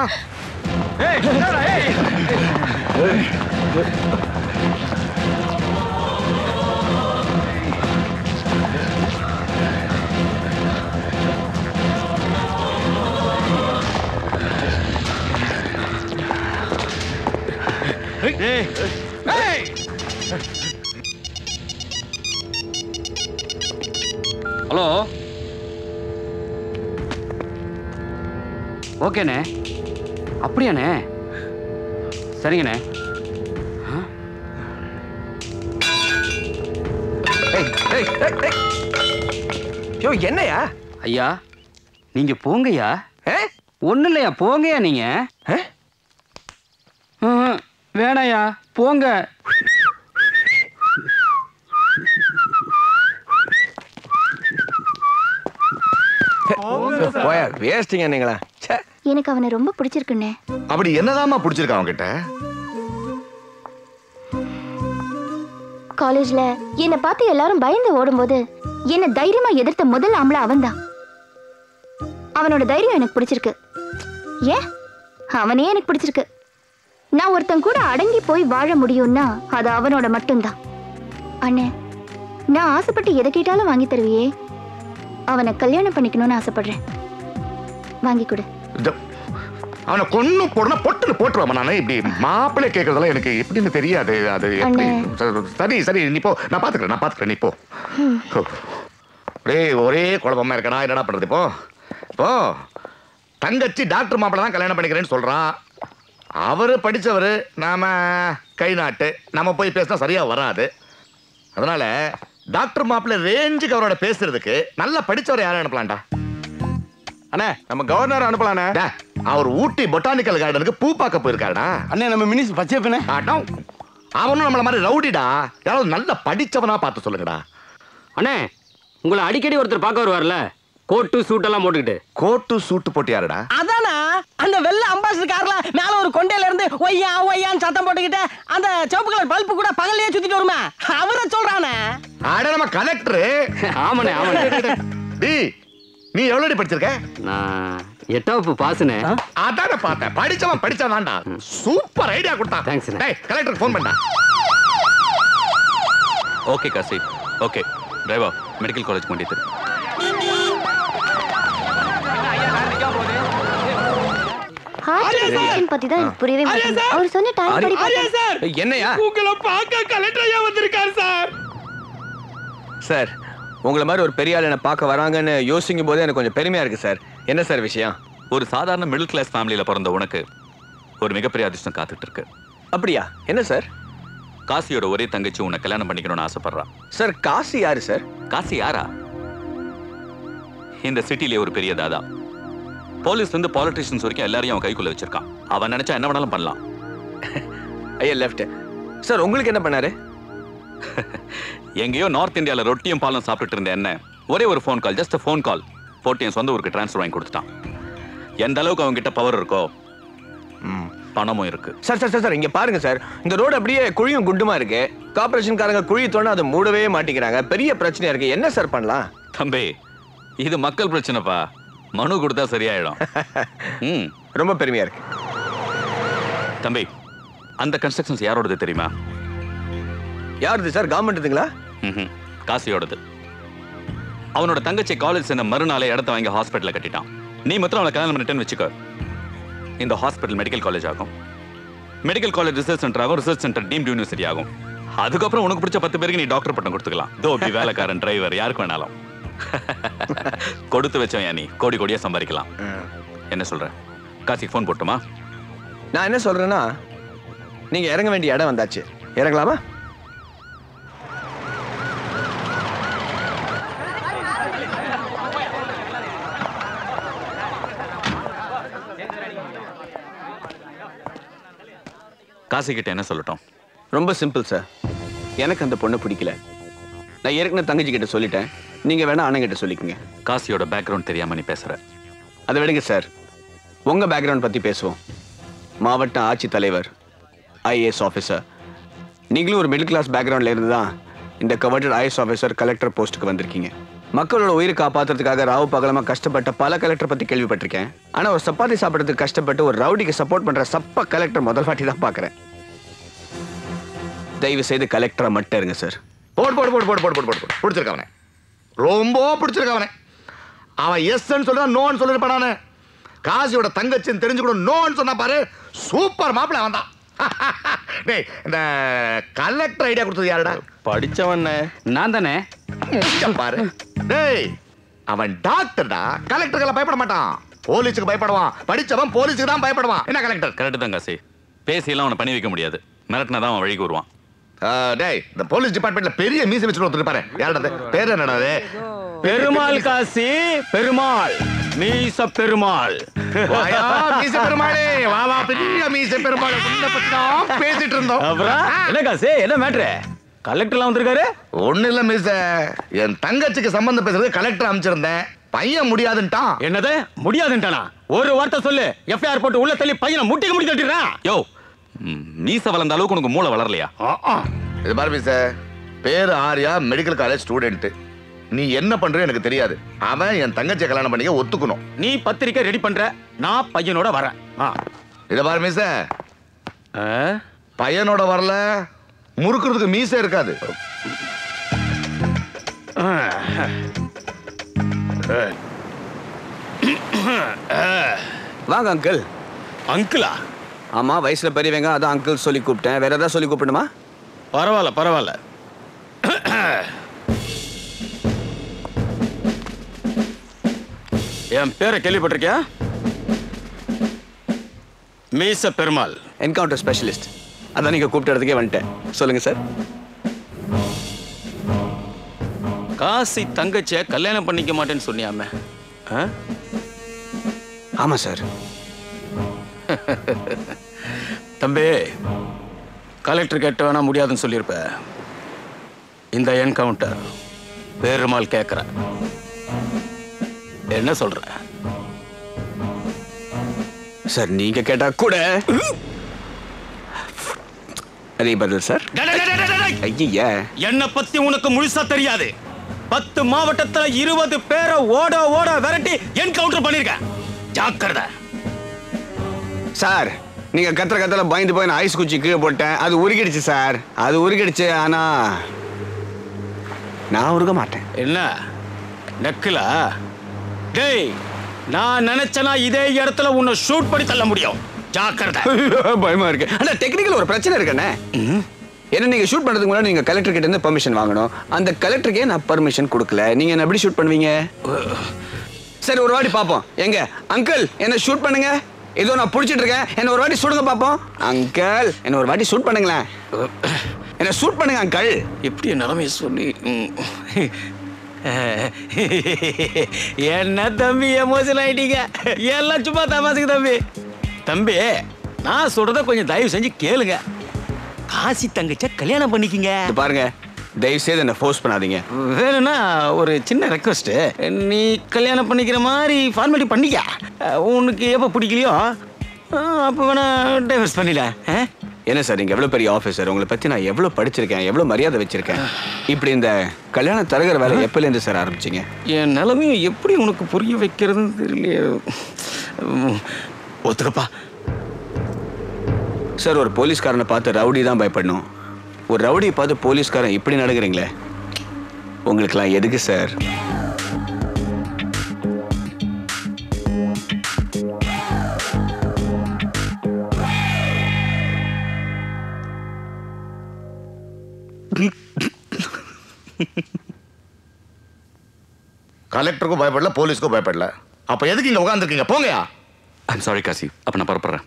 ஹலோ ஓகேண்ணே அப்படியாண்ணே சரிங்கண்ணே யோ என்னையா ஐயா நீங்க போங்கய்யா ஒன்றும் இல்லையா போங்கய்யா நீங்க ம்ஹும். வேணாயா போங்க போயா வேஸ்டிங்க நீங்களா எனக்கு அவனை ரொம்ப பிடிச்சிருக்குண்ணே அப்படி என்னதாம்மா பிடிச்சிருக்கா அவன்கிட்ட காலேஜ்ல என்னை பார்த்து எல்லாரும் பயந்து ஓடும்போது என்னை தைரியமா எதிர்த்த முதல் ஆம்பளை அவன்தான் அவனோட தைரியம் எனக்கு பிடிச்சிருக்கு ஏன் அவனே எனக்கு பிடிச்சிருக்கு நான் ஒருத்தன் கூட அடங்கி போய் வாழ முடியும்னா அது அவனோட மட்டும்தான் அண்ணே நான் ஆசைப்பட்டு எதை கேட்டாலும் வாங்கி தருவியே அவனை கல்யாணம் பண்ணிக்கணும்னு ஆசைப்படுறேன் வாங்கி கொடு இந்த, அவனை கொன்னு போடணும் பொட்டுன்னு போட்டுருவாமா நானே இப்படி மாப்பிள்ளை கேட்கறதெல்லாம் எனக்கு எப்படின்னு தெரியாது அது எப்படி சரி சரி நீ போ நான் பாத்துக்கிறேன் நான் பாத்துக்கிறேன் நீ போ ஹோ. ஒரே ஒரே குழப்பமா இருக்கடா என்னடா பண்றது இப்போ இப்போ தங்கச்சி டாக்டர் மாப்பிள்ளை தான் கல்யாணம் பண்ணிக்கிறேன்னு சொல்றான் அவரு படிச்சவரு நாம கை நாட்டு நம்ம போய் பேசினா சரியா வராது அதனால டாக்டர் மாப்பிள்ளை ரேஞ்சுக்கு அவரோட பேசுறதுக்கு நல்லா படிச்சவரை யாரை அனுப்பலாம்டா அண்ணே நம்ம கவர்னர் அனுப்பலாண்ணே அவர் ஊட்டி பொட்டானிக்கல் கார்டனுக்கு பூ பார்க்க போயிருக்காருடா அண்ணே நம்ம மினிஸ் பச்சைப்பனே ஆட்டம் அவனும் நம்மள மாதிரி ரவுடிடா யாராவது நல்ல படிச்சவனா பார்த்து சொல்லுங்கடா அண்ணே உங்களை அடிக்கடி ஒருத்தர் பார்க்க வருவார்ல கோட்டு சூட்டெல்லாம் போட்டுக்கிட்டு கோட்டு சூட்டு போட்டு யாருடா அதானா அந்த வெள்ள அம்பாசிடர் கார்ல மேல ஒரு கொண்டையில இருந்து ஒய்யா ஒய்யான்னு சத்தம் போட்டுக்கிட்டு அந்த சிவப்பு கலர் பல்பு கூட பகல்லையே சுத்திட்டு வருமே அவரை சொல்றானே ஆட நம்ம கலெக்டர் ஆமாண்ணே ஆமாண்ணே டேய் நீ எவ்வளவு படிச்சிருக்க நான் எட்டாம் வகுப்பு பாசுனே அதான பார்த்தேன் படிச்சவன் படிச்சவன்டா சூப்பர் ஐடியா கொடுத்தான் Thanks, அண்ணே. டேய் கலெக்டருக்கு ஃபோன் பண்ணா okay Kasi okay driver medical college கொண்டு திரு ஹார்ட் டிசீஸ் பத்தி தான் எனக்கு புரியவே மாட்டேங்குது அவர் சொன்ன டைம் படி பார்த்தா என்னையா உங்களை பார்க்க கலெக்டர் ஐயா வந்திருக்காரு சார் சார் உங்களை மாதிரி ஒரு பெரிய ஆள் என்னை பார்க்க வராங்கன்னு யோசிக்கும் போதே எனக்கு கொஞ்சம் பெருமையா இருக்கு சார் என்ன சார் விஷயம் ஒரு சாதாரண மிடில் கிளாஸ் ஃபேமிலியில பிறந்த உனக்கு ஒரு மிகப்பெரிய அதிர்ஷ்டம் காத்துட்டு இருக்கு அப்படியா என்ன சார் காசியோட ஒரே தங்கச்சி உன்னை கல்யாணம் பண்ணிக்கணும்னு ஆசைப்படுறான் சார் காசி யாரு சார் காசி யாரா இந்த சிட்டிலே ஒரு பெரிய தாதா போலீஸ் இருந்து பாலிட்டிஷியன்ஸ் வரைக்கும் எல்லாரையும் அவன் கைக்குள்ள வச்சிருக்கான் அவன் நினைச்சா என்ன வேணாலும் பண்ணலாம் ஐயா லெஃப்ட் சார் உங்களுக்கு என்ன பண்ணாரு எங்கேயோ நார்த் இந்தியால ரொட்டியும் பாலும் சாப்பிட்டுட்டு இருந்த என்ன ஒரே ஒரு phone call just phone call போட்டு என் சொந்த ஊருக்கு ட்ரான்ஸ்ஃபர் வாங்கி கொடுத்துட்டான் எந்த அளவுக்கு அவங்க கிட்ட பவர் இருக்கோ பணமும் இருக்கு சார் சார் சார் சார் இங்க பாருங்க சார் இந்த ரோடு அப்படியே குழியும் குண்டுமா இருக்கு கார்பரேஷன்காரங்க குழி தோண அதை மூடவே மாட்டேங்கிறாங்க பெரிய பிரச்சனையா இருக்கு என்ன சார் பண்ணலாம் தம்பி இது மக்கள் பிரச்சனைப்பா மனு கொடுத்தா சரியாயிடும் ம் ரொம்ப பெருமையா இருக்கு தம்பி அந்த கன்ஸ்ட்ரக்ஷன்ஸ் யாரோடது தெரியுமா யாருது சார் கவர்மெண்ட்டுங்களா ம்ஹும். காசியோடது அவனோட தங்கச்சி காலேஜ் சேர்ந்த மறுநாளே இடத்த வாங்கி ஹாஸ்பிட்டல்ல கட்டிட்டான் நீ மாத்திரம் அவளை கல்யாணம் பண்ணிட்டேன்னு வச்சுக்கோ இந்த ஹாஸ்பிட்டல் மெடிக்கல் காலேஜ் ஆகும் மெடிக்கல் காலேஜ் ரிசர்ச் சென்டர் ஆகும் ரிசர்ச் சென்டர் டீம்ட் யூனிவர்சிட்டி ஆகும் அதுக்கப்புறம் உனக்கு பிடிச்ச பத்து பேருக்கு நீ டாக்டர் பட்டம் கொடுத்துக்கலாம் தோபி வேலைக்காரன் டிரைவர் யாருக்கு வேணாலும் கொடுத்து வச்சவன் நீ கோடி கோடியா சம்பாதிக்கலாம் என்ன சொல்ற காசிக்கு ஃபோன் போட்டுமா நான் என்ன சொல்றேன்னா நீங்க இறங்க வேண்டிய இடம் வந்தாச்சு இறங்கலாமா காசி கிட்ட என்ன சொல்லட்டும் ரொம்ப சிம்பிள் சார் எனக்கு அந்த பொண்ணை பிடிக்கல நான் ஏற்கனவே தங்கச்சி கிட்ட சொல்லிட்டேன் நீங்க வேணா அண்ணன் கிட்ட சொல்லிக்கங்க காசியோட பேக்ரவுண்ட் தெரியாம நீ பேசுற அதை விடுங்க சார் உங்க பேக்ரவுண்ட் பத்தி பேசுவோம் மாவட்ட ஆட்சித்தலைவர் ஐஏஎஸ் ஆஃபீஸர் நீங்களும் ஒரு மிடில் கிளாஸ் பேக்ரவுண்ட்ல இருந்து தான் இந்த கவர்டட் ஐஏஎஸ் ஆஃபீஸர் கலெக்டர் போஸ்ட்டுக்கு வந்திருக்கீங்க மக்களோட உயிரை காப்பாத்துறதுக்காக ராவு பகலமா கஷ்டப்பட்ட பல கலெக்டர் பத்தி கேள்விப்பட்டிருக்கேன் ஆனா ஒரு சப்பாத்தி சாப்பிட்றதுக்கு கஷ்டப்பட்டு ஒரு ரவுடிக்கு சப்போர்ட் பண்ற சப்ப கலெக்டர் முதல் வாட்டி தான் பாக்குறேன் தயவு செய்து கலெக்டரா மட்டும் இருங்க சார் போடு போடு போடு போடு போடு போடு போடு போடு பிடிச்சிருக்க அவனை ரொம்ப பிடிச்சிருக்க அவனை அவன் எஸ்ன்னு சொல்றா நோன்னு சொல்லிருப்பான் நானு காசியோட தங்கச்சின்னு தெரிஞ்சு கூட நோன்னு சொன்னா பாரு சூப்பர் மாப்பிள்ள அவன் தான் டேய் இந்த கலெக்டர் ஐடியா கொடுத்தது யாருடா படிச்சவன் நான் தானே இங்க பாரு டேய் அவன் டாக்டர்டா கலெக்டருக்கெல்லாம் பயப்பட மாட்டான் போலீஸுக்கு பயப்படுவான் படிச்சவன் போலீஸுக்கு தான் பயப்படுவான் என்ன கலெக்டர் கரெக்ட் தான் காசி பேசியெல்லாம் அவனை பண்ணி வைக்க முடியாது மிரட்டினா தான் அவன் வழிக்கு வருவான் டேய் இந்த போலீஸ் டிபார்ட்மெண்ட்ல பெரிய மீசை வச்சுட்டு ஒருத்தர் பாரு யாருடா அது? பேர் என்னடா அது பெருமாள் காசி பெருமாள் மீச பெருமாள் வாயா, மீசை பெருமாளே வா வா பெரிய மீசை பெருமாள் உன்னை பத்தி தான் பேசிட்டு இருந்தோம் அப்புறம் என்ன காசி என்ன மேட்ரு கலெக்டர்லாம் வந்திருக்காரு ஒண்ணு இல்ல மிஸ் என் தங்கச்சிக்கு சம்பந்தம் பேசுறது கலெக்டர் அமைச்சிருந்தேன் பையன் முடியாதுன்ட்டான் என்னது முடியாதுன்ட்டானா ஒரு வார்த்தை சொல்லு எஃப்ஐஆர் போட்டு உள்ள தள்ளி பையனை முட்டிக்கு முடி தட்டிடுறேன் யோ ம், மீச வளர்ந்த அளவுக்கு உனக்கு மூளை வளரலையா இது பாரு மிஸ் பேரு ஆர்யா மெடிக்கல் காலேஜ் ஸ்டூடெண்ட் நீ என்ன பண்ற எனக்கு தெரியாது அவன் என் தங்கச்சியை கல்யாணம் பண்ணிக்க ஒத்துக்கணும் நீ பத்திரிக்கை ரெடி பண்ற நான் பையனோட வரேன் ஆ. இத பாரு மிஸ் பையனோட வரல முறுக்குறதுக்கு மீசை இருக்காது வாங்க அங்கிள் அங்கிளா ஆமா வயசுல பெரியவங்க அதான் அங்கிள் சொல்லி கூப்பிட்டேன் வேற ஏதாவது சொல்லி கூப்பிடணுமா பரவாயில்ல பரவாயில்ல என் பேரை கேள்விப்பட்டிருக்கியா மீச பெருமாள் என்கவுண்டர் ஸ்பெஷலிஸ்ட் அதான் நீங்க கூப்பிட்ட இடத்துக்கே வந்துட்டேன் சொல்லுங்க சார் காசி தங்கச்சிய கல்யாணம் பண்ணிக்க மாட்டேன்னு சொன்னியாமே ஆ? ஆமா சார் தம்பி கலெக்டர் கேட்ட வேணா முடியாதுன்னு சொல்லியிருப்ப இந்த என்கவுண்டர் பெருமாள் கேட்குற என்ன சொல்ற சார் நீங்க கேட்டா கூட அதே பதில் சார் ஐயா என்ன பத்தி உனக்கு முழுசா தெரியாது பத்து மாவட்டத்துல இருபது பேரை ஓட ஓட விரட்டி என்கவுண்டர் பண்ணிருக்கேன் ஜாக்கிரதை சார் நீங்க கத்துற கத்துல பயந்து போய் நான் ஐஸ் குச்சி கீழே போட்டேன் அது உருகிடுச்சு சார் அது உருகிடுச்சு ஆனா நான் உருக மாட்டேன் என்ன நெக்கிலா டேய் நான் நினைச்சனா இதே இடத்துல உன்னை ஷூட் பண்ணி தள்ள முடியும் ஜாக்கிரதை பயமா இருக்கு ஆனா டெக்னிக்கல் ஒரு பிரச்சனை இருக்குண்ணே என்ன நீங்க ஷூட் பண்றதுக்கு முன்னாடி நீங்க கலெக்டர் கிட்ட இருந்து பெர்மிஷன் வாங்கணும் அந்த கலெக்டருக்கே நான் பெர்மிஷன் கொடுக்கல நீங்க என்ன எப்படி ஷூட் பண்ணுவீங்க சரி ஒரு வாட்டி பாப்போம் எங்க அங்கிள் என்ன ஷூட் பண்ணுங்க ஏதோ நான் புடிச்சிட்டு இருக்கேன் என்ன ஒரு வாட்டி சுடுங்க பாப்போம் அங்கிள் என்ன ஒரு வாட்டி ஷூட் பண்ணுங்களேன் என்ன ஷூட் பண்ணுங்க அங்கிள் எப்படி நிலைமைய சொல்லி ம். என்ன தம்பி எமோஷன் ஆயிட்டீங்க எல்லாம் சும்மா தமாசுக்கு தம்பி தம்பி நான் சொல்றத கொஞ்சம் தயவு செஞ்சு கேளுங்க காசி தங்கச்ச கல்யாணம் பண்ணிக்கிங்க இது பாருங்க தயவு செய்து என்ன ஃபோர்ஸ் பண்ணாதீங்க வேணும்னா ஒரு சின்ன ரெக்வஸ்ட் நீ கல்யாணம் பண்ணிக்கிற மாதிரி ஃபார்மாலிட்டி பண்ணிக்க உனக்கு எப்போ பிடிக்கலையோ அப்போ வேணா டைவர்ஸ் பண்ணிடல என்ன சார் நீங்க எவ்வளவு பெரிய ஆஃபீஸர் உங்களை பத்தி நான் எவ்வளவு படிச்சிருக்கேன் எவ்வளவு மரியாதை வச்சிருக்கேன் இப்படி இந்த கல்யாண தரகர் வேலை எப்பல இருந்து சார் ஆரம்பிச்சீங்க என் நிலைமையை எப்படி உனக்கு புரிய வைக்கிறதுன்னு தெரியலையே உம், ஒத்துக்கப்பா சார் ஒரு போலீஸ்காரனை பார்த்து ரவுடி தான் பயப்படணும் ஒரு ரவுடியை பார்த்து போலீஸ்காரன் இப்படி நடக்கிறீங்களே உங்களுக்கெல்லாம் எதுக்கு சார் கலெக்டருக்கும் பயப்படல போலீஸ்க்கும் பயப்படல அப்ப எதுக்கு இங்க உட்காந்துருக்கீங்க போங்கயா ஐம் சாரி காசி அப்ப நான் புறப்படுறேன்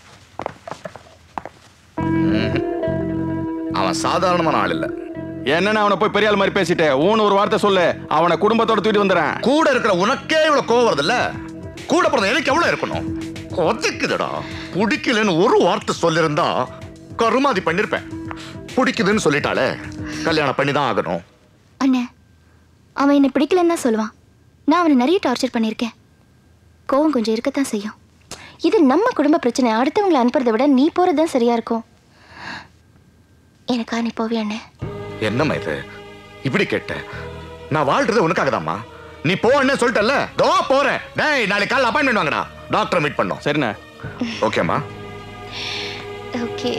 அவன் சாதாரணமான ஆள் இல்ல என்னன்னு அவனை போய் பெரிய ஆள் மாதிரி பேசிட்டு ஊன்னு ஒரு வார்த்தை சொல்லு அவனை குடும்பத்தோட தூக்கிட்டு வந்துடுறேன் கூட இருக்கிற உனக்கே இவ்வளவு கோவம் வருது இல்ல கூட பிறந்த எனக்கு எவ்வளவு இருக்கணும் கொதிக்குதுடா பிடிக்கலன்னு ஒரு வார்த்தை சொல்லியிருந்தா கருமாதி பண்ணிருப்பேன் பிடிக்குதுன்னு சொல்லிட்டாலே கல்யாணம் பண்ணி தான் ஆகணும் அண்ணே அவன் என்னை பிடிக்கலன்னு தான் சொல்லுவான் நான் அவனை நிறைய டார்ச்சர் பண்ணியிருக்கேன் கோவம் கொஞ்சம் இருக்கத்தான் செய்யும் இது நம்ம குடும்ப பிரச்சனை அடுத்தவங்களை அனுப்புறதை விட நீ போகிறது தான் சரியா இருக்கும் எனக்கா நீ போவே அண்ணே என்னம்மா இது இப்படி கேட்ட நான் வாழ்றது உனக்காக நீ போன்னு சொல்லிட்டல தோ போறேன் டேய் நாளைக்கு காலைல அப்பாயின்மெண்ட் வாங்கடா டாக்டர் மீட் பண்ணோம் சரிண்ணே ஓகேம்மா ஓகே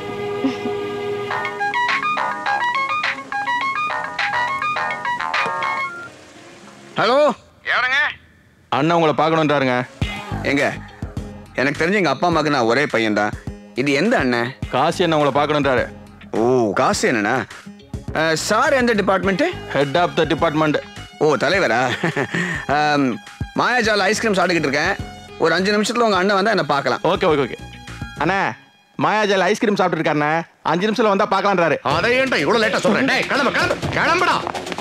ஹலோ ஏனுங்க அண்ணன் உங்களை பார்க்கணுன்றாருங்க எங்க எனக்கு தெரிஞ்ச எங்க அப்பா அம்மாக்கு நான் ஒரே பையன் தான் இது எந்த அண்ணன் காசி அண்ணன் உங்களை பார்க்கணுன்றாரு ஓ காசு என்னண்ணா சார் எந்த department head of the department oh தலைவரா ஆம், மாயாஜால ஐஸ்கிரீம் சாப்பிட்டுக்கிட்டு இருக்கேன் ஒரு அஞ்சு நிமிஷத்துல உங்க அண்ணன் வந்தா என்ன பார்க்கலாம் ஓகே ஓகே ஓகே அண்ணா மாயாஜால் ஐஸ்கிரீம் சாப்பிட்டு இருக்காருண்ணே அஞ்சு நிமிஷத்துல வந்தா பார்க்கலான்றாரு அதை ஏன்டா இவ்வளவு லேட்டா சொல்றேன் டேய் கிளம்பு கிளம்பு கிளம்புடா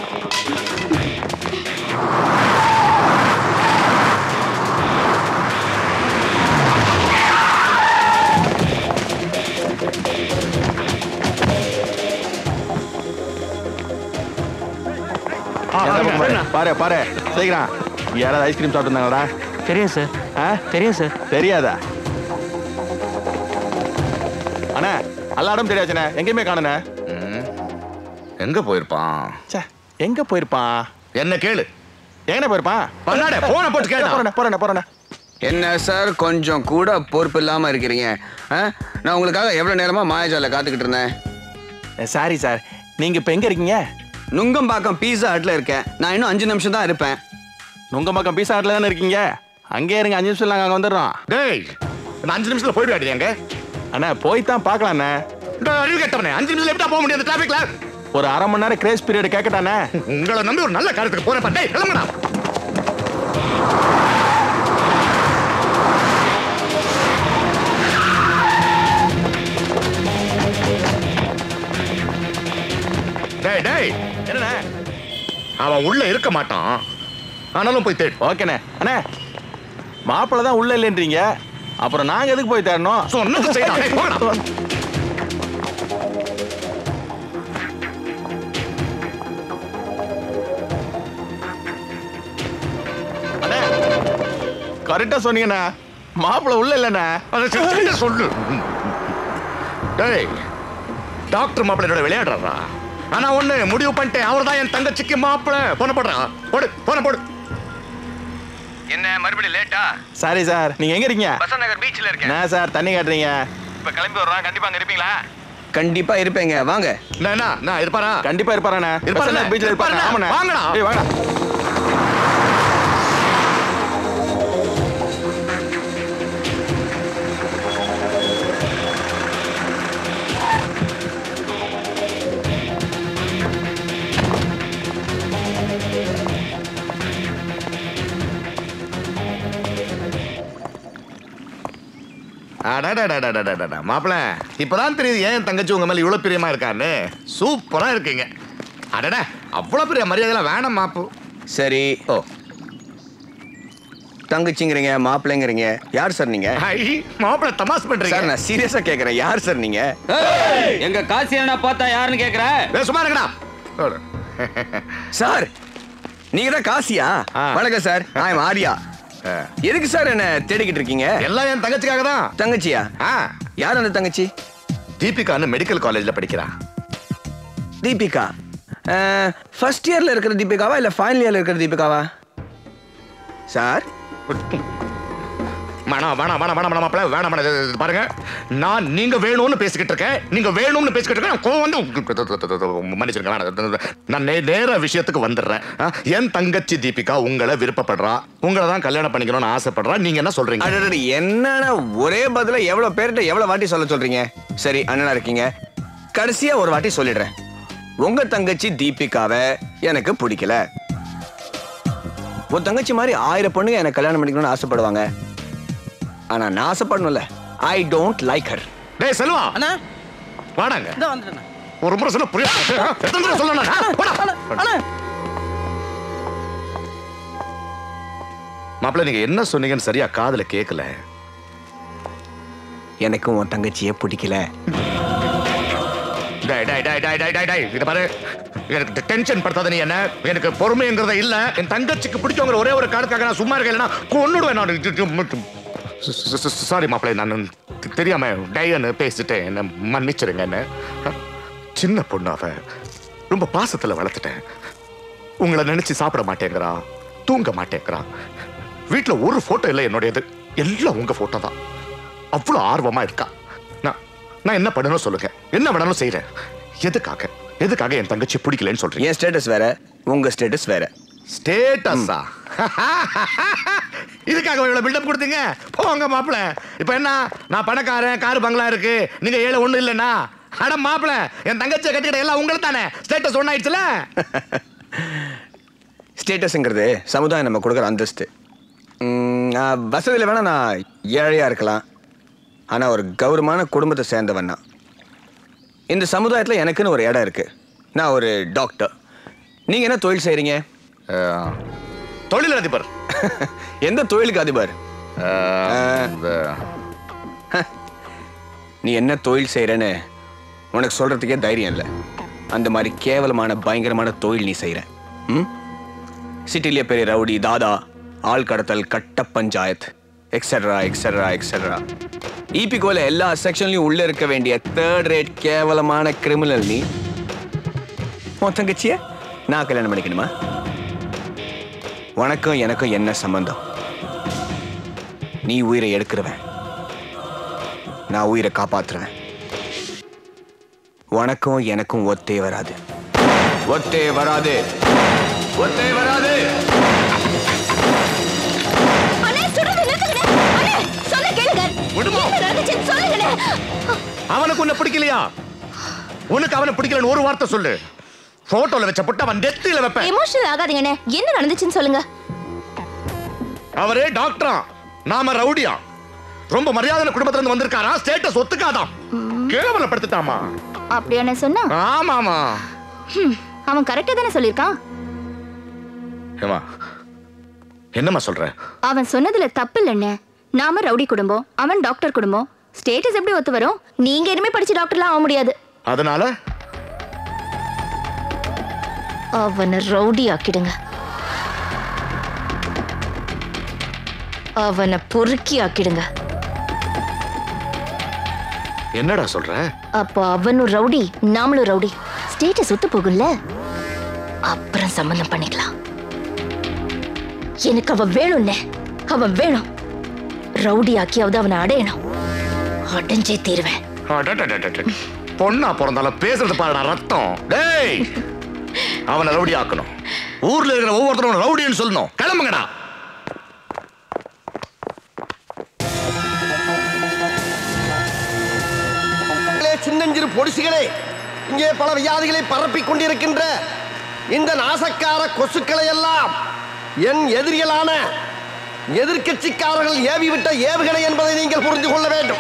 எந்த பக்கம் பாரு. பாரு பாரு சீக்கிரம் யாராவது ஐஸ்கிரீம் சாப்பிட்டு இருந்தாங்களா தெரியும் சார் ஆ தெரியும் சார் தெரியாதா அண்ணா அல்லாடம் தெரியாச்சுண்ணே எங்கேயுமே காணுண்ணே எங்க போயிருப்பான் ச்சே எங்க போயிருப்பான் என்ன கேளு எங்கண்ணே போயிருப்பான் பண்ணாடே, போனை போட்டு கேளு. போறேன் போறேன் போறேன் என்ன சார் கொஞ்சம் கூட பொறுப்பு இல்லாம இருக்கிறீங்க ஆ? நான் உங்களுக்காக எவ்வளவு நேரமா மாயாஜால காத்துக்கிட்டு இருந்தேன் சாரி சார் நீங்க இப்ப எங்க இருக்கீங்க நுங்கம்பாக்கம் பீஸா ஹட்ல இருக்கேன் நான் இன்னும் அஞ்சு நிமிஷம் தான் இருப்பேன் நுங்கம்பாக்கம் பீஸா ஹட்ல தானே இருக்கீங்க அங்கே இருங்க அஞ்சு நிமிஷம் நாங்கள் அங்கே வந்துடுறோம் டேய் நான் அஞ்சு நிமிஷத்துல போயிடுவாடி எங்க அண்ணா போய் தான் பார்க்கலாம் அண்ணா அறிவு கேட்டவனே அஞ்சு நிமிஷத்துல எப்படி போக முடியும் டிராபிக்ல ஒரு அரை மணி நேரம் கிரேஸ் பீரியட் கேட்கட்டானே உங்களை நம்பி ஒரு நல்ல காரியத்துக்கு போறேன் டேய் கிளம்புடா டேய் டேய் என்னண்ணே அவன் உள்ள இருக்க மாட்டான் ஆனாலும் போய் தேடு ஓகேண்ணே அண்ணே மாப்பிள்ளை தான் உள்ள இல்லைன்றீங்க அப்புறம் நாங்க எதுக்கு போய் தேடணும் சொன்னது செய்யலாம். டேய், போங்கடா. கரெக்டா சொன்னீங்கண்ணே மாப்பிள்ளை உள்ள இல்லைண்ணே அதை சிரிச்சுக்கிட்டே சொல்லு டேய் டாக்டர் மாப்பிள்ளை என்னோட விளையாடுறாரா ஆனா ஒண்ணு முடிவு பண்ணிட்டேன் அவர் தான் என் தங்கச்சிக்கு மாப்பிள்ளை போன போடுறான் போடு போன போடு என்ன மறுபடியும் லேட்டா சாரி சார் நீங்க எங்க இருக்கீங்க பசந்த் நகர் பீச்ல இருக்கேன் என்ன சார் தண்ணி காட்டுறீங்க இப்ப கிளம்பி வர்றோம் கண்டிப்பா அங்க இருப்பீங்களா கண்டிப்பா இருப்பேங்க வாங்க என்ன நான் இருப்பாரா கண்டிப்பா இருப்பாராண்ணே இருப்பாருண்ணே? பீச்ல இருப்பாரு இருப்பாருண்ணே? ஆமாண்ணே வாங்கடா. ஏய் வாங்கடா அடடடடடடடட. மாப்பிள இப்பதான் தெரியுது ஏன் என் தங்கச்சி உங்க மேல இவ்வளவு பிரியமா இருக்கான்னு சூப்பரா இருக்கீங்க அடட அவ்வளவு பெரிய மரியாதைலாம் வேணாம் மாப்பு சரி ஓ தங்கச்சிங்கிறீங்க மாப்பிள்ளைங்கிறீங்க யார் சார் நீங்க மாப்பிள்ள தமாஸ் பண்றீங்க சார் நான் சீரியஸா கேக்குறேன் யார் சார் நீங்க எங்க காசி அண்ணா பார்த்தா யாருன்னு கேக்குற சும்மா இருக்கடா சார் நீங்க தான் காசியா வணக்கம் சார் நான் ஆரியா எதுக்கு சார் என்ன தேடிக்கிட்டு இருக்கீங்க எல்லாம் என் தங்கச்சிக்காக தான் தங்கச்சியா யார் அந்த தங்கச்சி தீபிகான்னு மெடிக்கல் காலேஜ்ல படிக்கிறா தீபிகா ஃபர்ஸ்ட் இயர்ல இருக்கிற தீபிகாவா இல்ல ஃபைனல் இயர்ல இருக்கிற தீபிகாவா சார் வேணாம் வேணாம் வேணாம் வேணாம் வேணாம் மாப்பிள, வேணாம் வேணாம் இது- இது பாருங்க நான் நீங்க வேணும்னு பேசிக்கிட்டு இருக்கேன் நீங்க வேணும்னு பேசிக்கிட்டு இருக்கேன் கோவம் வந்து மன்னிச்சிருங்க வேணாம் நான் நே- நேர விஷயத்துக்கு வந்துடுறேன் ஆ, என் தங்கச்சி தீபிகா உங்களை விருப்பப்படுறா உங்களை தான் கல்யாணம் பண்ணிக்கணும்னு ஆசைப்படுறா நீங்க என்ன சொல்றீங்க அடடடி, என்னன்னா ஒரே பதில எவ்வளவு பேர்கிட்ட எவ்வளவு வாட்டி சொல்ல சொல்றீங்க சரி அண்ணனா இருக்கீங்க கடைசியா ஒரு வாட்டி சொல்லிடுறேன் உங்க தங்கச்சி தீபிகாவை எனக்கு பிடிக்கல உன் தங்கச்சி மாதிரி ஆயிரம் பொண்ணுங்க எனக்கு கல்யாணம் பண்ணிக்கணும்னு ஆசைப்படுவாங்க ஆனா நான் ஆசைப்படணும்ல ஐ டோன்ட் லைக் ஹர் டேய் செல்வா அண்ணா வாடாங்க இந்த வந்துட்டேன் ஒரு முறை சொல்ல புரியாது எத்தனை தடவை சொல்லணும் அண்ணா மாப்பிள்ள நீங்க என்ன சொன்னீங்கன்னு சரியா காதுல கேட்கல எனக்கும் உன் தங்கச்சியே பிடிக்கல டேய் டேய் டேய் டேய் டேய் டேய் டேய் இத பாரு எனக்கு டென்ஷன் படுத்தாத நீ என்ன எனக்கு பொறுமைங்கிறத இல்ல என் தங்கச்சிக்கு பிடிச்சவங்க ஒரே ஒரு காரணத்துக்காக நான் சும்மா இருக்கேன் இல்லைன்னா கொன்னுடுவேன் நான் சாரி மாப்பிள்ளை நான் தெ- தெரியாம டைன்னு பேசிட்டேன் என்ன மன்னிச்சிருங்க என்ன சின்ன பொண்ணு அவ ரொம்ப பாசத்துல வளர்த்துட்டேன் உங்களை நினைச்சு சாப்பிட மாட்டேங்கிறா தூங்க மாட்டேங்கிறா வீட்ல ஒரு போட்டோ இல்லை என்னுடையது எல்லாம் உங்க போட்டோ தான் அவ்வளவு ஆர்வமா இருக்கா நான் நான் என்ன பண்ணணும் சொல்லுங்க என்ன வேணாலும் செய்யறேன் எதுக்காக எதுக்காக என் தங்கச்சி பிடிக்கலன்னு சொல்றீங்க என் ஸ்டேட்டஸ் வேற உங்க ஸ்டேட்டஸ் வேற ஸ்டேட்டஸா இதுக்காக இவ்வளவு பில்டப் கொடுத்தீங்க போங்க மாப்பிள இப்போ என்ன நான் பணக்காரன் கார் பங்களா இருக்கு நீங்க ஏழை ஒண்ணு இல்லைன்னா அட மாப்பிள என் தங்கச்சியை கட்டிக்கிட்ட எல்லாம் உங்களுக்கு தானே ஸ்டேட்டஸ் ஒன்று ஆயிடுச்சுல ஸ்டேட்டஸ்ங்கிறது சமுதாயம் நம்ம கொடுக்குற அந்தஸ்து ம், நான் வசதியில் வேணா நான் ஏழையாக இருக்கலாம் ஆனால் ஒரு கௌரவமான குடும்பத்தை சேர்ந்தவன் நான் இந்த சமுதாயத்தில் எனக்குன்னு ஒரு இடம் இருக்கு நான் ஒரு டாக்டர் நீங்கள் என்ன தொழில் செய்கிறீங்க தொழில் அதிபர் எந்த தொழிலுக்கு அதிபர் நீ என்ன தொழில் செய்கிறேன்னு உனக்கு சொல்கிறதுக்கே தைரியம் இல்லை அந்த மாதிரி கேவலமான பயங்கரமான தொழில் நீ செய்கிற ம் சிட்டிலேயே பெரிய ரவுடி தாதா ஆள் கடத்தல் கட்ட பஞ்சாயத் எக்ஸெட்ரா எக்ஸெட்ரா எக்ஸெட்ரா இபிகோல எல்லா செக்ஷன்லயும் உள்ள இருக்க வேண்டிய தேர்ட் ரேட் கேவலமான கிரிமினல் நீ உன் தங்கச்சிய நான் கல்யாணம் பண்ணிக்கணுமா உனக்கும் எனக்கும் என்ன சம்பந்தம் நீ உயிரை எடுக்கிறவன் நான் உயிரை காப்பாத்துறேன் உனக்கும் எனக்கும் ஒத்தே வராது ஒத்தே வராது ஒத்தே வராது அண்ணே சுடுறது நிறுத்துங்கண்ணே அண்ணே சொல்ல கேளுங்க விடுமா? என்ன நடந்துச்சுன்னு சொல்லுங்கண்ணே அவனுக்கு உன்னை பிடிக்கலையா உனக்கு அவனை பிடிக்கலன்னு ஒரு வார்த்தை சொல்லு போட்டோல வச்ச புட்டு அவன் டெத்தில வைப்பேன் எமோஷனல் ஆகாதீங்கண்ணே என்ன நடந்துச்சுன்னு சொல்லுங்க அவரே டாக்டரா நாம ரவுடியா ரொம்ப மரியாதை குடும்பத்துல இருந்து வந்திருக்காரா ஸ்டேட்டஸ் ஒத்துக்காதாம் கேவலப்படுத்திட்டாமா அப்படியாண்ணே சொன்னா ஆமாமா ஹம், அவன் கரெக்டா தானே சொல்லியிருக்கான் ஏமா என்னம்மா சொல்ற அவன் சொன்னதுல தப்பு இல்லைண்ணே நாம ரவுடி குடும்பம் அவன் டாக்டர் குடும்பம் ஸ்டேட்டஸ் எப்படி ஒத்து வரும் நீங்க இனிமே படிச்சு டாக்டர்லாம் ஆக முடியாது அதனால அவனை ரவுடி ஆக்கிடுங்க அவனை பொறுக்கி ஆக்கிடுங்க என்னடா சொல்ற அப்போ அவனும் ரவுடி நாமளும் ரவுடி ஸ்டேட்டஸ் ஒத்து போகும்ல அப்புறம் சம்பந்தம் பண்ணிக்கலாம் எனக்கு அவன் வேணும்னே அவன் வேணும் ரவுடி ஆக்கியாவது அவனை அடையணும் அடைஞ்சே தீருவேன் அடடடடட. பொண்ணா பிறந்தாலும் பேசுறது பாருடா ரத்தம் டேய் அவனை ரவுடி ஆக்கணும் ஊர்ல இருக்கிற ஒவ்வொருத்தரும் ரவுடின்னு சொல்லணும் கிளம்புங்கடா சின்னஞ்சிறு பொடிசுகளே இங்கே பல வியாதிகளை பரப்பிக் கொண்டிருக்கின்ற இந்த நாசக்கார கொசுக்களை எல்லாம் என் எதிரிகளான எதிர்க்கட்சிக்காரர்கள் ஏவிவிட்ட ஏவுகணை என்பதை நீங்கள் புரிந்து கொள்ள வேண்டும்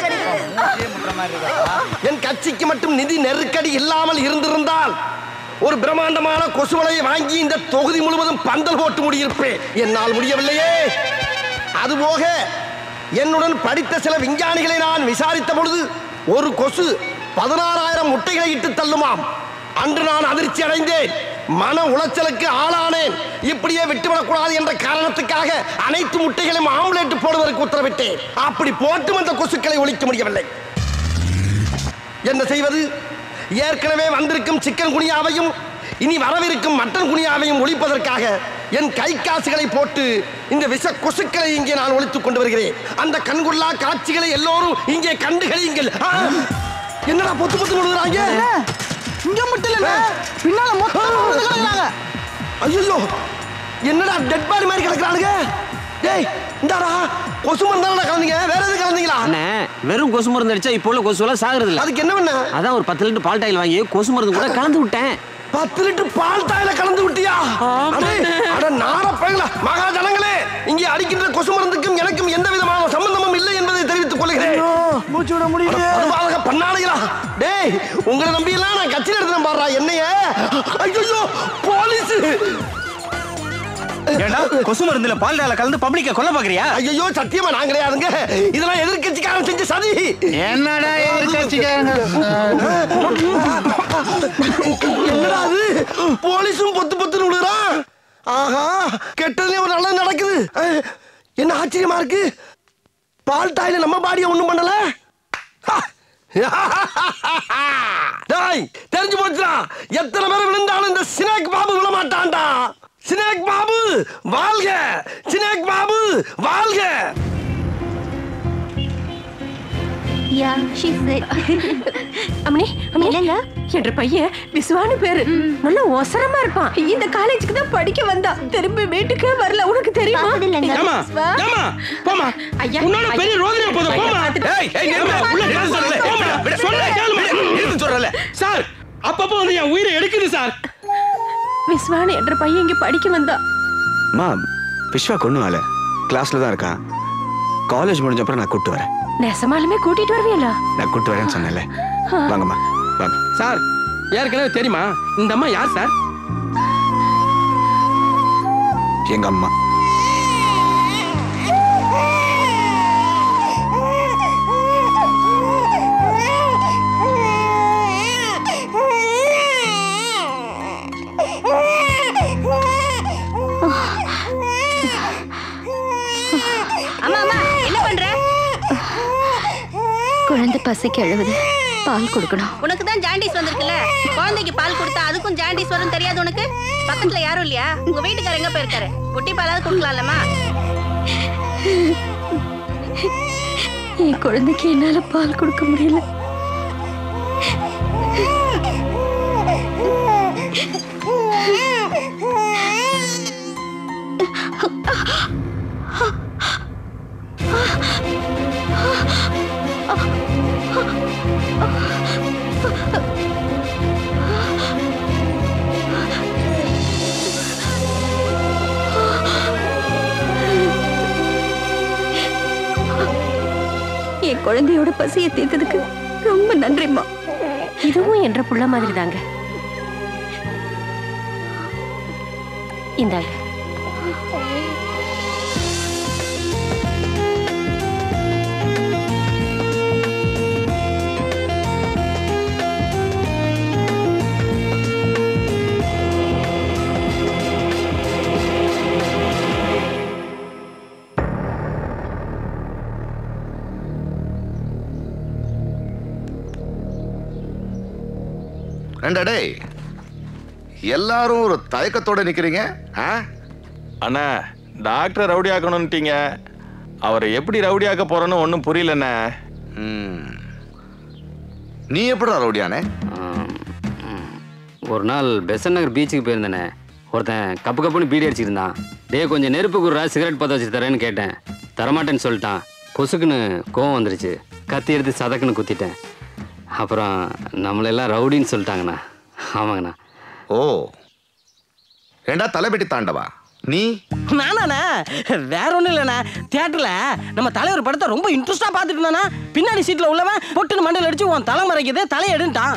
என் கட்சிக்கு மட்டும் நிதி நெருக்கடி இல்லாமல் இருந்திருந்தால் ஒரு பிரம்மாண்டமான கொசுவலையை வாங்கி இந்த தொகுதி முழுவதும் பந்தல் போட்டு முடியிருப்பேன் என்னால் முடியவில்லையே அதுபோக என்னுடன் படித்த சில விஞ்ஞானிகளை நான் விசாரித்த பொழுது ஒரு கொசு பதினாறாயிரம் முட்டைகளை இட்டு தள்ளுமாம் அன்று நான் அதிர்ச்சி அடைந்தேன் மன உளைச்சலுக்கு ஆளானேன் இப்படியே விட்டுவிடக்கூடாது என்ற காரணத்துக்காக அனைத்து முட்டைகளையும் ஆம்லேட் போடுவதற்கு உத்தரவிட்டேன் அப்படி போட்டும் அந்த கொசுக்களை ஒழிக்க முடியவில்லை என்ன செய்வது ஏற்கனவே வந்திருக்கும் சிக்கன் குனியாவையும் இனி வரவிருக்கும் மட்டன் குனியாவையும் ஒழிப்பதற்காக என் கை காசுகளை போட்டு இந்த விஷ கொசுக்களை இங்கே நான் ஒழித்துக் கொண்டு வருகிறேன் அந்த கண்குள்ளா காட்சிகளை எல்லோரும் இங்கே கண்டுகளியுங்கள் ஆ! என்னடா பொத்து பொத்து விழுகிறாங்க இங்க மட்டும் இல்ல பின்னால மொத்தம் ஐயோ என்னடா டெட் பாடி மாதிரி கிடக்குறானுங்க டேய் இந்தாடா கொசு மருந்தானடா கலந்தீங்க வேற எதுவும் கலந்தீங்களா அண்ணே வெறும் கொசு மருந்து அடிச்சா இப்போ உள்ள கொசு எல்லாம் சாகுறது இல்ல அதுக்கு என்ன பண்ண அதான் ஒரு பத்து லிட்டர் பால் டாயில் வாங்கி கொசு மருந்து கூட கலந்து விட்டேன் பத்து லிட்டர் பால் தாயில கலந்து விட்டியா அடே, அட நார பயங்களா மகாஜனங்களே இங்கே அடிக்கின்ற கொசு மருந்துக்கும் எனக்கும் எந்த விதமான சம்பந்தமும் இல்லை என்பதை தெரிவித்துக் கொள்கிறேன் மூச்சு விட முடியல பருவாதக பண்ணாடைகளா டேய் உங்களை நம்பி எல்லாம் நான் கட்சியில் எடுத்துறேன் பாடுறா என்னைய ஐயோ போலீஸ் ஏண்டா கொசு மருந்துல பால் டால கலந்து பப்ளிக்க கொல்ல பாக்குறியா ஐயோ சத்தியமா நான் கிடையாதுங்க இதெல்லாம் எதிர்க்கட்சிக்காரன் செஞ்ச சதி என்னடா என்னடா அது போலீஸும் பொத்து பொத்து விடுறான் ஆஹா கெட்டதுலயே ஒரு நல்லது நடக்குது அஹ், என்ன ஆச்சரியமா இருக்கு பால் தாயில நம்ம பாடிய ஒண்ணும் பண்ணல ஹா. டேய் தெரிஞ்சு போச்சுடா எத்தனை பேர் விழுந்தாலும் இந்த சினேக் பாபு விழ மாட்டான்டா சினேக் பாபு வாழ்க சினேக் பாபு வாழ்க யா ஷீ செட் அம்மனி என்னங்க என்ற பையன் விசுவானு பேரு நல்ல ஒசரமா இருப்பான் இந்த காலேஜுக்கு தான் படிக்க வந்தான் திரும்பி வீட்டுக்கு வரல உனக்கு தெரியுமா ஏமா ஏமா போமா ஐயா, உன்னால பெரிய ஐயா. ரோதனை போதும் ஐயா, போமா பார்த்துட்டு- ஏய் ஏய் நிறுத்து. உள்ள நிறுத்து சொல்லல போமா சொல்ல கேளுமா சொல்றல சார் அப்பப்போ வந்து என் உயிரை எடுக்குது சார் விஸ்வானு என்ற பையன் இங்க படிக்க வந்தான் மா விஸ்வா கொண்டு வரல கிளாஸ்ல தான் இருக்கான் காலேஜ் முடிஞ்ச அப்புறம் நான் கூட்டு வரேன் நெசமாலுமே கூட்டிட்டு வருவீங்களா நான் கூட்டு வரேன்னு சொன்னேன்ல வாங்கம்மா வாங்க சார் ஏற்கனவே தெரியுமா இந்த அம்மா யார் சார் எங்க அம்மா அம்மா அம்மா என்ன பண்ற குழந்தை பசிக்கு அழுவுது பால் கொடுக்கணும் உனக்கு தான் ஜாண்டிஸ் வந்திருக்குல்ல குழந்தைக்கு பால் கொடுத்தா அதுக்கும் ஜாண்டிஸ் வரும் தெரியாது உனக்கு பக்கத்துல யாரும் இல்லையா உங்க வீட்டுக்காரர் எங்க போயிருக்காரு குட்டி பாலாவது கொடுக்கலாம்லமா என் குழந்தைக்கு என்னால பால் கொடுக்க முடியல என் குழந்தையோட பசியை தீர்த்ததுக்கு ரொம்ப நன்றிம்மா இதுவும் என்ற புள்ள மாதிரி தாங்க இந்தாங்க ரெண்டா டேய் எல்லாரும் ஒரு தயக்கத்தோட நிக்கிறீங்க ஆ அண்ணா டாக்டர் ரவுடி ஆக்கணும்ட்டீங்க அவரை எப்படி ரவுடி ஆக்க போறோன்னு ஒன்றும் புரியலண்ணே நீ எப்படா ரவுடியானே ஒரு நாள் பெசன் நகர் பீச்சுக்கு போயிருந்தேனே ஒருத்தன் கப்பு கப்புன்னு பீடி அடிச்சிருந்தான் டேய் கொஞ்சம் நெருப்பு குடுறா சிகரெட் பற்ற வச்சு தரேன்னு கேட்டேன் தரமாட்டேன்னு சொல்லிட்டான் பொசுக்குன்னு கோவம் வந்துருச்சு கத்தி எடுத்து சதக்குன்னு குத்திட்டேன் அப்புறம் நம்மளெல்லாம் ரவுடின்னு சொல்லிட்டாங்கண்ணா ஆமாங்கண்ணா ஓ ஏண்டா தலைபெட்டி தாண்டவா நீ நானாண்ணா வேற ஒண்ணும் இல்லைண்ணா தியேட்டர்ல நம்ம தலைவர் படத்தை ரொம்ப இன்ட்ரெஸ்டா பார்த்துட்டு இருந்தானா பின்னாடி சீட்ல உள்ளவன் பொட்டுன்னு மண்டல் அடிச்சு உன் தலை மறைக்குது தலையை எடுன்ட்டான்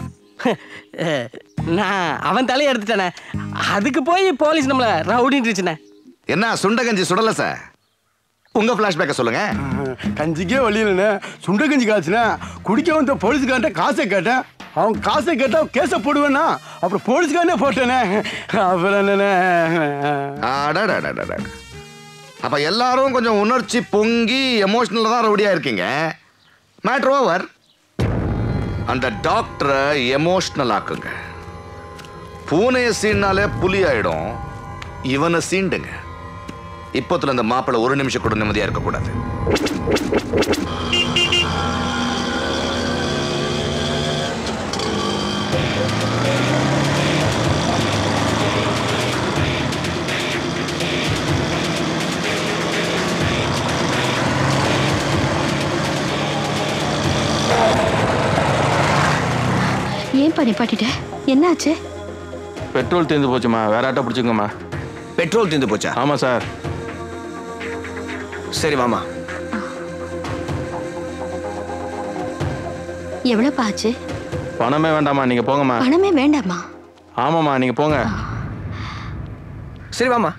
நான் அவன் தலையை எடுத்துட்டானே அதுக்கு போய் போலீஸ் நம்மள ரவுடின்றுச்சுண்ணே என்ன சுண்டகஞ்சி சுடல சார் உங்க பிளாஷ்பேக்க சொல்லுங்க கஞ்சிக்கே வழி இல்லைண்ணே சுண்ட கஞ்சி காய்ச்சினேன் குடிக்க வந்த போலீஸுக்கார்ட்ட காசை கேட்டேன் அவன் காசை கேட்டா கேஸை போடுவேனா அப்புறம் போலீஸ்காரனே போட்டேனே அப்புறம் என்னண்ணே அடடடடடட. அப்ப எல்லாரும் கொஞ்சம் உணர்ச்சி பொங்கி எமோஷனலா தான் ரவுடியா இருக்கீங்க மேட்ரு ஓவர் அந்த டாக்டரை எமோஷனல் ஆக்குங்க பூனையை சீண்டாலே புலி ஆயிடும் இவனை சீண்டுங்க இப்போத்துல இந்த மாப்பிள்ளை ஒரு நிமிஷம் கூட நிம்மதியா இருக்கக்கூடாது ஏன்பா நிப்பாட்டிட்ட என்னாச்சு பெட்ரோல் தீர்ந்து போச்சுமா வேற ஆட்டோ பிடிச்சிக்கோமா பெட்ரோல் தீர்ந்து போச்சா ஆமாம் சார் சரி வாமா எவ்வளவுப்பா ஆச்சு பணமே வேண்டாம்மா நீங்கள் போங்கம்மா பணமே வேண்டாமா ஆமாம்மா நீங்கள் போங்க சரி வாமா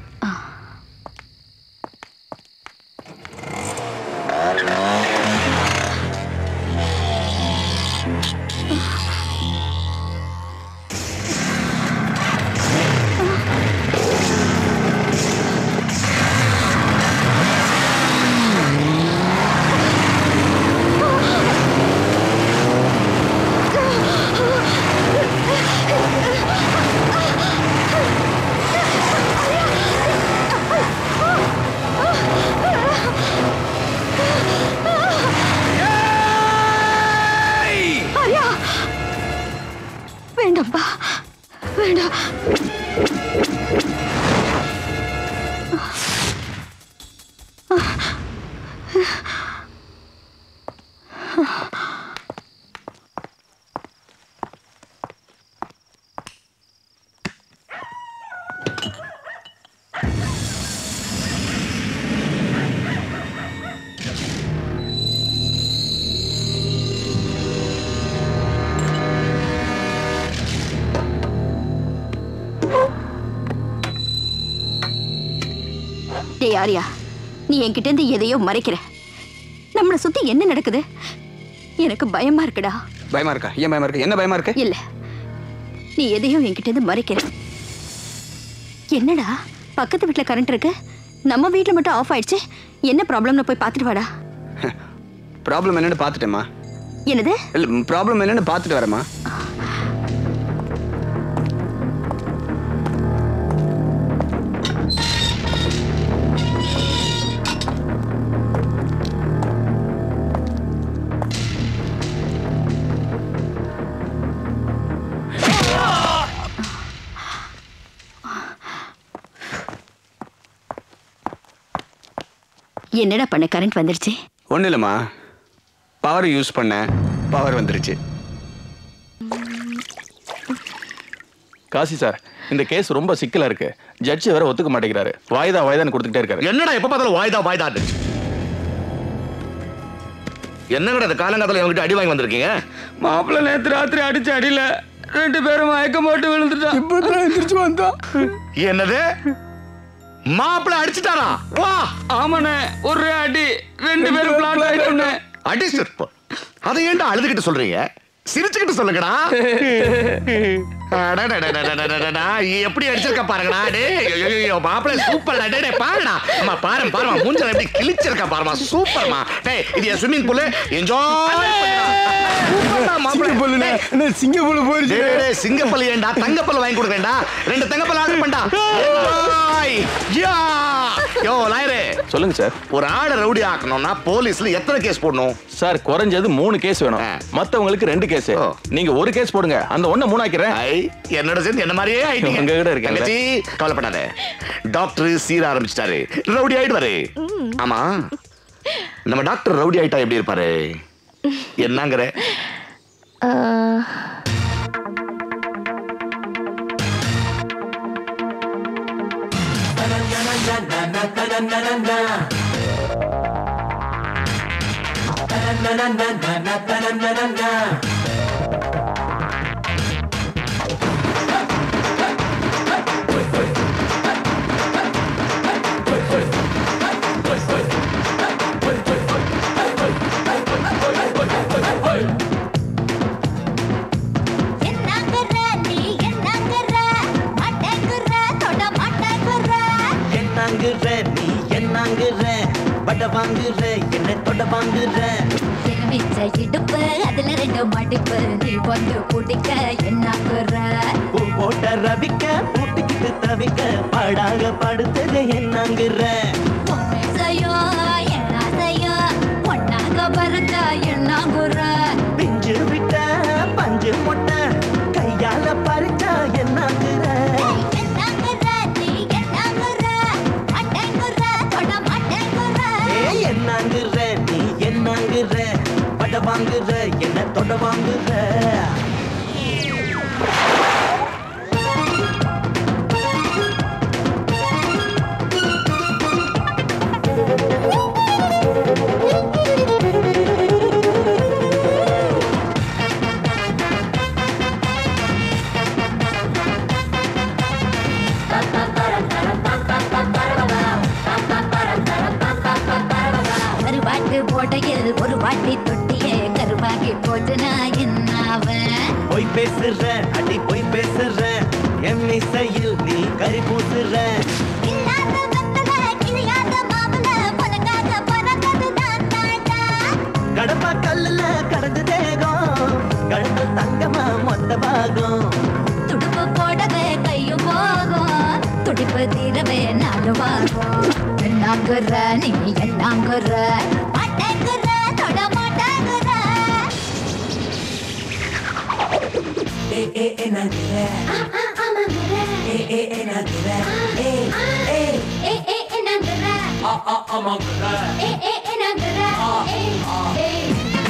ஆரியா வேண்டாம்ப்பா வேண்டாம் டேய் ஆரியா நீ என்கிட்ட இருந்து எதையோ மறைக்கிற நம்மளை சுத்தி என்ன நடக்குது எனக்கு பயமா இருக்குடா பயமா இருக்கா ஏன் பயமா இருக்கு என்ன பயமா இருக்கு இல்ல நீ எதையோ என்கிட்ட இருந்து மறைக்கிற என்னடா பக்கத்து வீட்ல கரண்ட் இருக்கு நம்ம வீட்ல மட்டும் ஆஃப் ஆயிடுச்சு என்ன ப்ராப்ளம்னு போய் பார்த்துட்டு வாடா ப்ராப்ளம் என்னன்னு பார்த்துட்டேம்மா என்னது இல்ல ப்ராப்ளம் என்னன்னு பார்த்துட்டு வரேம்மா என்னடா பண்ண கரண்ட் வந்துருச்சு ஒன்றும் இல்லைம்மா பவர் யூஸ் பண்ணேன் பவர் வந்துருச்சு காசி சார் இந்த கேஸ் ரொம்ப சிக்கலா இருக்கு ஜட்ஜி வேற ஒத்துக்க மாட்டேங்கிறாரு வாய்தா வாய்தான்னு கொடுத்துக்கிட்டே இருக்காரு என்னடா எப்ப பார்த்தாலும் வாய்தா வாய்தா என்னங்கடா இந்த காலங்காலத்துல இவங்கிட்ட அடி வாங்கி வந்திருக்கீங்க மாப்பிள்ளை நேத்து ராத்திரி அடிச்ச அடியில ரெண்டு பேரும் மயக்கம் போட்டு விழுந்துட்டான் இப்பதான் எந்திரிச்சு வந்தான் என்னது மாப்பிள்ள அடிச்சிட்டாரா வா ஆமாண்ணே ஒரு அடி ரெண்டு பேரும் பிளாட் ஆயிட்டோண்ணே அடி சிற்பம் அதை ஏன்டா அழுதுகிட்டு சொல்றீங்க சிரிச்சுக்கிட்டு சொல்லுங்கடா அடடடடடடடடா, எப்படி அடிச்சிருக்க பாருங்கடா டேய் மாப்பிள்ள சூப்பர் டே டேய் பாருடா அம்மா பாரு பாருமா மூஞ்சல எப்படி கிழிச்சிருக்க பாருமா சூப்பர்மா டேய் இது என் ஸ்விம்மிங் பூல் என்ஜாய் சிங்கப்பல்லுண்ணே. என்ன சிங்கப்பல்லு போயிருச்சு சிங்கப்பல் ஏண்டா தங்கப்பல் வாங்கி கொடுக்கேன்டா ரெண்டு தங்கப்பல் ஆர்டர் பண்ணா ஏய், யா யோ லாயரே சொல்லுங்க சார் ஒரு ஆளை ரவுடி ஆக்கணும்னா போலீஸ்ல எத்தனை கேஸ் போடணும் சார் குறைஞ்சது மூணு கேஸ் வேணும் மத்தவங்களுக்கு ரெண்டு கேஸ் நீங்க ஒரு கேஸ் போடுங்க அந்த ஒண்ணு மூணாக்கிறேன் என்னோட சேர்ந்து என்ன மாதிரியே ஆயிட்டீங்க உங்க கிட்ட இருக்கேன்ல. தங்கச்சி, கவலைப்படாத டாக்டர் சீர ஆரம்பிச்சிட்டாரு ரவுடி ஆயிடுவாரு ஆமா நம்ம டாக்டர் ரவுடி ஆயிட்டா எப்படி இருப்பாரு என்னங்கிற வாங்குற என்ன தொட வாங்குற மிச்ச இடுப்பு அதுல ரெண்டு மடிப்பு நீ வந்து பிடிக்க என்னாக்குற பூ போட்ட ரவிக்க பூட்டிக்கிட்டு தவிக்க பாடாக படுத்தது என்னங்குற செய்யோ என்னாசையோ ஒன்னாக பறக்க என்னாங்குற பிஞ்சு விட்ட பஞ்சு முட்டை கையால பறிச்சா என்னங்குற என்னாங்குற நீ என்னாங்குற மாட்டேங்குற தொட மாட்டேங்குற ஏய் என்னங்குற நீ என்னங்குற பட வாங்குற என்ன தொட வாங்குற கருவாட்டு போட்டையில் ஒரு வாட்டி தொட்டியே கருவாகி போட்டுனா என்னாவன் பொய் பேசுற அடி பொய் பேசுற என் இசையில் நீ கறி பூசுற கடப்பா கல்லுல கடந்து தேகம் கடந்து தங்கமா மொத்த பாகம் துடுப்பு போடவே கையும் போகும் துடிப்பு தீரவே நாளும் ஆகும் என்னாங்குற நீ என்னாங்குற மாட்டேங்குற தொட மாட்டேங்குற ஏ ஏ என்னங்குற ஏ ஏ என்னங்குற ஏ ஏ ஏ ஏ என்னாங்குற ஆ ஆ ஆமாங்குற ஏ ஏ என்னாங்குற ஏ ஏ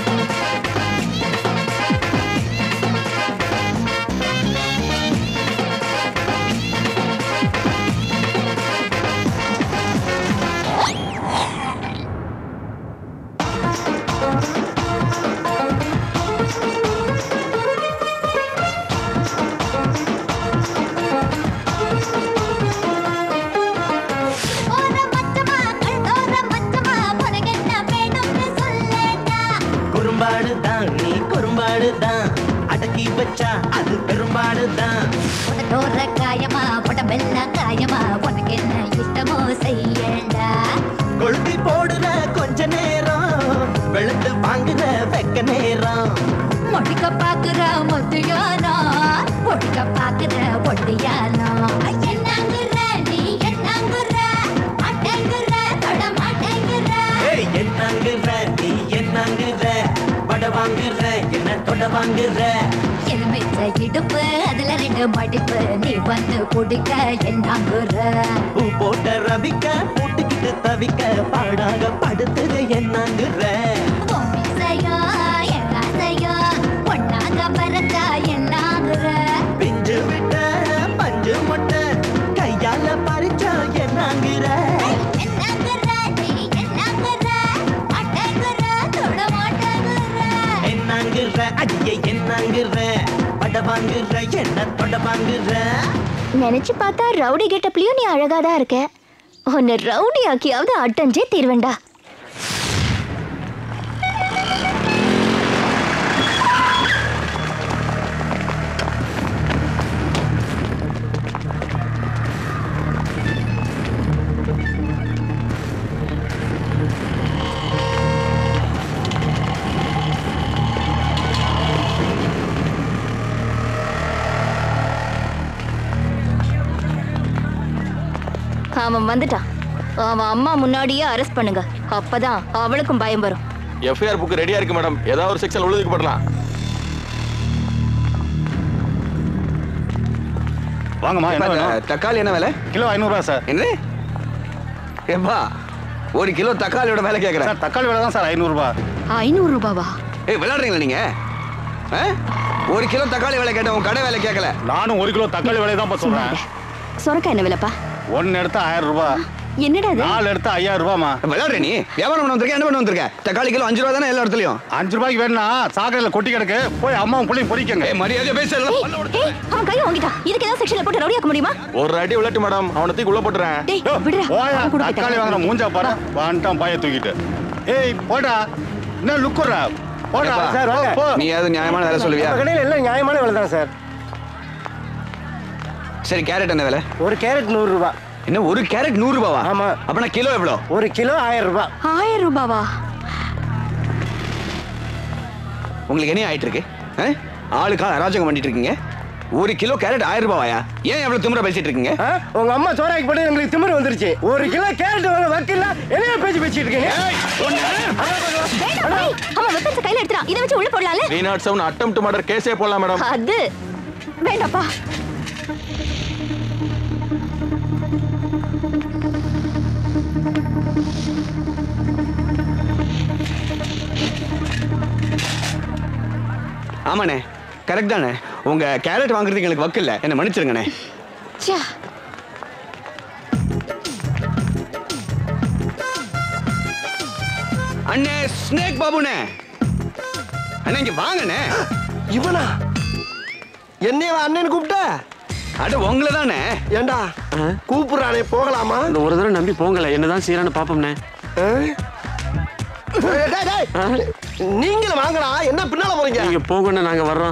குறும்பாடு தான் நீ குறும்பாடு தான் அடக்கி வச்சா அது பெரும்பாடு தான் உனதோர காயமா உடம்பெல்லாம் காயமா உனக்கு என்ன இஷ்டமோ செய்யண்டா கொளுத்தி போடுற கொஞ்ச நேரம் வெளுத்து வாங்குற வெக்க நேரம் முடிக்க பாக்குற முத்தியானா முடிக்க பாக்குற ஒட்டியானா என்னாங்குற நீ என்னாங்குற மாட்டேங்குற தொட மாட்டேங்குற ஏய் என்னங்குற நீ என்னங்குற வட வாங்குற என்ன தொட வாங்குற எலுமிச்ச இடுப்பு அதுல ரெண்டு மடிப்பு நீ வந்து குடிக்க என்னாங்குற பூ போட்ட ரவிக்க பூட்டுக்கிட்டு தவிக்க பாடாக படுத்துது என்னங்குற பொம்மிசையோ எங்காசையோ ஒன்னாக பறக்க என்னாங்குற பிஞ்சு விட்ட பஞ்சு முட்டை கையால பறிச்சா என்னங்குற என்னாங்குற நீ என்னாங்குற மாட்டேங்குற தொட மாட்டேங்குற என்னங்குற அடியே என்னங்குற பட வாங்குற என்ன தொட வாங்குற நினைச்சு பார்த்தா ரவுடி கெட்டப்லயும் நீ அழகா தான் இருக்க உன்னை ரவுடி ஆக்கியாவது அட்டஞ்சே தீர்வேண்டா அவன் வந்துட்டான் அவன் அம்மா முன்னாடியே அரெஸ்ட் பண்ணுங்க அப்பதான் அவளுக்கும் பயம் வரும் எஃப்ஐஆர் புக் ரெடியா இருக்கு மேடம் ஏதாவது ஒரு செக்ஷன் உழுதுக்கு போடலாம் வாங்கம்மா என்ன வேணும் தக்காளி என்ன விலை கிலோ ஐநூறுரூவா சார் என்ன ஏப்பா ஒரு கிலோ தக்காளியோட விலை கேட்குறேன் சார் தக்காளி விலை தான் சார் ஐநூறுரூவா ஐநூறு ரூபாவா ஏய் விளையாடுறீங்களா நீங்க ஆ? ஒரு கிலோ தக்காளி விலை கேட்டேன் உன் கடை விலை கேட்கல நானும் ஒரு கிலோ தக்காளி விலை தான் சொல்றேன் சொரக்கா என்ன விலைப்பா ஒன்னு எடுத்தா ஆயிரம் ரூபாய் என்னடா இது நாலு எடுத்தா ஐயாயிரம் ரூபாமா விளையாடுற நீ வியாபாரம் பண்ண வந்திருக்க என்ன பண்ண வந்திருக்க தக்காளி கிலோ அஞ்சு ரூபா தானே எல்லா இடத்துலயும் அஞ்சு ரூபாய்க்கு வேணா சாக்கடையில கொட்டி கிடக்கு போய் அம்மாவும் பிள்ளையும் பொறிக்கங்க மரியாதை பேச ஏய், அவன் கையை வாங்கிட்டான் இதுக்கு ஏதாவது செக்ஷன்ல போட்டு ரவுடியாக்க முடியுமா ஒரு அடி விளட்டு மேடம் அவனை தூக்கி உள்ள போட்டுறேன் டேய் விடுடா போயா அவன் கூட போய் தக்காளி வாங்குற மூஞ்சா பாரு வந்துட்டான் பாய தூக்கிட்டு ஏய் போடா என்ன லுக்குறா போடா ஏப்பா, சார் வாங்க போ நீ ஏதாவது நியாயமான விலை சொல்லுவியா நம்ம கடையில் எல்லாம் நியாயமான விலை தான் சார் சரி கேரட் என்ன விலை ஒரு கேரட் நூறுரூவா என்ன ஒரு கேரட் நூறு ரூபாவா ஆமா அப்பனா கிலோ எவ்வளோ ஒரு கிலோ ஆயிரம் ரூபாய் ஆயிரம் ரூபாவா உங்களுக்கு என்ன ஆயிட்டு இருக்கு ஆ? ஆளுக்கா அராஜகம் பண்ணிட்டு இருக்கீங்க ஒரு கிலோ கேரட் ஆயிரம் ரூபாயா ஏன் எவ்வளவு திமிரா பேசிட்டு இருக்கீங்க உங்க அம்மா சோறாக்கி போட்டு எங்களுக்கு திமிரு வந்துருச்சு ஒரு கிலோ கேரட் வாங்க வக்கீல்ல என்ன பேச்சு பேசிட்டு இருக்கீங்க வேண்டாம் பாய். அவன் வெப்பன்ஸை கையில எடுத்துறான் இதை வச்சு உள்ள போடலாம்ல three naught seven attempt to murder கேஸே போடலாம் மேடம் அது வேண்டாப்பா ஆமாண்ணே கரெக்ட் தானே உங்க கேரட் வாங்குறதுக்கு எனக்கு வக்கு இல்ல என்ன மன்னிச்சிருங்கண்ணே ச்சே. அண்ணே ஸ்னேக் பாபுண்ணே அண்ணே இங்க வாங்கண்ணே இவனா என்னைய அண்ணன் கூப்பிட்ட அட உங்களை தானே ஏண்டா கூப்பிடுறானே போகலாமா இந்த ஒரு தடவை நம்பி போங்கல என்னதான் செய்யறான்னு பாப்போம்னே டேய், டேய், நீங்களும் வாங்கடா என்ன பின்னால போறீங்க நீங்க போங்கண்ணே நாங்க வர்றோம்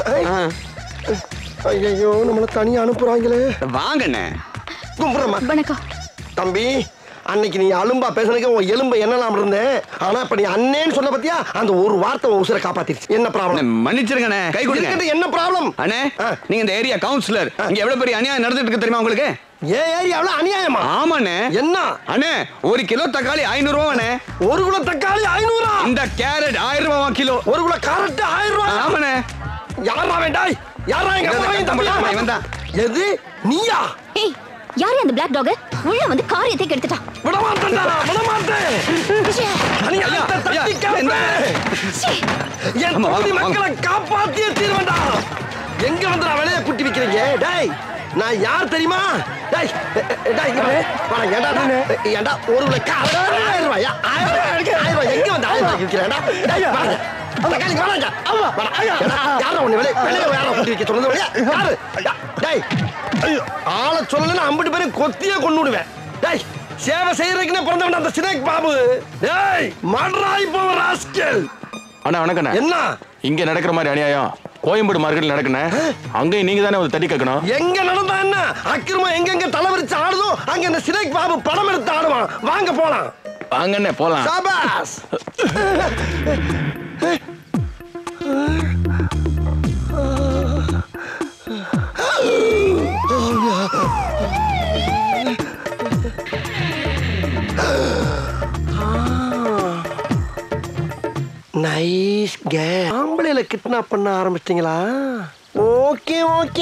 ஐயோ நம்மள தனியா அனுப்புறாங்களே வாங்கண்ணே கும்பிடுறமா வணக்கம் தம்பி அன்னைக்கு நீ அலும்பா பேசுனதுக்கு உன் எலும்பை என்னலாம் இருந்தேன் ஆனா இப்ப நீ அண்ணேன்னு சொன்ன பத்தியா அந்த ஒரு வார்த்தை உன் உசுரை காப்பாத்திருச்சு என்ன ப்ராப்ளம் மன்னிச்சிருங்கண்ணே கை கொடுங்க என்ன ப்ராப்ளம் அண்ணே நீங்க இந்த ஏரியா கவுன்சிலர் இங்க எவ்வளவு பெரிய அநியாயம் நடந்துட்டு இருக்கு தெரியுமா உங்களுக்கு ஏன் ஏரியாவுல அநியாயமா ஆமாண்ணே என்ன அண்ணே ஒரு கிலோ தக்காளி ஐநூறு ரூபாண்ணே ஒரு கிலோ தக்காளி ஐநூறா இந்த கேரட் ஆயிரம் ரூபாவா கிலோ ஒரு கிலோ கேரட் ஆயிரம் ரூபாய் ஆமாண்ணே யாரா வேண்டாய் யாரா எங்க இவன் அம்மா தான் தம்பி இவன் தான். எது நீயா ஏய் யாரு அந்த பிளாக் டாக் உள்ள வந்து காரியத்தை கெடுத்துட்டான் விட மாட்டேன்டா விட மாட்டேன் அநியாயத்தை தட்டி கேட்பேன் என் ஆமா, தொகுதி வாங்க, வாங்க. மக்களை காப்பாத்தியே தீர்வேண்டா எங்க வந்து நான் வெளியே குட்டி வைக்கிறீங்க டேய் நான் யார் தெரியுமா டேய் எ, எ, டேய் இங்க பாரு. வாடா, ஏன்டா டா- ஏன்டா ஒரு கிலோ கா- ஆயிரம் ரூபாயா ஆயிரம் ரூபாய் இருக்கு. ஆயிரம் ரூபாய் எங்க வந்து ஆயிரம் ரூபாய்க்கு விற்கிறேன்டா டேய் வாடா. தக்காளி வாடாங்க வாடா. ஏன்டா, யாரா உன்னை வெளியே வெளியே யாரா குட்டி வைக்க சொன்னது வெளியே யாரு டேய் ஆளை சொல்லலன்னா அம்பிட்டு பேரும் கொத்தியே கொண்டு விடுவேன் டேய் சேவை செய்யறதுக்குன்னு பிறந்தவன் அந்த சினேக் பாபு டேய் மட்ராய் போவ ராஸ்கல் அண்ணா வணக்கண்ணே என்ன இங்க நடக்கிற மாதிரி அநியாயம் கோயம்பேடு மார்க்கெட்ல நடக்குண்ணே அங்கேயும் நீங்க தானே ஒரு தட்டி கேட்கணும் எங்க நடந்தா என்ன அக்கிரமம் எங்கெங்க தலைவரிச்சு ஆடுதோ அங்க இந்த சினேக் பாபு படம் எடுத்து ஆடுவான் வாங்க போலாம் வாங்கண்ணே போலாம் சாபாஸ் நைஸ் கே ஆம்பளையில கிட்னாப் பண்ண ஆரம்பிச்சிட்டீங்களா ஓகே ஓகே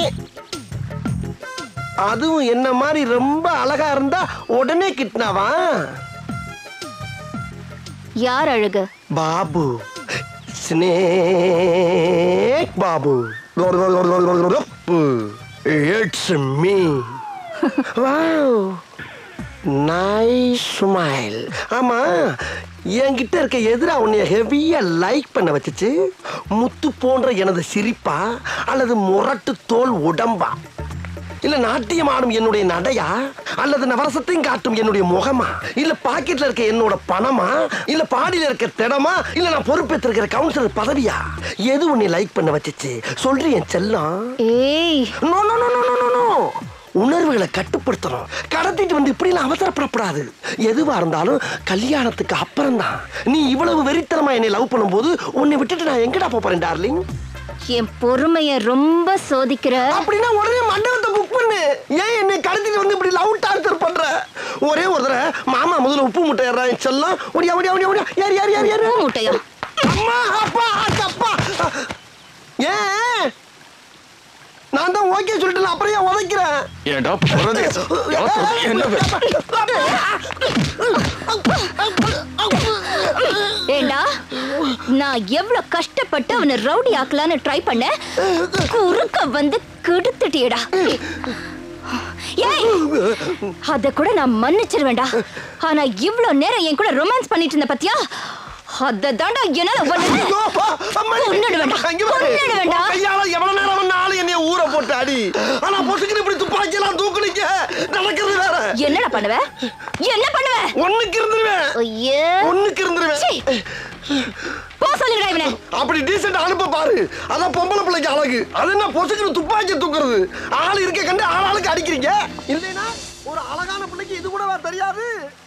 அதுவும் என்ன மாதிரி ரொம்ப அழகா இருந்தா உடனே கிட்னாவா யார் அழகு Babu snake Babu it's me wow nice smile ஆமா என்கிட்ட இருக்க எதிரா உன்னைய ஹெவியா லைக் பண்ண வச்சுச்சு முத்து போன்ற எனது சிரிப்பா அல்லது முரட்டு தோல் உடம்பா இல்ல நாட்டியம் ஆடும் என்னுடைய நடையா அல்லது நவரசத்தையும் காட்டும் என்னுடைய முகமா இல்ல பாக்கெட்ல இருக்க என்னோட பணமா இல்ல பாடியில இருக்க திடமா இல்ல நான் பொறுப்பேற்றிருக்கிற கவுன்சிலர் பதவியா எது உன்னை லைக் பண்ண வச்சுச்சு சொல்றி என் செல்லம் ஏய் no no no no no no உணர்வுகளை கட்டுப்படுத்தணும் கடத்திட்டு வந்து இப்படிலாம் அவசரப்படக்கூடாது எதுவா இருந்தாலும் கல்யாணத்துக்கு அப்புறம் தான் நீ இவ்வளவு வெறித்தனமா என்னை லவ் பண்ணும்போது உன்னை விட்டுட்டு நான் எங்கடா போப் போறேன் டார்லிங் என் பொறுமைய ரொம்ப சோதிக்கிற அப்படின்னா உடனே மண்டபத்தை புக் பண்ணு ஏன் என்னை கடத்திட்டு வந்து இப்படி லவ் டார்ச்சர் பண்ற ஒரே ஒரு தடவை மாமா முதல்ல உப்பு முட்டை ஏறா செல்லம் ஒடியா ஒடியா ஒடியா ஒடியா யார் யார் யார் யார் முட்டையா அம்மா அப்பா அப்பா ஏன் நான் தான் ஓகே சொல்லிட்டு அப்புறம் ஏன் உதைக்கிறேன் ஏன்டா போறது என்ன ஏண்டா நான் எவ்வளவு கஷ்டப்பட்டு அவனை ரவுடி ஆக்கலான்னு ட்ரை பண்ண குறுக்க வந்து கெடுத்துட்டியடா ஏய் அத கூட நான் மன்னிச்சிருவேன்டா ஆனா இவ்ளோ நேரம் என் கூட ரொமான்ஸ் பண்ணிட்டு இருந்த பத்தியா அத தாண்டா என்னால கொன்னுடுவேன்டா கொன்னுடுவேன்டா கையால எவ்வளவு நேரம் வேணாலும் என்னைய ஊற போட்டு அடி ஆனா பொசுக்குன்னு இப்படி துப்பாக்கி எல்லாம் தூக்குனீங்க நடக்கிறது வேற என்னடா பண்ணுவ என்ன பண்ணுவ ஒண்ணுக்கு இருந்துருவேன் ஐயே ஒண்ணுக்கு இருந்துருவேன் போ சொல்லுடா இவனை அப்படி டீசென்ட் அனுப்ப பாரு அதான் பொம்பளை பிள்ளைக்கு அழகு அது என்ன பொசுக்குன்னு துப்பாக்கி தூக்குறது ஆள் இருக்க கண்டு ஆள் ஆளுக்கு அடிக்கிறீங்க இல்லைனா ஒரு அழகான பிள்ளைக்கு இது கூடவா தெரியாது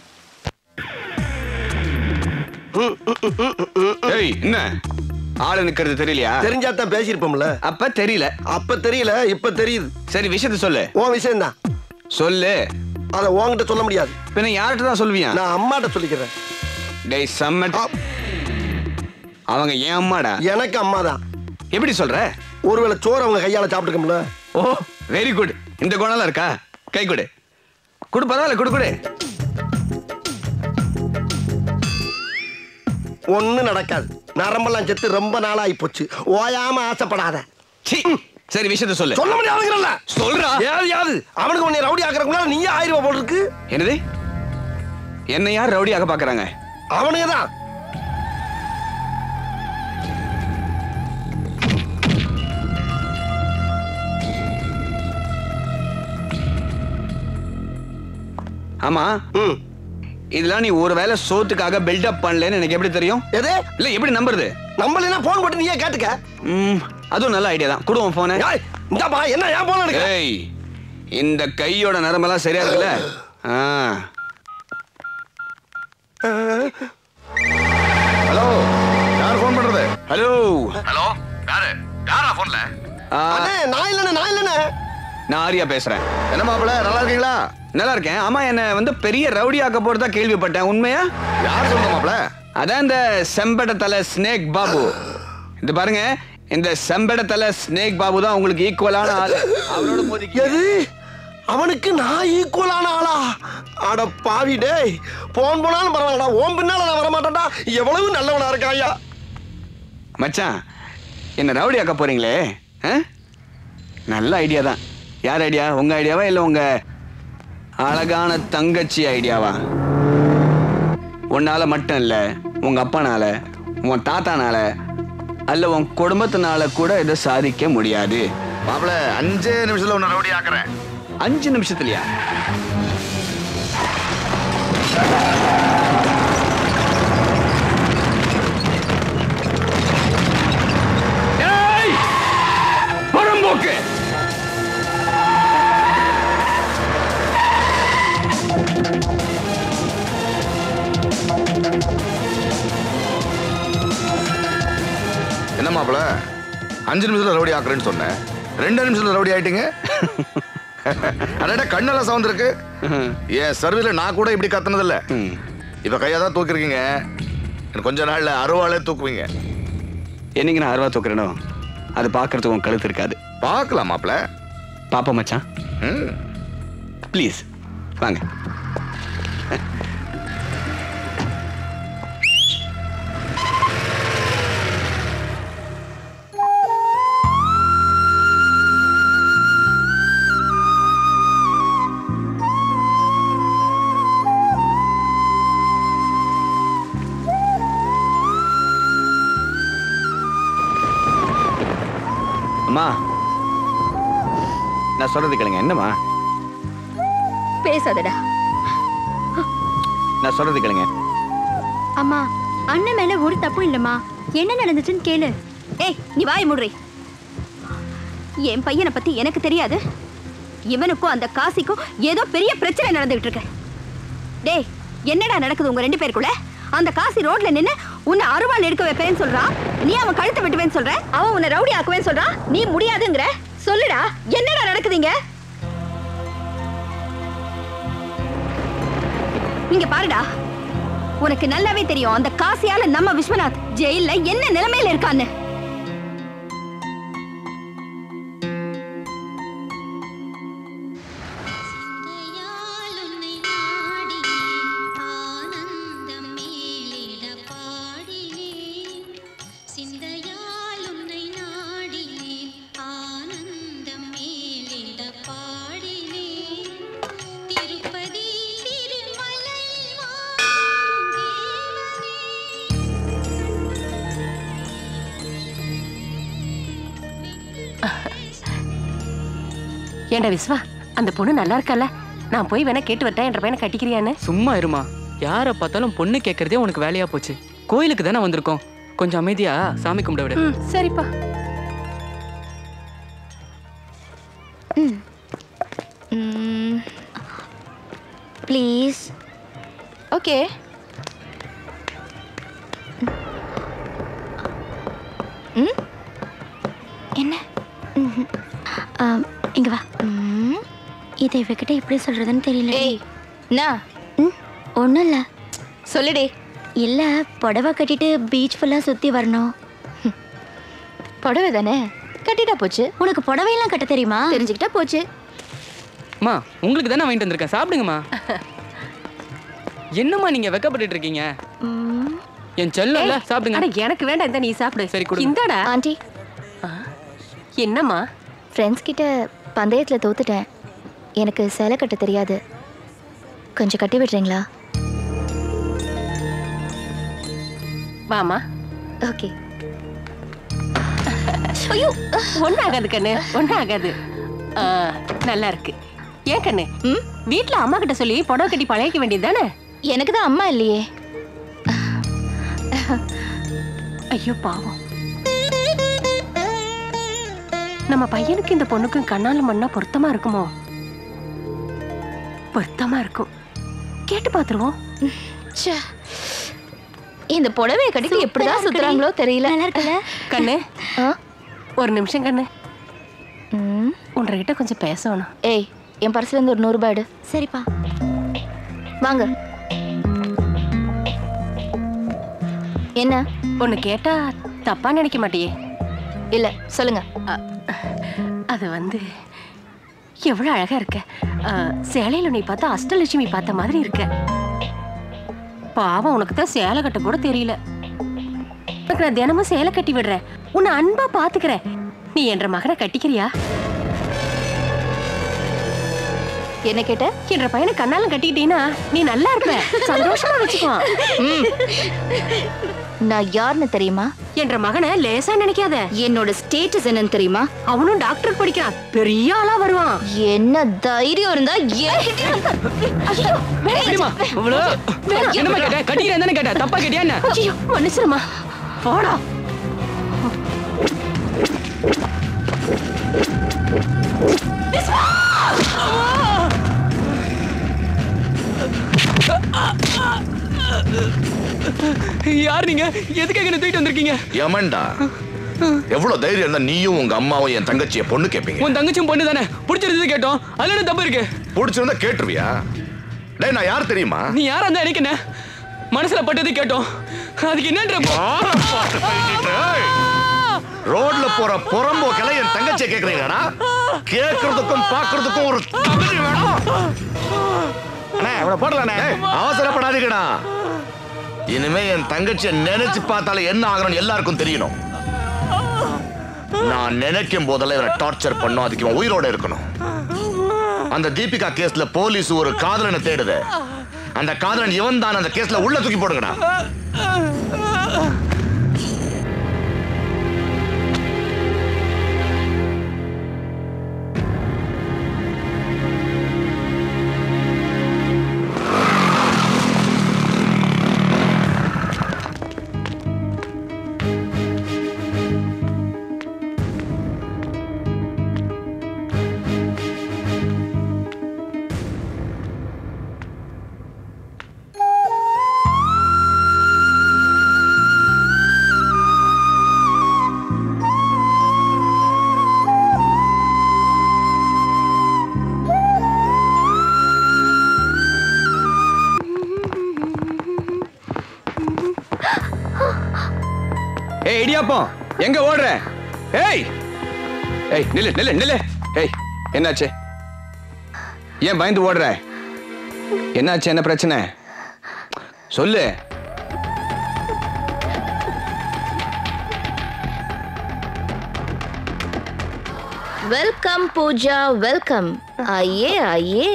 ஏய் என்ன ஆளு நிக்கிறது தெரியலையா தெரிஞ்சாதான் பேசியிருப்போம்ல அப்ப தெரியல அப்ப தெரியல இப்ப தெரியுது சரி விஷயத்த சொல்லு உன் விஷயம் தான் சொல்லு அத உன்கிட்ட சொல்ல முடியாது பின்ன யார்கிட்ட தான் சொல்லுவியா நான் அம்மாட்ட சொல்லிக்கிறேன் டேய் சம்மட் அவங்க ஏன் அம்மாடா எனக்கு அம்மா தான் எப்படி சொல்ற ஒருவேளை சோறு அவங்க கையால சாப்பிட்டுக்கோம்ல ஓ வெரி குட் இந்த குணம்லாம் இருக்கா கை கொடு கொடு பரவாயில்ல கொடு கொடு ஒண்ணும் நடக்காது நரம்பெல்லாம் செத்து ரொம்ப நாளாகி போச்சு ஓயாம ஆசைப்படாத சரி விஷயத்த சொல்லு சொல்ல முடியாதுங்கிறல்ல சொல்றா ஏது யாது அவனுக்கு உன்னை ரவுடி ஆக்குறதுக்குள்ள நீயே ஆயிரம் ரூபாய் போல் இருக்கு என்னது என்ன யார் ரவுடியாக பாக்குறாங்க அவனுக்கு தான் ஆமா இதெல்லாம் நீ ஒரு வேளை சோத்துக்காக பில்டப் பண்ணலன்னு எனக்கு எப்படி தெரியும் எது இல்ல எப்படி நம்புறது நம்மள போன் போட்டு நீயே கேட்டுக்க ம் அதுவும் நல்ல ஐடியா தான் கொடுவோம் போன இந்தாப்பா என்ன ஏன் போன் எடுக்க ஏய் இந்த கையோட நரம்பெல்லாம் சரியா இருக்குல்ல ஆ ஹலோ யார் ஃபோன் பண்றது ஹலோ ஹலோ யாரு யாரா ஃபோன்ல அண்ணே நான் இல்லண்ணே நான் இல்லண்ணே நான் ஆரியா பேசுறேன் என்ன மாப்பிள நல்லா இருக்கீங்களா நல்லா இருக்கேன் ஆமா என்ன வந்து பெரிய ரவுடி ஆக்க போறதா கேள்விப்பட்டேன் உண்மையா யார் சொல்லுங்க மாப்பிள அதான் இந்த செம்பட தலை ஸ்னேக் பாபு இது பாருங்க இந்த செம்பட தலை ஸ்னேக் பாபு தான் உங்களுக்கு ஈக்குவலான ஆள் அவரோட மோதிக்க எது அவனுக்கு நான் ஈக்குவலான ஆளா அட பாவி டேய் போன் போனாலும் பரவாயில்லடா ஓம் பின்னால நான் வரமாட்டேன்டா எவ்வளவு நல்லவனா இருக்கா ஐயா மச்சான் என்ன ரவுடி ஆக்க போறீங்களே ஆ? நல்ல ஐடியா தான் யார் ஐடியா உங்க ஐடியாவா இல்லை உங்க அழகான தங்கச்சி ஐடியாவா உன்னால மட்டும் இல்ல உங்க அப்பானால உன் தாத்தானால அல்ல உன் குடும்பத்தினால கூட இதை சாதிக்க முடியாது மாப்பிள அஞ்சே நிமிஷத்துல உன்னை ரவுடி ஆக்குறேன் அஞ்சு நிமிஷத்துலயா ஏய்! புறம்போக்கு என்ன மாப்பிள அஞ்சு நிமிஷத்துல ரவுடி ஆக்குறேன்னு சொன்னேன் ரெண்டு நிமிஷத்துல ரவுடி ஆயிட்டீங்க அடடா கண்ணெல்லாம் சவுண்ட் இருக்கு என் சர்வீல நான் கூட இப்படி கத்துனது இல்ல இப்ப கையா தான் தூக்கிருக்கீங்க இன்னும் கொஞ்ச நாள்ல அருவாளே தூக்குவீங்க என்னைக்கு நான் அருவா தூக்குறேனோ அது பார்க்கறதுக்கு உன் கழுத்து இருக்காது பார்க்கலாம் மாப்பிள பாப்பா மச்சான் ப்ளீஸ் வாங்க அம்மா நான் சொல்றது கேளுங்க என்னம்மா பேசாதடா நான் சொல்றது கேளுங்க அம்மா அண்ணன் மேல ஒரு தப்பும் இல்லம்மா என்ன நடந்துச்சுன்னு கேளு ஏய் நீ வாய் மூடுறி என் பையனை பத்தி எனக்கு தெரியாது இவனுக்கும் அந்த காசிக்கும் ஏதோ பெரிய பிரச்சனை நடந்துகிட்டு இருக்கு டேய் என்னடா நடக்குது உங்க ரெண்டு பேருக்குள்ள அந்த காசி ரோட்ல நின்னு உன்னை அருவாள் எடுக்க வைப்பேன்னு சொல்றான் நீ அவன் கழுத்தை வெட்டுவேன்னு சொல்ற அவன் உன்னை ரவுடி ஆக்குவேன்னு சொல்றான் நீ முடியாதுங்கிற சொல்லுடா என்னடா நடக்குதுங்க இங்க பாருடா உனக்கு நல்லாவே தெரியும் அந்த காசியால நம்ம விஸ்வநாத் ஜெயில்ல என்ன நிலைமையில இருக்கான்னு சிந்தையால் உன்னை நாடினேன் ஆனந்தம் மேலிட பாடினேன் திருப்பதி திருமலை ஏண்டா விஸ்வா அந்த பொண்ணு நல்லா இருக்கல்ல நான் போய் வேணா கேட்டு வரட்டேன் என்ற பையனை கட்டிக்கிறியான்னு சும்மா இருமா யாரை பார்த்தாலும் பொண்ணு கேட்கறதே உனக்கு வேலையா போச்சு கோயிலுக்கு தானே வந்திருக்கோம் கொஞ்சம் அமைதியா சாமி கும்பிட விடு ம் சரிப்பா ம். ப்ளீஸ் ஓகே ம் என்ன ம்ஹும். ஆம், இங்க வா இதை இவகிட்ட எப்படி சொல்றதுன்னு தெரியல ஏய் என்ன ம் ஒன்றும் இல்லை சொல்லுடி இல்லை புடவை கட்டிட்டு பீச் ஃபுல்லாக சுற்றி வரணும் புடவை தானே கட்டிட்டா போச்சு உனக்கு புடவையெல்லாம் கட்ட தெரியுமா தெரிஞ்சுக்கிட்டா போச்சு அம்மா உங்களுக்கு தானே வாங்கிட்டு வந்திருக்கேன் சாப்பிடுங்கம்மா என்னம்மா நீங்க வெக்கப்பட்டுட்டு இருக்கீங்க என் செல்லம்ல சாப்பிடுங்க அட எனக்கு வேண்டாம் இந்த நீ சாப்பிடு சரி கொடுங்க. இந்தாடா ஆண்டி என்னம்மா ஃப்ரெண்ட்ஸ் கிட்ட பந்தயத்தில் தோத்துட்டேன் எனக்கு சேலை கட்ட தெரியாது கொஞ்சம் கட்டி விடுறீங்களா வாமா ஓகே ஐயோ ஒன்றும் ஆகாது கண்ணு ஒன்றும் ஆகாது ஆ, நல்லா இருக்கு ஏன் கண்ணு ம் வீட்டில் அம்மா கிட்ட சொல்லி புடவை கட்டி பழகிக்க வேண்டியது தானே எனக்கு தான் அம்மா இல்லையே ஐயோ பாவம் நம்ம பையனுக்கு இந்த பொண்ணுக்கும் கண்ணால மண்ணா பொருத்தமா இருக்குமோ பொருத்தமா இருக்கும் கேட்டு பாத்துருவோம் ச்சே. இந்த புடவைய கட்டிட்டு எப்படிதான் சுத்துறாங்களோ தெரியல நல்லா இருக்குல்ல கண்ணு ஒரு நிமிஷம் கண்ணு உன்கிட்ட கொஞ்சம் பேசணும் ஏய் என் பர்ஸ்ல இருந்து ஒரு நூறு ரூபாய் எடு சரிப்பா வாங்க என்ன ஒன்னு கேட்டா தப்பா நினைக்க மாட்டியே இல்ல சொல்லுங்க அது வந்து எவ்வளவு அழகா இருக்க ஆ, சேலையில நீ பார்த்தா அஷ்டலட்சுமி பார்த்த மாதிரி இருக்க பாவம் உனக்கு தான் சேலை கட்ட கூட தெரியல உனக்கு நான் தினமும் சேலை கட்டி விடுறேன் உன்னை அன்பா பாத்துக்கிறேன் நீ என்ற மகனை கட்டிக்கிறியா என்ன கேட்ட என்ற பையனை கண்ணாலும் கட்டிக்கிட்டீன்னா நீ நல்லா இருப்ப சந்தோஷமா வச்சுக்குவான் நான் யாருன்னு தெரியுமா என்ற மகனை லேசா நினைக்காத என்னோட ஸ்டேட்டஸ் என்னன்னு தெரியுமா அவனும் டாக்டர் படிக்கிறான் பெரிய ஆளா வருவான் என்ன தைரியம் இருந்தா என்கிட்ட ஐயோ, வேணாம். சரிம்மா, இவ்வளோ. வேணாம். என்னம்மா கேட்ட கட்டிக்கிறேன் தானே கேட்ட தப்பா கேட்டியா என்ன ஐயோ மன்னிச்சிருமா போடா யார் நீங்க எதுக்காக என்ன தூக்கிட்டு வந்திருக்கீங்க யமன்டா எவ்வளவு தைரியம் இருந்தா நீயும் உங்க அம்மாவும் என் தங்கச்சிய பொண்ணு கேப்பீங்க உன் தங்கச்சியும் பொண்ணு தானே பிடிச்சிருந்தது கேட்டோம் அதுல என்ன தப்பு இருக்கு பிடிச்சிருந்தா கேட்டுருவியா டேய் நான் யார் தெரியுமா நீ யாரா இருந்தா எனக்கு என்ன மனசுல பட்டது கேட்டோம் அதுக்கு என்னன்ற ரோட்ல போற புறம்போக்கெல்லாம் என் தங்கச்சியை கேக்குறீங்கடா கேக்குறதுக்கும் பாக்குறதுக்கும் ஒரு தகுதி வேணும் அண்ணே இவனை போடலாண்ணே அவசரப்படாதீங்கடா இனிமே என் தங்கச்சியை நினைச்சு பார்த்தாலே என்ன ஆகணும்னு எல்லாருக்கும் தெரியணும் நான் நினைக்கும் போதெல்லாம் இவனை டார்ச்சர் பண்ணும் அதுக்கு இவன் உயிரோட இருக்கணும் அந்த தீபிகா கேஸ்ல போலீஸ் ஒரு காதலனை தேடுது அந்த காதலன் இவன் தான் அந்த கேஸ்ல உள்ள தூக்கி போடுங்கடா ஏய் இடியாப்பம் எங்க ஓடுற ஏய் ஏய் நில்லு நில்லு நில்லு ஏய் என்னாச்சு ஏன் பயந்து ஓடுற என்னாச்சு என்ன பிரச்சனை சொல்லு वेलकम पूजा वेलकम आइए आइए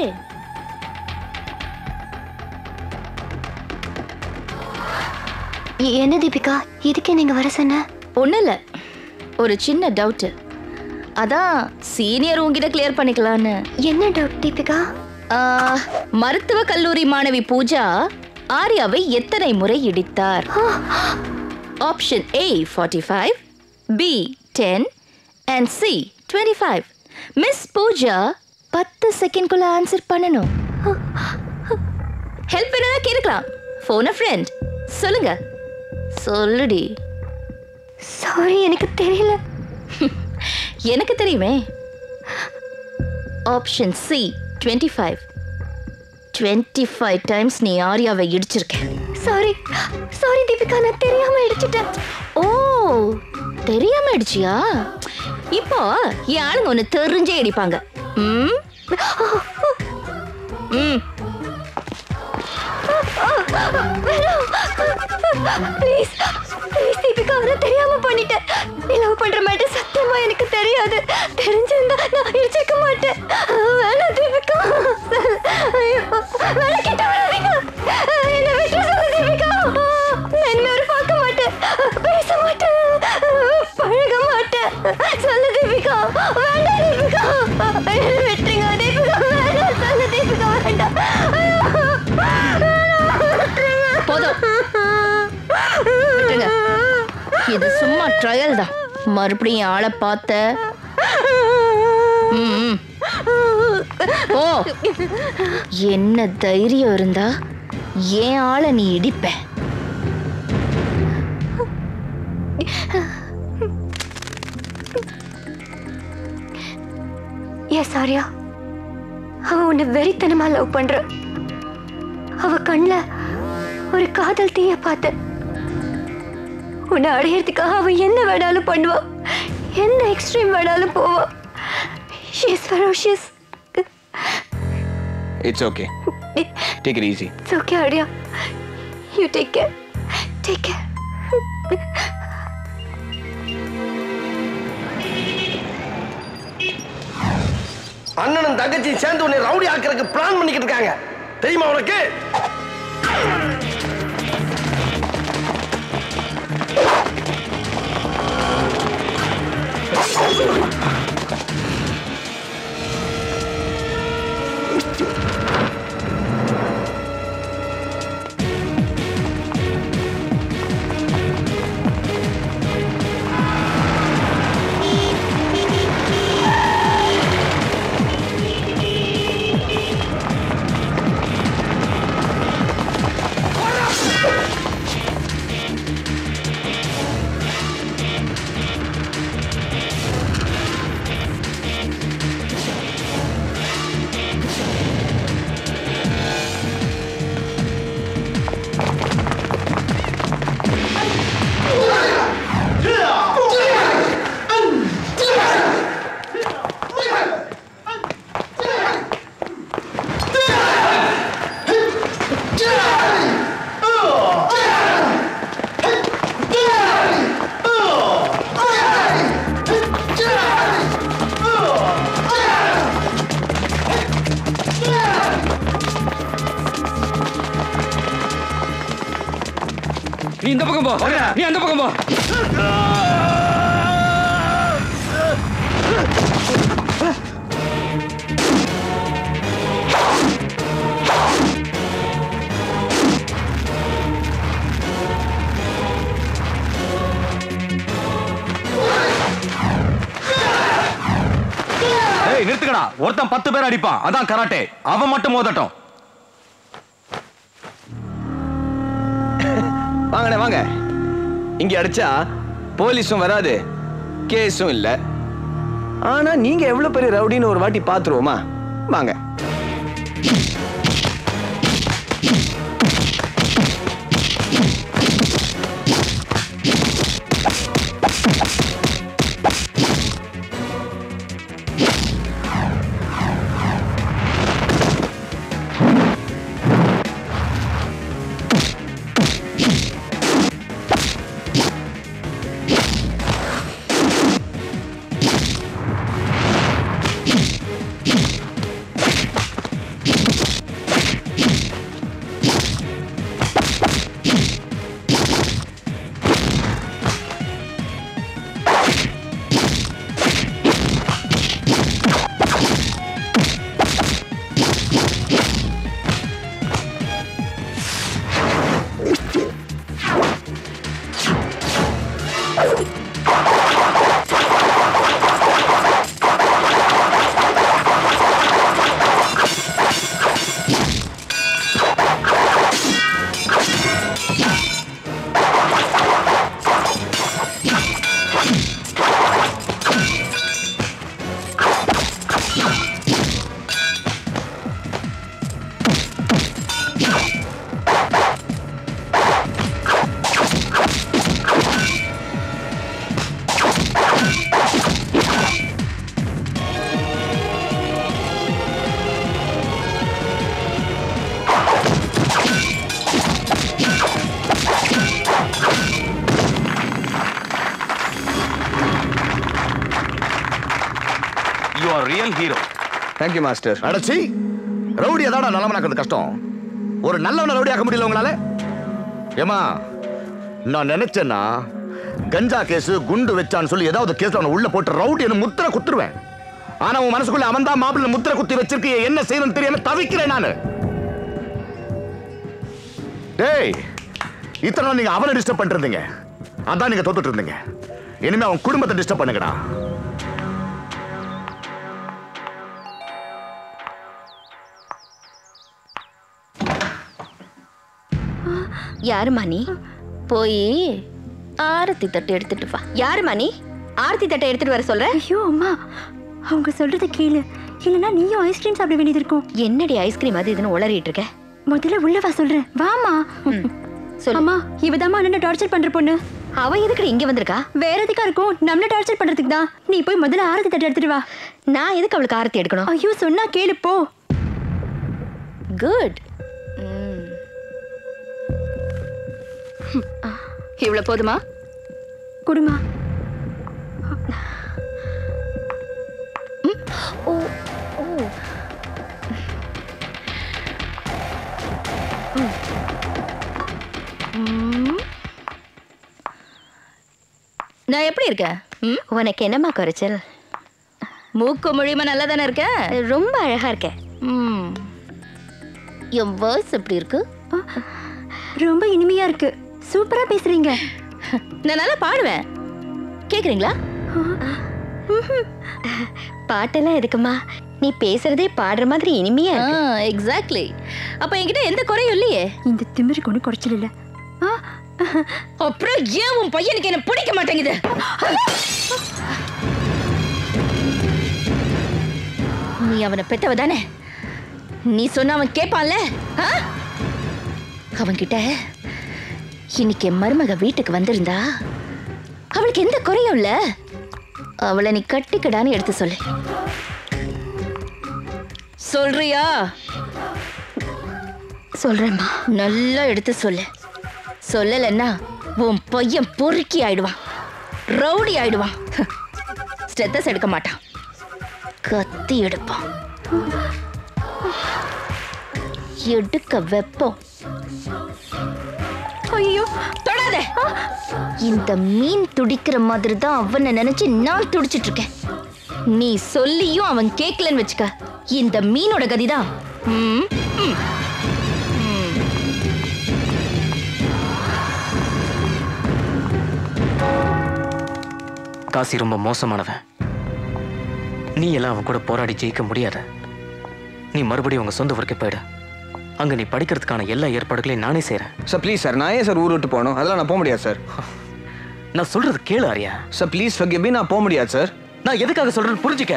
என்ன தீபிகா இதுக்கே நீங்க வர சொன்ன ஒன்றும் இல்லை ஒரு சின்ன டவுட்டு அதான் சீனியர் உங்ககிட்ட கிளியர் பண்ணிக்கலான்னு என்ன டவுட் தீபிகா மருத்துவ கல்லூரி மாணவி பூஜா ஆர்யாவை எத்தனை முறை இடித்தார் option A forty five B ten and C twenty five miss Pooja பத்து செகண்ட்குள்ள ஆன்சர் பண்ணணும் ஹெல்ப் வேணா கேட்கலாம் ஃபோன் ஃப்ரெண்ட் சொல்லுங்க சொல்லுடி சாரி எனக்கு தெரியல எனக்கு தெரியுமே option C twenty five twenty five times நீ ஆர்யாவை இடிச்சிருக்க சாரி சாரி தீபிகா நான் தெரியாம இடிச்சிட்டேன் ஓ தெரியாம இடிச்சியா இப்போ என் ஆளுங்க ஒன்று தெரிஞ்சே இடிப்பாங்க ம் ம் ப்ளீஸ் ப்ளீஸ் தீபிகா நான் தெரியாம பண்ணிட்டேன் நீ லவ் பண்ற மேட்டர் சத்தியமா எனக்கு தெரியாது தெரிஞ்சிருந்தா நான் இடிச்சிருக்க மாட்டேன் வேணாம் தீபிகா ஐயோ வேணாம் கிட்ட வராதீங்க என்ன விட்டு சொல்லு தீபிகா நான் இனிமே பார்க்க மாட்டேன் பேச மாட்டேன் பழக மாட்டேன் சொல்லு தீபிகா வேண்டாம் தீபிகா என்ன விட்டுருங்க தீபிகா வேண்டாம் சொல்லு தீபிகா வேண்டாம் போதும் விட்டுருங்க இது சும்மா ட்ரையல் தான் மறுபடியும் என் ஆளை பார்த்த ம், ம். ஓ என்ன தைரியம் இருந்தா என் ஆளை நீ இடிப்ப எஸ் ஆர்யா அவ உன்னை வெறித்தனமா லவ் பண்ற அவ கண்ணுல ஒரு காதல் தீய பார்த்த உன்னை அடையறதுக்காக அவ என்ன வேணாலும் பண்ணுவா எந்த எக்ஸ்ட்ரீம் வேணாலும் போவா she's ferocious it's okay take it easy it's okay Arya you take care take care அண்ணனும் தங்கச்சி சேர்ந்து உன்னை ரவுடி ஆக்கிறதுக்கு பிளான் பண்ணிக்கிட்டு இருக்காங்க தெரியுமா உனக்கு நீ இந்த பக்கம் போ நீ அந்த பக்கம் போ ஏய் நிறுத்துக்கடா ஒருத்தன் பத்து பேர் அடிப்பான் அதான் கராட்டே அவன் மட்டும் மோதட்டும் வாங்கண்ணே வாங்க இங்க அடிச்சா போலீஸும் வராது கேஸும் இல்ல ஆனா நீங்க எவ்வளவு பெரிய ரவுடின்னு ஒரு வாட்டி பாத்துருவோமா வாங்க you are real hero thank you master அடச்சி ரவுடி எதாடா நல்லவனாக்குறது கஷ்டம் ஒரு நல்லவனை ரவுடி ஆக்க முடியல உங்களால ஏமா நான் நினைச்சேன்னா கஞ்சா கேஸ் குண்டு வச்சான்னு சொல்லி ஏதாவது கேஸ்ல அவனை உள்ள போட்டு ரவுடி என்ன முத்திர குத்துருவேன் ஆனா உன் மனசுக்குள்ள அவன் தான் மாப்பிள்ளை முத்திர குத்தி வச்சிருக்க என்ன செய்யணும்னு தெரியாம தவிக்கிறேன் நானு டேய் இத்தனை நாள் நீங்க அவனை டிஸ்டர்ப் பண்ணிட்டு இருந்தீங்க அதான் நீங்க தோத்துட்டு இருந்தீங்க இனிமே அவன் குடும்பத்தை டிஸ்டர்ப் பண்ணுங்கடா யாரும்மா நீ போய் ஆரத்தி தட்டு எடுத்துட்டு வா யாரும்மா நீ ஆரத்தி தட்டை எடுத்துட்டு வர சொல்ற ஐயோ அம்மா அவங்க சொல்றத கேளு இல்லைன்னா நீயும் ஐஸ்கிரீம் சாப்பிட வேண்டியது இருக்கும் என்னடி ஐஸ்கிரீம் அது இதுன்னு உளறிட்டு இருக்க முதல்ல உள்ள வா சொல்றேன் வாமா அம்மா இவதாம்மா அண்ணனை டார்ச்சர் பண்ற பொண்ணு அவ எதுக்கு இங்க வந்திருக்கா வேற எதுக்கா இருக்கும் நம்மள டார்ச்சர் பண்றதுக்கு தான் நீ போய் முதல்ல ஆரத்தி தட்டு எடுத்துட்டு வா நான் எதுக்கு அவளுக்கு ஆரத்தி எடுக்கணும் ஐயோ சொன்னா கேளு போ குட் இவ்வளவு போதுமா குடுமா ஓ ஓ ம். நான் எப்படி இருக்கேன் உனக்கு என்னம்மா குறைச்சல் மூக்கு மொழிமா நல்லா தானே இருக்க ரொம்ப அழகா இருக்க ம் என் வாய்ஸ் எப்படி இருக்கு ரொம்ப இனிமையா இருக்கு சூப்பரா பேசுறீங்க நான் நல்லா பாடுவேன் கேக்குறீங்களா பாட்டெல்லாம் எதுக்குமா நீ பேசுறதே பாடுற மாதிரி இனிமையா எக்ஸாக்ட்லி அப்ப என்கிட்ட எந்த குறையும் இல்லையே இந்த திமிருக்கு ஒன்றும் குறைச்சல் இல்ல அப்புறம் ஏன் உன் பையனுக்கு என்ன பிடிக்க மாட்டேங்குது நீ அவனை பெத்தவ தானே நீ சொன்ன அவன் கேட்பான்ல ஆ? அவன்கிட்ட இன்னைக்கு என் மருமக வீட்டுக்கு வந்திருந்தா அவளுக்கு எந்த குறையும் இல்ல அவளை நீ கட்டிக்கடான்னு எடுத்து சொல்லு சொல்றியா சொல்றேம்மா நல்லா எடுத்து சொல்லு சொல்லலைன்னா உன் பையன் பொறுக்கி ஆயிடுவான் ரவுடி ஆயிடுவான் ஸ்டெத்தஸ் எடுக்க மாட்டான் கத்தி எடுப்பான் எடுக்க வெப்பம் ஐயோ தொடாத இந்த மீன் துடிக்கிற மாதிரி தான் அவனை நினைச்சு நான் துடிச்சிட்டு இருக்கேன் நீ சொல்லியும் அவன் கேட்கலன்னு வச்சுக்க இந்த மீனோட கதிதான் ம், ம். காசி ரொம்ப மோசமானவன் நீ எல்லாம் அவன் கூட போராடி ஜெயிக்க முடியாத நீ மறுபடியும் உங்க சொந்த ஊருக்கு போயிடு அங்க நீ படிக்கிறதுக்கான எல்லா ஏற்பாடுகளையும் நானே செய்றேன் சார் ப்ளீஸ் சார் நான் ஏன் சார் ஊர் விட்டு போகணும் அதெல்லாம் நான் போக முடியாது சார் நான் சொல்றது கேளு ஆரியா சார் ப்ளீஸ் ஃபர்கிவ் நான் போக முடியாது சார் நான் எதுக்காக சொல்றேன்னு புரிஞ்சுக்க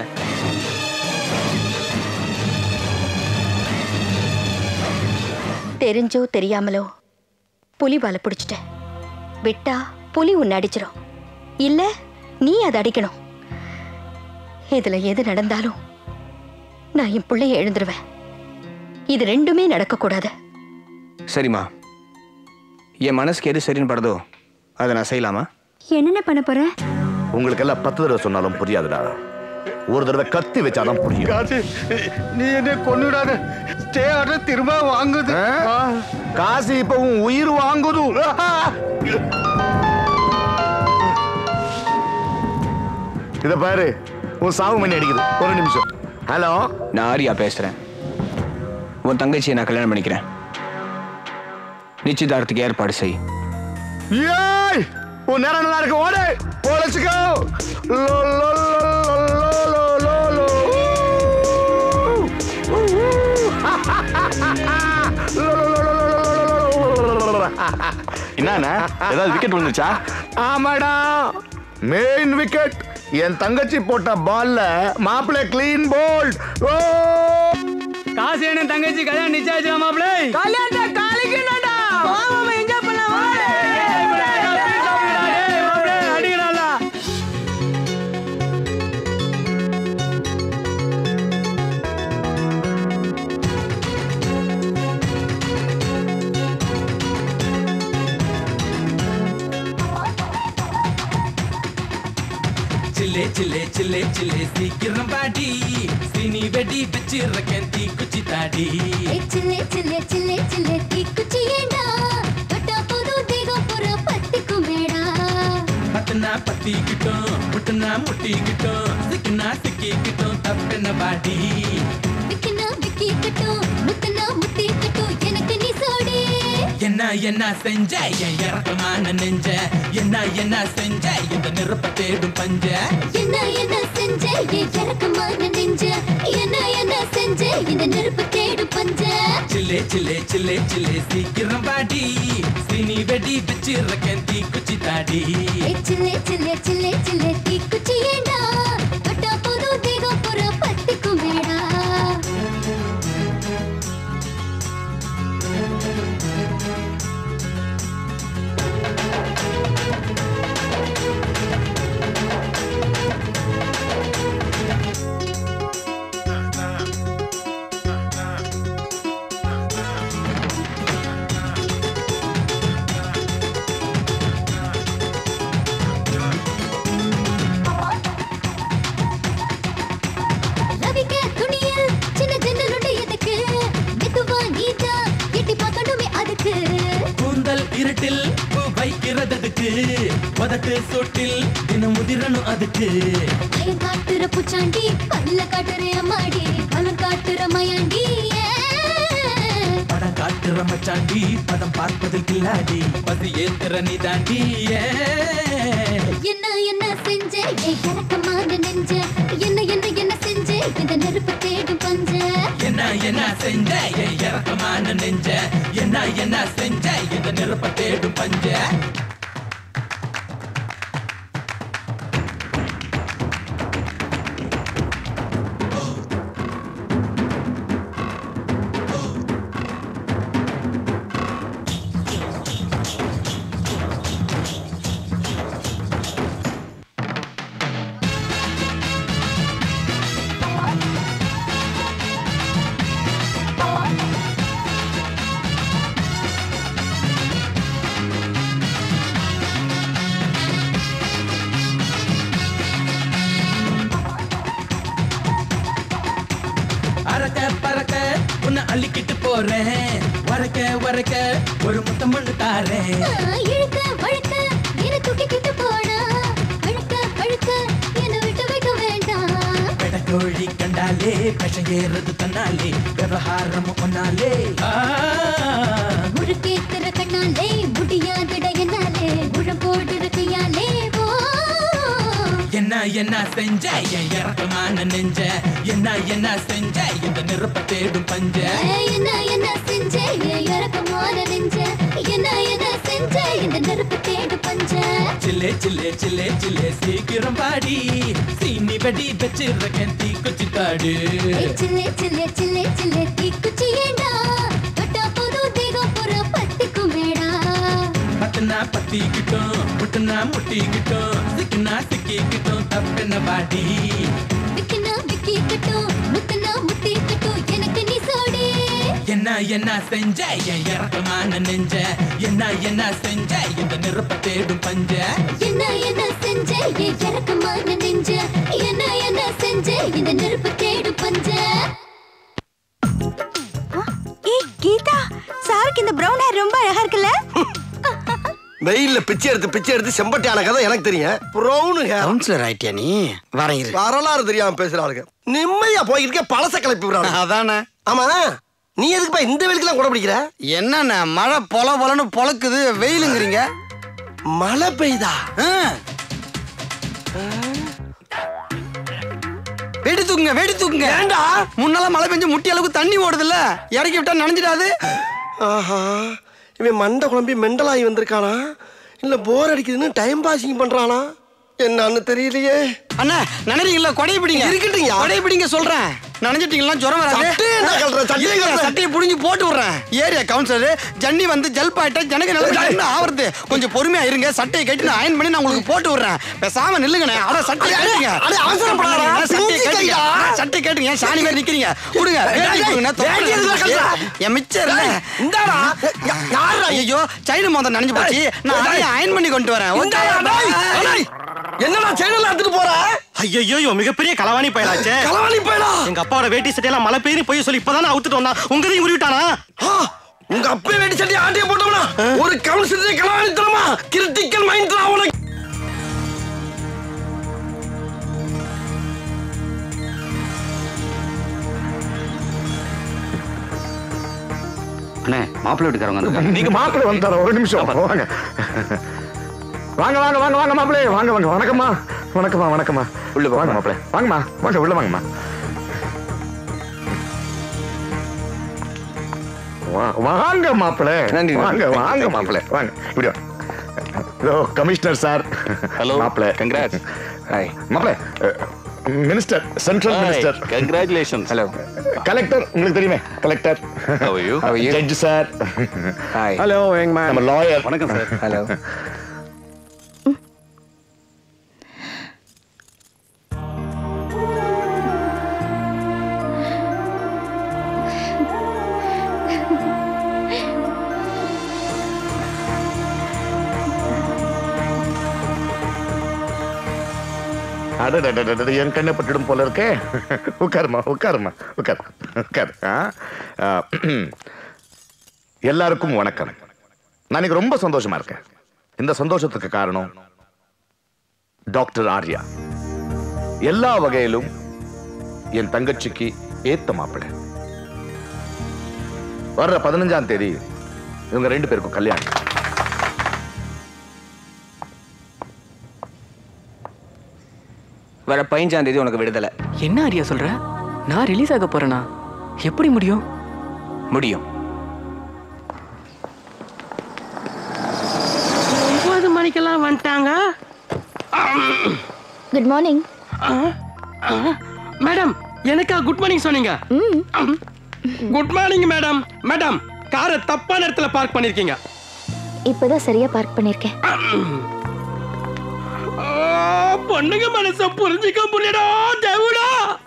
தெரிஞ்சோ தெரியாமலோ புலி வாலை பிடிச்சிட்ட விட்டா புலி உன்னை அடிச்சிடும் இல்ல நீ அதை அடிக்கணும் இதுல எது நடந்தாலும் நான் என் பிள்ளைய எழுந்துருவேன் இது ரெண்டுமே நடக்கக்கூடாது சரிம்மா என் மனசுக்கு எது சரின்னு படுதோ அதை நான் செய்யலாமா என்னென்ன பண்ண போற உங்களுக்கு எல்லாம் பத்து தடவை சொன்னாலும் புரியாதுடா ஒரு தடவை கத்தி வச்சாதான் புரியும் காசி நீ என்ன கொன்னுடாத ஸ்டே ஆர்டர் திரும்ப வாங்குது காசு இப்ப உன் உயிர் வாங்குது இத பாரு உன் சாவு மணி அடிக்குது ஒரு நிமிஷம் ஹலோ நான் ஆரியா பேசுறேன் உன் தங்கச்சியை நான் கல்யாணம் பண்ணிக்கிறேன் நிச்சயதார்த்தத்துக்கு ஏற்பாடு செய் ஏய் உன் நேரம் நல்லா இருக்கு ஓடு ஓடச்சுக்கோ லோ லோ லோ லோ லோ என்னண்ணா ஏதாவது விக்கெட் விழுந்துச்சா ஆமாடா மெயின் விக்கெட் என் தங்கச்சி போட்ட பால்ல மாப்பிள்ளை கிளீன் போல்ட் ஓ காசு என்ன தங்கச்சி கல்யாணம் நிச்சயாச்சு மாப்பிள்ளை கல்யாணத்தை காலிக்கணும்டா வாமா என்ஜாய் பண்ணலாம் வாடா. சில்லு சில்லே சில்லே சில்லே சீக்கிரம் பாடி சீனி வெடி வச்சிருக்கேன் தீ குச்சி தாடி சில்லே சில்லே சில்லே சில்லே தீக்குச்சி ஏண்டா தொட்டா போதும் தேகம் புற பத்திக்கும் மேடா பத்துனா பத்திக்கிட்டோம் முட்டுனா முட்டிக்கிட்டோம் சிக்கினா சிக்கிக்கிட்டோம் தப்பென்ன பாடி விக்கினா விக்கி கட்டும் முத்துனா முத்தி கட்டும் எனக்கு நீ சோடி என்ன என்ன செஞ்ச என் இறக்கமான நெஞ்ச என்ன என்ன செஞ்ச இந்த நெருப்ப தேடும் பஞ்ச என்ன என்ன செஞ்ச என் இறக்கமான நெஞ்ச என்ன என்ன செஞ்ச இந்த நெருப்பு தேடு பஞ்ச சில்லே சில்லே சில்லே சில்லே சீக்கிரம் பாடி சீனி வெடி வச்சிருக்கேன் தீ குச்சி தாடி சில்லே சில்லே சில்லே சில்லே தீக்குச்சி ஏண்டா தொட்டா போதும் தேகம் புற பத்திக்கும் மேடா ரவிக்க துணியில் சின்ன ஜன்னலுடைய எதுக்கு மெதுவா நீதா எட்டி பார்க்கணுமே அதுக்கு கூந்தல் இருட்டில் பூ வைக்கிறதுக்கு உதட்டு சொட்டில் தினம் முதிரணும் அதுக்கு பயம் காட்டுற பூச்சாண்டி பல்ல காட்டுற அம்மாடி பலம் காட்டுற மயாண்டி படம் காட்டுற மச்சாண்டி பதம் பார்ப்பதில் கில்லாடி பசி ஏத்துற நீ தாண்டி என்ன என்ன செஞ்ச ஏன் இறக்கமான நெஞ்ச என்ன என்ன என்ன செஞ்ச இந்த நெருப்பு தேடும் பஞ்ச என்ன என்ன செஞ்ச என் இறக்கமான நெஞ்ச என்ன என்ன செஞ்ச இந்த நெருப்ப தேடும் பஞ்ச அறக்க பறக்க உன்னை அள்ளிக்கிட்டு போறேன் வரக்க வரக்க ஒரு முத்தம் பண்ணு தாரேன் ஆ, இழுக்க வழுக்க என்ன தூக்கிக்கிட்டு போனா அழுக்க அழுக்க என்ன விட்டு வைக்க வேண்டாம் பெடக்கோழி கண்டாலே விஷம் ஏறுது தன்னாலே விவகாரம் ஒன்னாலே ஆ, முழுக்கேத்துற கண்ணாலே முடியாதுட என்னாலே முழம் போடுற கையாலே ஓ என்ன என்ன செஞ்ச என் இறக்கமான நெஞ்ச என்ன என்ன செஞ்ச இந்த நெருப்ப தேடும் பஞ்ச என்ன என்ன செஞ்ச என் இறக்கமான நெஞ்ச என்ன என்ன செஞ்ச இந்த நெருப்பு தேடு பஞ்ச சில்லே சில்லே சில்லே சில்லே சீக்கிரம் பாடி சீனி வெடி வச்சிருக்கேன் தீ குச்சி தாடு சில்லே சில்லே சில்லே சில்லே தீக்குச்சி ஏண்டா தொட்டா போதும் தேகம் புற பத்திக்கும் மேடா பத்துனா பத்திக்கிட்டோம் முட்டுனா முட்டிக்கிட்டோம் சிக்கினா சிக்கிக்கிட்டோம் தப்பென்ன பாடி விக்கினா விக்கி கட்டும் முத்துனா முத்தி கட்டும் எனக்கு நீ சோடி என்ன என்ன செஞ்ச என் இறக்கமான நெஞ்ச என்ன என்ன செஞ்ச இந்த நெருப்ப தேடும் பஞ்ச என்ன என்ன செஞ்ச என் இறக்கமான நெஞ்ச என்ன என்ன செஞ்ச இந்த நெருப்பு தேடு பஞ்ச ஏய் கீதா சாருக்கு இந்த பிரவுன் ஹேர் ரொம்ப அழகா இருக்குல்ல வெயில்ல பிச்சை எடுத்து பிச்சை எடுத்து செம்பட்டியான கதை எனக்கு தெரியும் ப்ரௌனு ஹேர் கவுன்சிலர் ஆயிட்டியா நீ வரேன் இரு வரலாறு தெரியாம பேசுற ஆளுங்க நிம்மதியா போய்கிட்டு இருக்க பழச கிளப்பி விடுறாங்க அதானே ஆமா நீ எதுக்குப்பா இந்த வெயிலுக்குலாம் கூட பிடிக்கிற என்னண்ணே மழை பொல பொலன்னு பொழக்குது வெயிலுங்கிறீங்க மழை பெய்தா வெடி தூக்குங்க வெடி தூக்குங்க ஏண்டா முன்னால மழை பெஞ்சு முட்டி அளவுக்கு தண்ணி ஓடுதுல்ல இறக்கி விட்டா நனைஞ்சிடாது ஆஹா இவன் மண்டை குழம்பி மெண்டலாகி வந்திருக்கானா இல்ல போர் அடிக்குதுன்னு டைம் பாசிங் பண்றானா என்னன்னு தெரியலையே அண்ணா நனைறீங்களா கொடையை பிடிங்க இருக்கட்டும்யா. கொடையை பிடிங்க சொல்றேன் நனைஞ்சிட்டீங்களா ஜுரம் வராது சட்டையை என்ன கழட்டுற? சட்டையை இருங்க, கழட்டுற. சட்டையை புடிஞ்சு போட்டு விடுறேன் ஏரியா கவுன்சிலர் ஜன்னி வந்து ஜல்ப் ஆயிட்டா ஜனங்க நிலைமை என்ன ஆவறது கொஞ்சம் பொறுமையா இருங்க சட்டையை கட்டி நான் அயன் பண்ணி நான் உங்களுக்கு போட்டு விடுறேன் பேசாம நில்லுங்கண்ணே அட சட்டையை அடே, கேட்டுங்க அடே, அவசரப்படாதடா. சட்டையை பிஞ்சு கேட்டுங்க கைடா. சட்டை கேட்டுங்க சாணி மாதிரி நிக்கிறீங்க கொடுங்க வேட்டி கொடுங்க வேட்டி எதுக்குடா கழட்டுற? என் மிச்சம் இல்ல ஏய், இந்தாடா. யா- யாருடா? ஐயோ சைடு மோதம் நனைஞ்சு போச்சு நான் அதையும் அயன் பண்ணி கொண்டு வரேன் இந்தாடா, ஓகே டேய், டேய். என்னடா செயினெல்லாம் எடுத்துட்டு போற ஐயோ இவன் மிகப்பெரிய களவாணி பயலாச்சே களவாணி பயலா எங்க அப்பாவோட வேட்டி சட்டையெல்லாம் மழை பெய்யுது போய் சொல்லி இப்பதானே அவுத்துட்டு வந்தான் உங்கதையும் உருவிட்டானா உங்க அப்பே வேட்டி சட்டி ஆட்டிய போட்டோம்னா ஒரு கவுன்சிலரை களவாணி தரமா கிரிட்டிக்கல் மைண்ட் உனக்கு அண்ணே மாப்பிள்ளை வீட்டுக்காரங்க வந்திருக்காங்க நீங்க மாப்பிள்ளை வந்துட்டார ஒரு நிமிஷம் வாங்க வாங்க வாங்க வாங்க வாங்க மாப்பிள்ளை வாங்க வாங்க வணக்கம்மா வணக்கம்மா வணக்கம்மா உள்ள வாங்க மாப்பிள்ளை வாங்கம்மா வாங்க உள்ள வாங்கம்மா வா- வாங்க மாப்பிள்ளை வாங்க வாங்க மாப்பிள்ளை வாங்க இப்படி வாங்க இதோ கமிஷனர் சார் ஹலோ மாப்பிள்ளை கங்க்ராட்ஸ் ஹாய் மாப்பிள்ளை minister central Hi, minister congratulations. Hello collector உங்களுக்கு தெரியுமே collector How are you? How are you? Judge sir Hi. Hello young man நம்ம லாயர் வணக்கம் சார் ஹலோ அடடடடட என் கண்ணை பட்டுடும் போல இருக்கே உட்காருமா உட்காருமா உட்காரு உட்காரு ஆ? ஆ, எல்லாருக்கும் வணக்கம் நான் இன்னைக்கு ரொம்ப சந்தோஷமா இருக்கேன் இந்த சந்தோஷத்துக்கு காரணம் டாக்டர் ஆர்யா எல்லா வகையிலும் என் தங்கச்சிக்கு ஏத்த மாப்பிள்ளை வர்ற பதினஞ்சாம் தேதி இவங்க ரெண்டு பேருக்கும் கல்யாணம் வர பதினஞ்சாம் தேதி உனக்கு விடுதலை என்ன ஆரியா சொல்ற நான் ரிலீஸ் ஆக போறேனா எப்படி முடியும் முடியும் ஒன்பது மணிக்கெல்லாம் வந்துட்டாங்க குட் மார்னிங் மேடம் எனக்கா குட் மார்னிங் சொன்னீங்க குட் மார்னிங் மேடம் மேடம் காரை தப்பான இடத்துல பார்க் பண்ணிருக்கீங்க இப்பதான் சரியா பார்க் பண்ணிருக்கேன் பொண்ணுங்க மனச புரிஞ்சுக்க முடியடா தேவுடா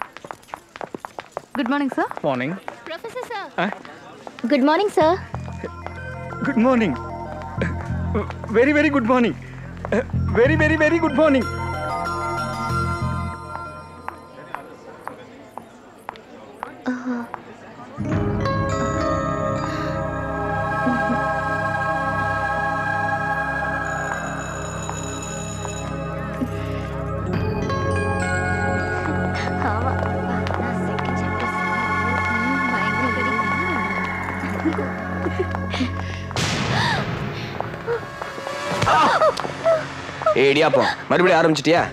good morning sir morning professor sir good morning sir good morning very very good morning very very very good morning ஏடியாப்போம் மறுபடியும் ஆரம்பிச்சிட்டியா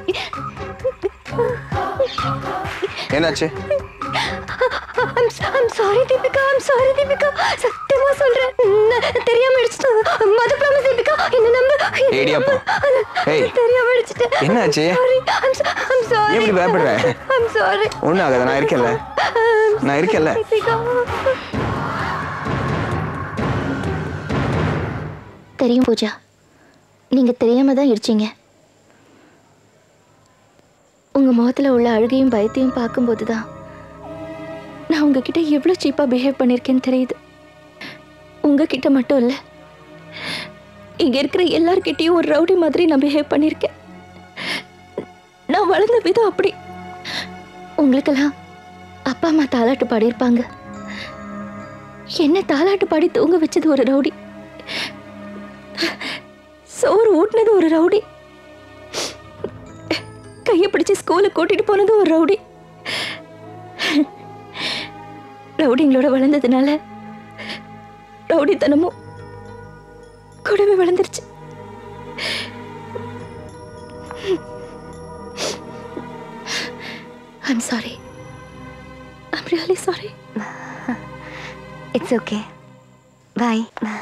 என்னாச்சு I'm, so- I'm sorry Deepika I'm sorry Deepika சத்தியமா சொல்றேன் நான் தெரியாம அடிச்சிட்டேன் மது ப்ராமிஸ் தீபிகா என்ன நம்பு என்ன ஏடியாப்பா. நம்பு. ஏய். தெரியாம அடிச்சிட்டேன் என்னாச்சு? Sorry. I'm so- I'm sorry. ஏன் இப்படி பயப்படுற? I'm sorry. ஒன்றும் ஆகாது நான் இருக்கேன்ல நான் இருக்கேன்ல தீபிகா தெரியும் பூஜா நீங்க தெரியாம தான் இடிச்சீங்க உங்க முகத்துல உள்ள அழுகையும் பயத்தையும் பார்க்கும்போது தான் நான் உங்ககிட்ட எவ்வளோ சீப்பாக பிஹேவ் பண்ணியிருக்கேன்னு தெரியுது உங்ககிட்ட மட்டும் இல்லை இங்கே இருக்கிற எல்லார்கிட்டயும் ஒரு ரவுடி மாதிரி நான் பிஹேவ் பண்ணியிருக்கேன் நான் வளர்ந்த விதம் அப்படி உங்களுக்கெல்லாம் அப்பா அம்மா தாலாட்டு பாடியிருப்பாங்க என்ன தாலாட்டு பாடி தூங்க வச்சது ஒரு ரவுடி சோறு ஊட்டினது ஒரு ரவுடி கையை பிடிச்சு ஸ்கூலுக்கு கூட்டிட்டு போனது ஒரு ரவுடி ரவுடிங்களோட வளர்ந்ததுனால ரவுடித்தனமும் கூடவே வளர்ந்துருச்சு I'm sorry I'm really sorry it's okay bye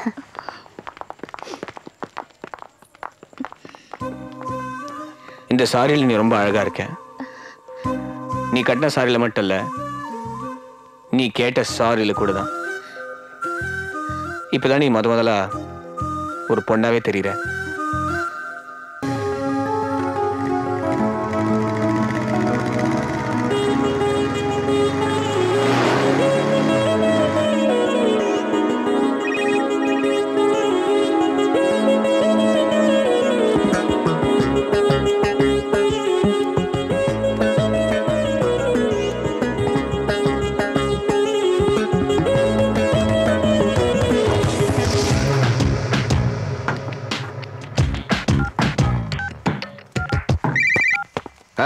இந்த சாரியில் நீ ரொம்ப அழகா இருக்க நீ கட்டின சாரியில மட்டும் இல்ல நீ கேட்ட சாரியில கூட தான் இப்பதான் நீ முத முதலா ஒரு பொண்ணாவே தெரியுற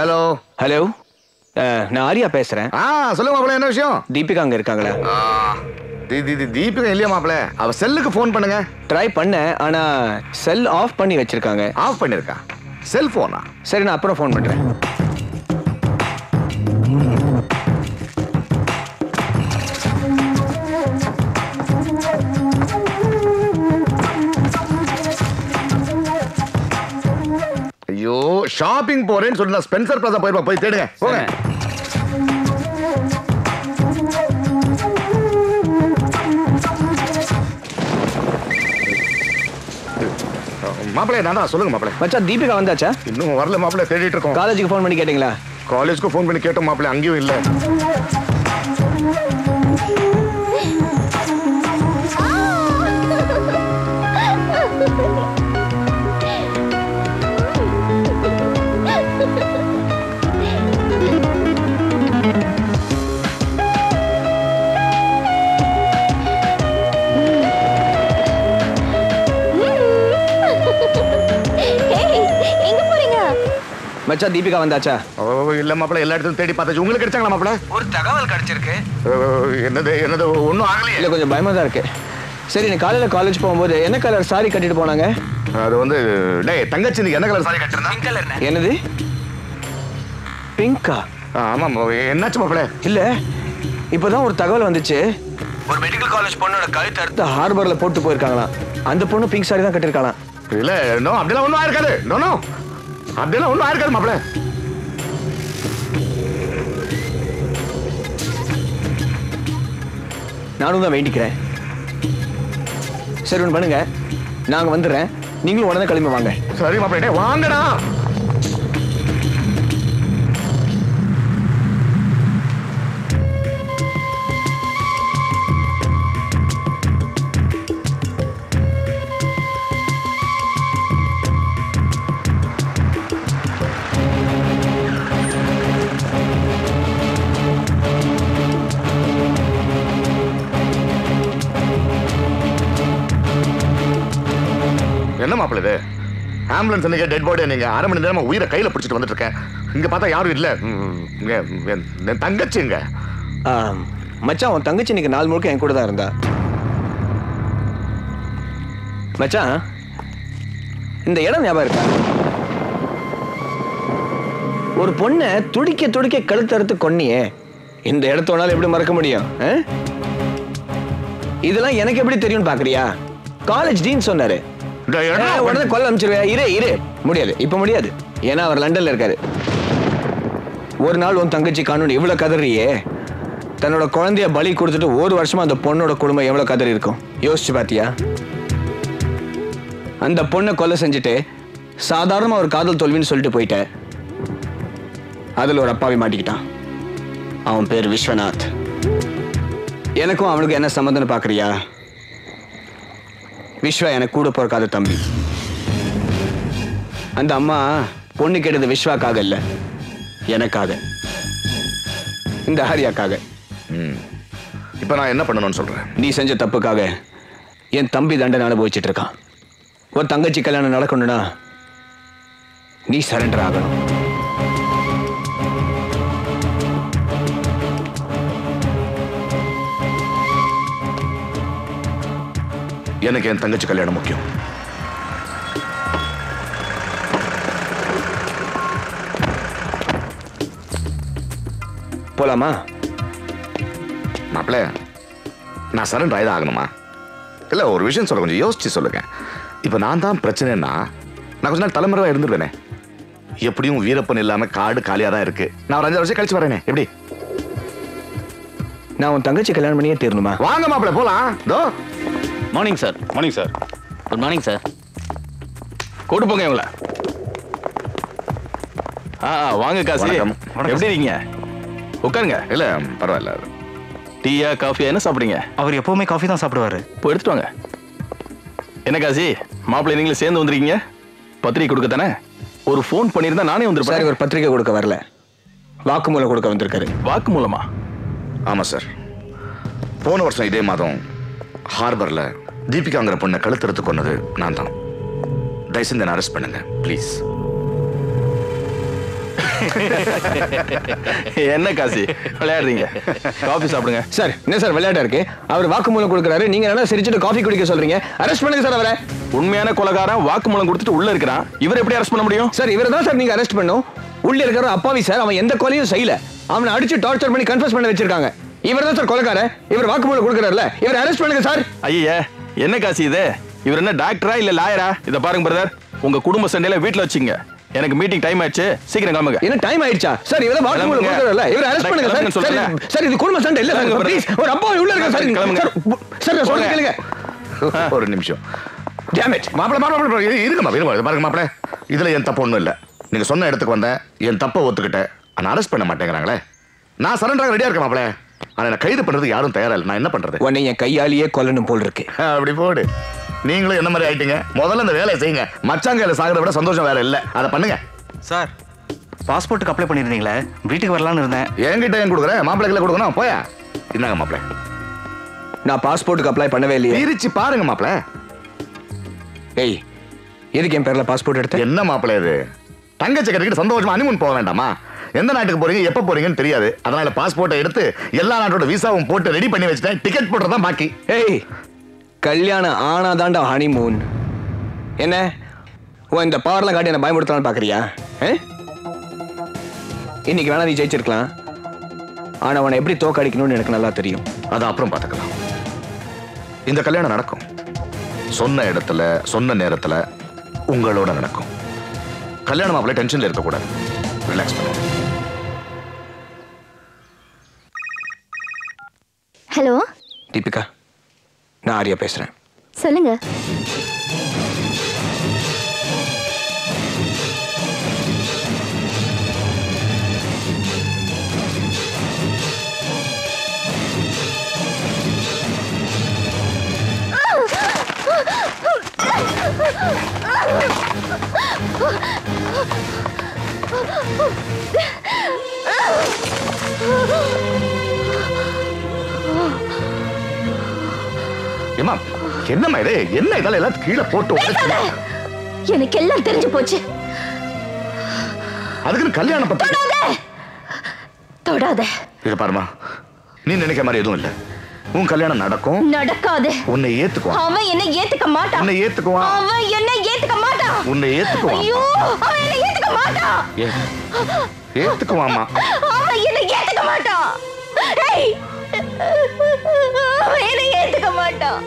ஹலோ ஹலோ நான் ஆரியா பேசுறேன் ஆ சொல்லுங்க மாப்பிள்ள என்ன விஷயம் தீபிகா அங்க இருக்காங்களா தி- தி- தி- தீபிகா இல்லையா மாப்பிள்ள அவ செல்லுக்கு ஃபோன் பண்ணுங்க ட்ரை பண்ணேன் ஆனா செல் ஆஃப் பண்ணி வச்சிருக்காங்க ஆஃப் பண்ணிருக்கா செல்போனா சரி நான் அப்புறம் ஃபோன் பண்றேன் ஐயோ ஷாப்பிங் போறேன்னு சொல்லி நான் ஸ்பென்சர் பிளாசா போயிருப்பா போய் தேடுங்க போங்க மாப்பிள்ளை நான் தான் சொல்லுங்க மாப்பிள்ளை மச்சான் தீபிகா வந்தாச்சா இன்னும் வரல மாப்பிள்ளை தேடிட்டு இருக்கோம் காலேஜுக்கு ஃபோன் பண்ணி கேட்டீங்களா காலேஜ்க்கு ஃபோன் பண்ணி கேட்டோம் மாப்பிள்ளை அங்கேயும் இல்ல எங்க போறீங்க மச்சான் தீபிகா வந்தாச்சா ஓ இல்ல மாப்பிள்ளை எல்லா இடத்துலையும் தேடி பார்த்தாச்சு உங்களுக்கு கிடைச்சாங்களா மாப்பிள்ளை ஒரு தகவல் கிடைச்சிருக்கு என்னது என்னது ஒன்றும் ஆகலையே இல்ல கொஞ்சம் பயமா தான் இருக்கு சரி நீ காலையில காலேஜ் போகும்போது என்ன கலர் சாரி கட்டிட்டு போனாங்க அது வந்து டேய் தங்கச்சி நீ என்ன கலர் சாரி கட்டிருந்தா என்னது பிங்கா ஆமா என்னாச்சு மாப்பிள்ளை இல்ல இப்பதான் ஒரு தகவல் வந்துச்சு ஒரு மெடிக்கல் காலேஜ் பொண்ணோட கழுத்து அறுத்து ஹார்பர்ல போட்டு போயிருக்காங்களாம் அந்த பொண்ணு பிங்க் சாரி தான் கட்டிருக்காளாம் இல்ல நோ அப்படிலாம் ஒன்றும் ஆயிருக்காது நோ நோ அப்படிலாம் ஒன்றும் ஆயிருக்காது மாப்பிள்ளை நானும் தான் வேண்டிக்கிறேன் சரி ஒன்று பண்ணுங்க நாங்க வந்துடுறேன் நீங்களும் உடனே கிளம்பி வாங்க சரி மாப்பிள்ளை டேய் வாங்கடா என்ன மாப்பிள்ளை இது ஆம்புலன்ஸ் நீங்க டெட் பாடியை நீங்க அரை மணி நேரமா உயிரை கையில பிடிச்சிட்டு வந்துட்டு இருக்கேன் இங்க பார்த்தா யாரும் இல்ல ம், இங்க என் என் தங்கச்சி இங்க ஆம், மச்சான் உன் தங்கச்சி இன்னைக்கு நாள் முழுக்க என் கூட தான் இருந்தா மச்சான் இந்த இடம் ஞாபகம் இருக்கா ஒரு பொண்ணை துடிக்க துடிக்க கழுத்தறுத்து கொன்னியே இந்த இடத்தோனால எப்படி மறக்க முடியும் ஆ? இதெல்லாம் எனக்கு எப்படி தெரியும் பாக்குறியா காலேஜ் டீன் சொன்னாரு ஆ, உடனே கொல்ல அனுப்பிச்சிருவேன் இரு இரு முடியாது இப்ப முடியாது ஏன்னா அவர் லண்டன்ல இருக்காரு ஒரு நாள் உன் தங்கச்சி காணும் இவ்வளவு கதறியே தன்னோட குழந்தைய பலி கொடுத்துட்டு ஒரு வருஷமா அந்த பொண்ணோட குடும்பம் எவ்வளவு கதறி இருக்கும் யோசிச்சு பாத்தியா அந்த பொண்ணை கொலை செஞ்சுட்டு சாதாரணமா ஒரு காதல் தோல்வின்னு சொல்லிட்டு போயிட்ட அதுல ஒரு அப்பாவி மாட்டிக்கிட்டான் அவன் பேர் விஸ்வநாத் எனக்கும் அவனுக்கு என்ன சம்மந்தம்னு பாக்குறியா விஸ்வா எனக்கு கூட பிறக்காத தம்பி அந்த அம்மா பொண்ணு கெடுது விஸ்வாக்காக இல்ல எனக்காக இந்த ஹரியாக்காக இப்ப நான் என்ன பண்ணணும்னு சொல்றேன் நீ செஞ்ச தப்புக்காக என் தம்பி தண்டனை அனுபவிச்சிட்டு இருக்கான் ஒரு தங்கச்சி கல்யாணம் நடக்கணும்னா நீ சரண்டர் ஆகணும் எனக்கு என் தங்கச்சி கல்யாணம் முக்கியம் போலாமா மாப்பிள்ள நான் சரண்டர் ஆயுதம் ஆகணுமா இல்ல ஒரு விஷயம் சொல்ல கொஞ்சம் யோசிச்சு சொல்லுங்க இப்ப நான் தான் பிரச்சனைன்னா நான் கொஞ்ச நாள் தலைமுறைவா இருந்துருவேனே எப்படியும் வீரப்பன் இல்லாம காடு காலியா தான் இருக்கு நான் ஒரு அஞ்சு வருஷம் கழிச்சு வரேனே எப்படி நான் உன் தங்கச்சி கல்யாணம் பண்ணியே தீரணுமா வாங்க மாப்பிள்ள போலாம் தோ morning sir morning sir good morning sir கூட்டு போங்க இவங்கள ஆ ஆ, வாங்க காசி வணக்கம். எப்படி இருக்கீங்க உட்காருங்க இல்ல பரவாயில்ல டீயா காஃபியா என்ன சாப்பிடுறீங்க அவர் எப்பவுமே காஃபி தான் சாப்பிடுவாரு இப்போ எடுத்துட்டு வாங்க என்ன காசி மாப்பிள்ளை நீங்களும் சேர்ந்து வந்திருக்கீங்க பத்திரிக்கை கொடுக்க தானே ஒரு ஃபோன் பண்ணியிருந்தா நானே சார் வந்திருப்பேன் இவர் பத்திரிக்கை கொடுக்க வரல வாக்குமூலம் கொடுக்க வந்திருக்காரு வாக்கு மூலமா ஆமா சார் போன வருஷம் இதே மாதம் ஹார்பர்ல தீபிகாங்கிற பொண்ணை கழுத்தறுத்து கொன்னது நான் தான் தயவுசெய்து என்ன அரெஸ்ட் பண்ணுங்க ப்ளீஸ் என்ன காசி விளையாடுறீங்க காஃபி சாப்பிடுங்க சார் என்ன சார் விளையாட்டா இருக்கு அவர் வாக்குமூலம் கொடுக்குறாரு நீங்க என்ன சிரிச்சுட்டு காஃபி குடிக்க சொல்றீங்க அரெஸ்ட் பண்ணுங்க சார் அவரை உண்மையான கொலகாரன் வாக்குமூலம் கொடுத்துட்டு உள்ள இருக்கிறான் இவர் எப்படி அரெஸ்ட் பண்ண முடியும் சார் இவரை தான் சார் நீங்க அரெஸ்ட் பண்ணும் உள்ள இருக்கிற அப்பாவி சார் அவன் எந்த கொலையும் செய்யல அவனை அடிச்சு டார்ச்சர் பண்ணி கன்ஃபஸ் பண்ண வச்சிருக்காங்க இவர் தான் சார் கொலைக்கார இவர் வாக்குமூலம் கொடுக்குறாருல இவர் அரெஸ்ட் பண்ணுங்க சார் ஐயா என்ன காசி இது இவர் என்ன டாக்டரா இல்ல லாயரா இத பாருங்க பிரதர் உங்க குடும்ப சண்டையில வீட்ல வச்சுங்க எனக்கு மீட்டிங் டைம் ஆயிடுச்சு சீக்கிரம் கிளம்புங்க என்ன டைம் ஆயிடுச்சா சார் இவர வாக்குமூலம் கொடுக்குறாருல இவர் அரெஸ்ட் பண்ணுங்க சார் சார், சார் இது குடும்ப சண்டை இல்ல சார் ப்ளீஸ் ஒரு அப்பா உள்ள இருக்க சார் கிளம்புங்க. சார், சார் நான் சொல்றது கேளுங்க ஒரு நிமிஷம் டேமேஜ் மாப்பிள மாப்பிள இருங்கம்மா இருங்க இது பாருங்க மாப்பிள இதுல என் தப்பு ஒண்ணும் இல்ல நீங்க சொன்ன இடத்துக்கு வந்தேன் என் தப்பை ஒத்துக்கிட்டேன் ஆனா அரெஸ்ட் பண்ண மாட்டேங்கிறாங்களே நான் சரண்டராக ரெடியா இருக்கேன் மாப்பிள ஆனா என்ன கைது பண்றதுக்கு யாரும் தயாரா இல்லை நான் என்ன பண்றது உன்னை என் கையாலேயே கொல்லணும் போல் இருக்கு அப்படி போடு நீங்களும் என்ன மாதிரி ஆயிட்டீங்க முதல்ல இந்த வேலையை செய்யுங்க மச்சாங்கையில சாகிறத விட சந்தோஷம் வேற இல்ல அதை பண்ணுங்க சார் பாஸ்போர்ட்டுக்கு அப்ளை பண்ணியிருந்தீங்களே வீட்டுக்கு வரலான்னு இருந்தேன் என்கிட்ட ஏன் கொடுக்குறேன் மாப்பிள்ளைகளை கொடுக்கணும் போயா இந்தாங்க மாப்பிள நான் பாஸ்போர்ட்டுக்கு அப்ளை பண்ணவே இல்லையே பிரிச்சு பாருங்க மாப்பிள ஏய் எதுக்கு என் பேர்ல பாஸ்போர்ட் எடுத்த என்ன மாப்பிள இது தங்கச்சி கட்டிக்கிட்டு சந்தோஷமா அனிமூன் போக வேண்டாமா எந்த நாட்டுக்கு போறீங்க எப்ப போறீங்கன்னு தெரியாது அதனால பாஸ்போர்ட்டை எடுத்து எல்லா நாட்டோட விசாவும் போட்டு ரெடி பண்ணி வச்சுட்டேன் டிக்கெட் போடுறதா பாக்கி ஏய் கல்யாணம் ஆனாதான்டா ஹனிமூன் என்ன ஓ இந்த பவர்லாம் காட்டி என்ன பயமுறுத்தலாம்னு பாக்குறியா ஆ? இன்னைக்கு வேணா நீ ஜெயிச்சிருக்கலாம் ஆனா அவனை எப்படி தோக்கடிக்கணும்னு எனக்கு நல்லா தெரியும் அது அப்புறம் பார்த்துக்கலாம் இந்த கல்யாணம் நடக்கும் சொன்ன இடத்துல சொன்ன நேரத்துல உங்களோட நடக்கும் கல்யாணம் மாப்பிள்ள டென்ஷன்ல இருக்கக்கூடாது ரிலாக்ஸ் பண்ணுங்க ஹலோ தீபிகா நான் ஆரியா பேசுறேன் சொல்லுங்க ஏமா என்னம்மா இது என்ன இதெல்லாம் எல்லாம் கீழே போட்டு உடைச்சு எனக்கு எல்லாம் தெரிஞ்சு போச்சு அதுக்குன்னு கல்யாணம் பத்தி தொடாத இது பாருமா நீ நினைக்கிற மாதிரி எதுவும் இல்ல உன் கல்யாணம் நடக்கும் நடக்காது உன்னை ஏத்துக்குவான் அவன் என்ன ஏத்துக்க மாட்டான் உன்னை ஏத்துக்குவான் அவன் என்ன ஏத்துக்க மாட்டான் உன்னை ஏத்துக்குவான் ஐயோ அவன் என்ன ஏத்துக்க மாட்டான் ஏ- ஏத்துக்குவாமா அவன் என்ன ஏத்துக்க மாட்டான் ஏய் அவன் என்ன ஏத்துக்க மாட்டான்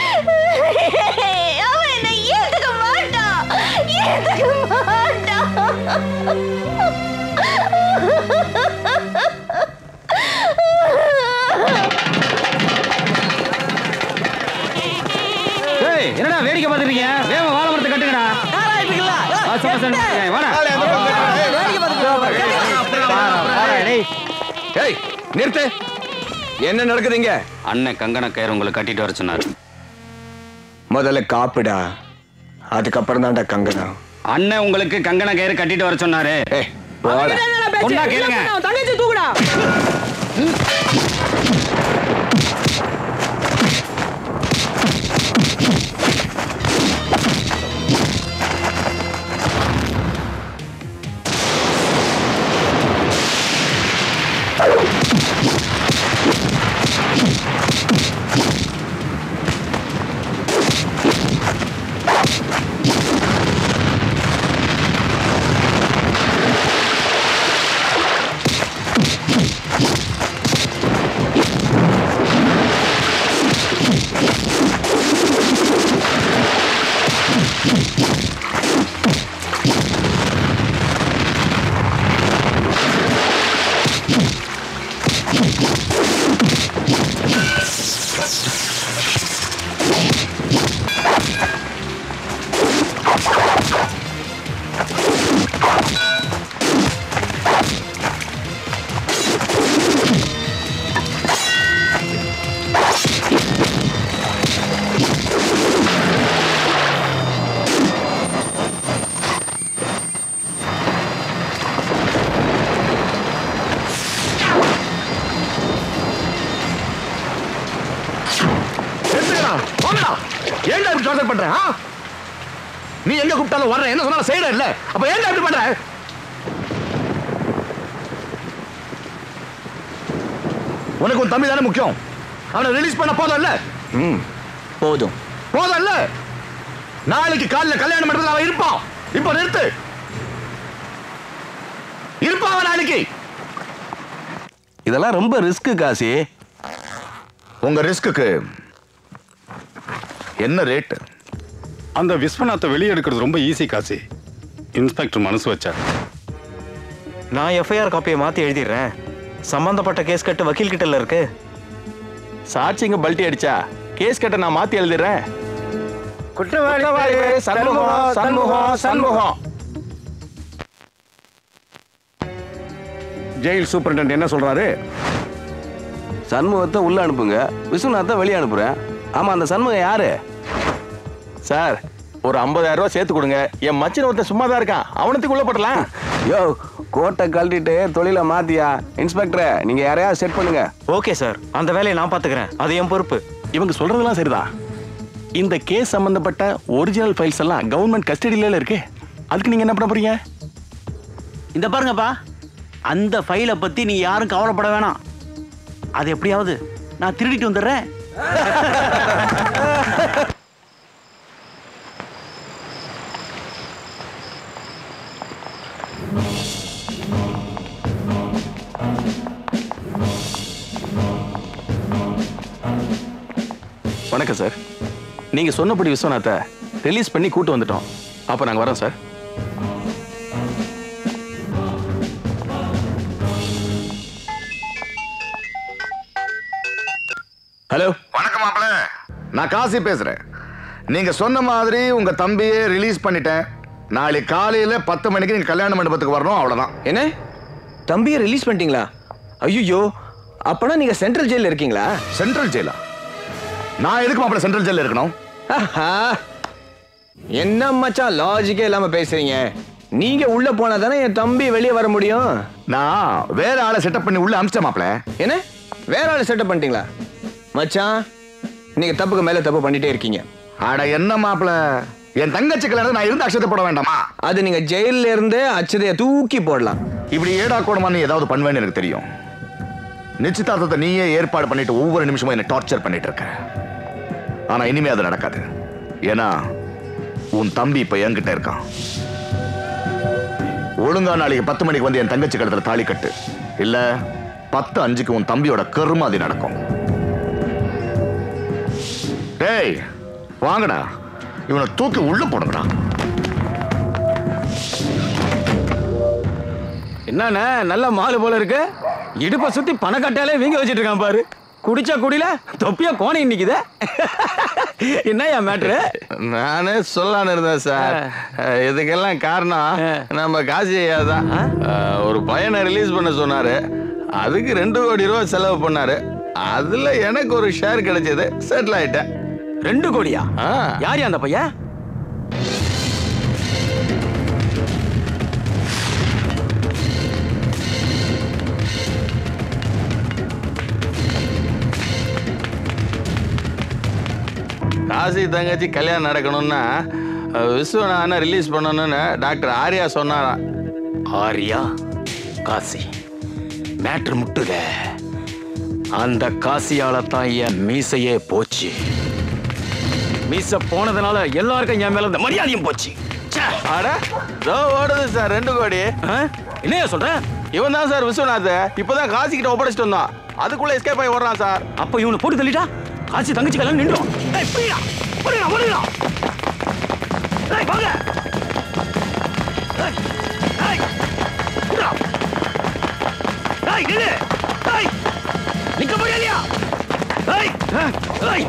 அவன் என்ன ஏத்துக்க மாட்டான் ஏத்துக்க ஏய் என்னடா வேடிக்கை பார்த்துட்டீங்க வேகம் வாழை மரத்தை கட்டுங்கடா ஆ, சும்மா சண்டை போடுங்க. வாடா. ஏய் நிறுத்து என்ன நடக்குதுங்க அண்ணன் கங்கண கயிறு உங்களை கட்டிட்டு வர சொன்னார் முதல்ல காப்புடா அதுக்கப்புறம் தான்டா கங்கணம் அண்ணன் உங்களுக்கு கங்கண கயிறு கட்டிட்டு வர சொன்னாரு சொன்னா கேளுங்க தங்கச்சி தூக்குடா நிறுத்துங்கடா, போங்கடா. ஏன்டா இப்படி torture பண்ற ஆ? நீ எங்க கூப்பிட்டாலும் வர்ற என்ன சொன்னாலும் செய்யற இல்ல அப்ப ஏன்டா இப்படி பண்ற உனக்கு உன் தம்பி தானே முக்கியம் அவனை ரிலீஸ் பண்ண போதும் இல்ல ம் போதும் போதும் இல்ல நாளைக்கு காலைல கல்யாண மண்டபத்தில் அவன் இருப்பான் இப்போ நிறுத்து இருப்பான் அவன் நாளைக்கு இதெல்லாம் ரொம்ப ரிஸ்க் காசி உங்க ரிஸ்க்குக்கு என்ன ரேட் அந்த விஸ்வநாத்தை வெளியே எடுக்கிறது ரொம்ப ஈஸி காசி இன்ஸ்பெக்டர் மனசு வச்சார் நான் எஃப்ஐஆர் காப்பியை மாத்தி எழுதிடுறேன் சம்பந்தப்பட்ட கேஸ் கட்டு வக்கீல் கிட்ட இருக்கு சாட்சிங்க பல்ட்டி அடிச்சா கேஸ் கட்ட நான் மாத்தி எழுதிடுறேன் குற்றவாளி சண்முகம் சண்முகம் சண்முகம் ஜெயில் சூப்பரண்ட் என்ன சொல்றாரு சண்முகத்தை உள்ள அனுப்புங்க விஸ்வநாத்தை வெளியே அனுப்புறேன் ஆமா அந்த சண்முகம் யாரு சார் ஒரு 50000 ரூபாய் சேர்த்து கொடுங்க என் மச்சின ஒருத்தன் சும்மா தான் இருக்கான் அவனத்துக்கு உள்ள போட்டலாம் யோ கோட்டை கழட்டிட்டு தொழிலை மாத்தியா இன்ஸ்பெக்டர் நீங்க யாரையாவது செட் பண்ணுங்க ஓகே சார் அந்த வேலையை நான் பாத்துக்கிறேன் அது என் பொறுப்பு இவங்க சொல்றதெல்லாம் சரிதான் இந்த கேஸ் சம்பந்தப்பட்ட ஒரிஜினல் ஃபைல்ஸ் எல்லாம் கவர்மெண்ட் கஸ்டடியில இருக்கு அதுக்கு நீங்க என்ன பண்ண போறீங்க இந்த பாருங்கப்பா அந்த ஃபைலை பத்தி நீ யாரும் கவலைப்பட வேணாம் அது எப்படியாவது நான் திருடிட்டு வந்துடுறேன் வணக்கம் சார் நீங்க சொன்னபடி விஸ்வநாத்தை ரிலீஸ் பண்ணி கூட்டு வந்துட்டோம் அப்ப நாங்க வரோம் சார் ஹலோ வணக்கம் மாப்பிள நான் காசி பேசுறேன் நீங்க சொன்ன மாதிரி உங்க தம்பியை ரிலீஸ் பண்ணிட்டேன் நாளை காலையில பத்து மணிக்கு நீங்க கல்யாண மண்டபத்துக்கு வரணும் அவ்வளவுதான் என்ன தம்பியை ரிலீஸ் பண்ணிட்டீங்களா ஐயோ அப்பனா நீங்க சென்ட்ரல் ஜெயில இருக்கீங்களா சென்ட்ரல் ஜெயிலா நான் எதுக்கு மாப்பிள சென்ட்ரல் ஜெயில இருக்கணும் ஆஹா. என்ன மச்சான் லாஜிக்கே இல்லாம பேசுறீங்க நீங்க உள்ள போனா தானே என் தம்பி வெளியே வர முடியும் நான் வேற ஆளை செட்டப் பண்ணி உள்ள அமிச்சிட்டேன் மாப்பிள என்ன வேற ஆளை செட்டப் பண்ணிட்டீங்களா மச்சான் நீங்க தப்புக்கு மேல தப்பு பண்ணிட்டே இருக்கீங்க அட என்ன மாப்பிள என் தங்கச்சி கல்யாணம் நான் இருந்து அக்ஷத்தை போட வேண்டாமா அது நீங்க ஜெயில இருந்தே அச்சதைய தூக்கி போடலாம் இப்படி ஏடா கூடமா நீ ஏதாவது பண்ணுவேன்னு எனக்கு தெரியும் நிச்சயதார்த்தத்தை நீயே ஏற்பாடு பண்ணிட்டு ஒவ்வொரு நிமிஷமும் என்ன டார்ச்சர் பண்ணிட்டு இருக்க ஆனா இனிமே அது நடக்காது ஏன்னா உன் தம்பி இப்ப என்கிட்ட இருக்கான் ஒழுங்கா நாளைக்கு பத்து மணிக்கு வந்து என் தங்கச்சி கழுத்துல தாலி கட்டு இல்ல பத்து அஞ்சுக்கு உன் தம்பியோட கருமாதி நடக்கும் டேய் வாங்கடா இவனை தூக்கி உள்ள போடுங்கடா என்னண்ணே நல்ல மாலு போல இருக்கு இடுப்பை சுத்தி பணக்கட்டாலே வீங்க வச்சிட்டு இருக்கான் பாரு குடிச்சா குடியில தொப்பியா கோணி நிக்குதே என்னய்யா மேட்ரு நானே சொல்லலான்னு இருந்தேன் சார் அஹ், இதுக்கெல்லாம் காரணம் நம்ம காசி ஐயா தான் அஹ், ஒரு பையனை ரிலீஸ் பண்ண சொன்னாரு அதுக்கு ரெண்டு கோடி ரூபா செலவு பண்ணாரு அதுல எனக்கு ஒரு ஷேர் கிடைச்சது செட்டில் ஆயிட்டேன் ரெண்டு கோடியா யார் அந்த பையன் காசி தங்கச்சி கல்யாணம் நடக்கணும்னா அஹ், விஸ்வநாதனை ரிலீஸ் பண்ணணும்னு டாக்டர் ஆர்யா சொன்னாராம் ஆரியா காசி மேட்ரு முட்டுத அந்த காசியால தான் என் மீசையே போச்சு மீச போனதுனால எல்லாருக்கும் என் மேல இந்த மரியாதையும் போச்சு அட இதோ ஓடுது சார் ரெண்டு கோடி என்னையா சொல்ற இவன் தான் சார் விஸ்வநாத் இப்பதான் காசி கிட்ட ஒப்படைச்சிட்டு வந்தான் அதுக்குள்ள எஸ்கேப் ஆகி ஓடுறான் சார் அப்ப இவனை போட்டு தள்ளிட்டா காசி தங்கச்சி கல்யாணம் நின்றோம் ஏய் புரியடா புரியடா புரியடா ஏய் வாங்க ஏய் ஏய் புரியடா ஏய் நில்லு ஏய் நிக்க முடியலையா ஏய் ஏய்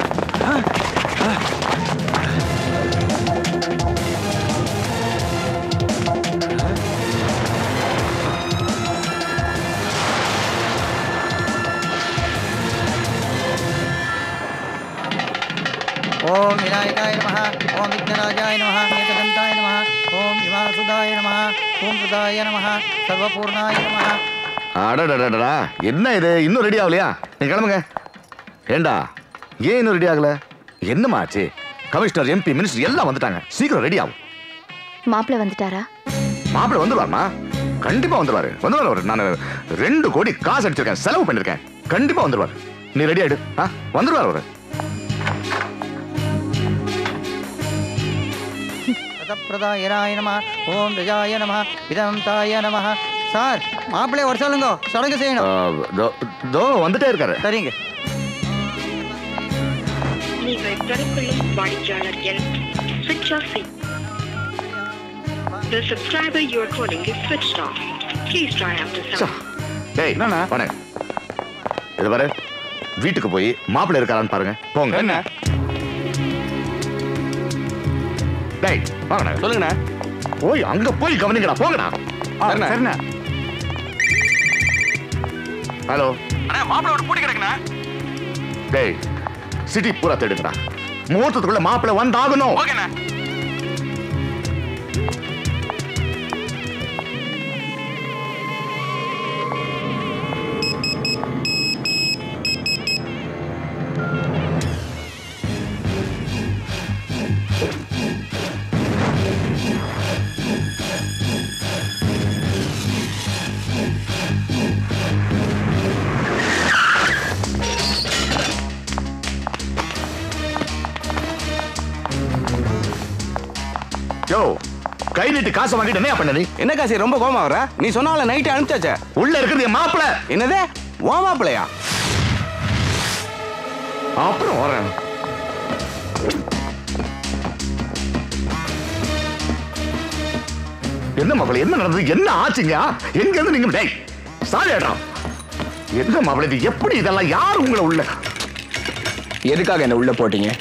ఓం వినాయకాయ నమ ఓం విఘ్నరాజాయ నమ ఏకదంతాయ నమ ఓం వివాసుదాయ నమ ఓం హృదాయ నమ సర్వపూర్ణాయ నమ அடடடடா என்ன இது இன்னும் ரெடி ஆகலையா நீ கிளம்புங்க ஏண்டா ஏன் இன்னும் ரெடி ஆகல என்னம்மா ஆச்சு கமிஷனர் எம்பி மினிஸ்டர் எல்லாம் வந்துட்டாங்க சீக்கிரம் ரெடி ஆகும் மாப்பிள்ளை வந்துட்டாரா மாப்பிள்ளை வந்துடுவாருமா கண்டிப்பா வந்துருவாரு வந்துருவாரு அவரு நான் ரெண்டு கோடி காசு அடிச்சிருக்கேன் செலவு பண்ணிருக்கேன் கண்டிப்பா வந்துருவாரு நீ ரெடி ஆயிடு ஆ வந்துருவாரு அவரு பிரதாயனாய நம ஓம் ரஜாய நம இதம் தாய நம சார் மாப்பிள்ளைய ஒரு சொல்லுங்க சடங்கு ஆ, செய்யணும் தோ- தோ வந்துட்டே இருக்காரு சரிங்க நீங்கள் பெறக்கொள்ளும் வாடிக்கையாளர் எண் switch off செய்ய- The subscriber you are calling is switched off. Please try after some. டேய் வணக்கம் இது பாரு வீட்டுக்கு போய் மாப்பிள்ளை இருக்காரான்னு பாருங்க போங்க என்ன டேய் வாங்கண்ணா சொல்லுங்கண்ணா போய் அங்க போய் கவனிங்கடா போங்கடா சரிண்ணா. ஹலோ அண்ணா மாப்பிளோட பூட்டி கிடக்குண்ணா டேய் சிட்டி பூரா தேடுங்கடா முகூர்த்தத்துக்குள்ள மாப்பிள்ளை வந்தாகணும் ஓகேண்ணா யோ கை நீட்டி காசை வாங்கிட்டு என்ன பண்ண நீ என்ன காசி ரொம்ப கோமா வர நீ சொன்னால நைட்டு அனுப்பிச்சாச்சே உள்ள இருக்கிறது என் மாப்பிள்ளை என்னது ஓ மாப்பிளையா அப்புறம் வரேன் என்ன மாப்பிள்ளை என்ன நடந்தது என்ன ஆச்சுங்க எங்க இருந்து நீங்க டேய் சாரி ஆடுறான் என்ன மாப்பிள்ளை இது எப்படி இதெல்லாம் யார் உங்களை உள்ள எதுக்காக என்ன உள்ள போட்டீங்க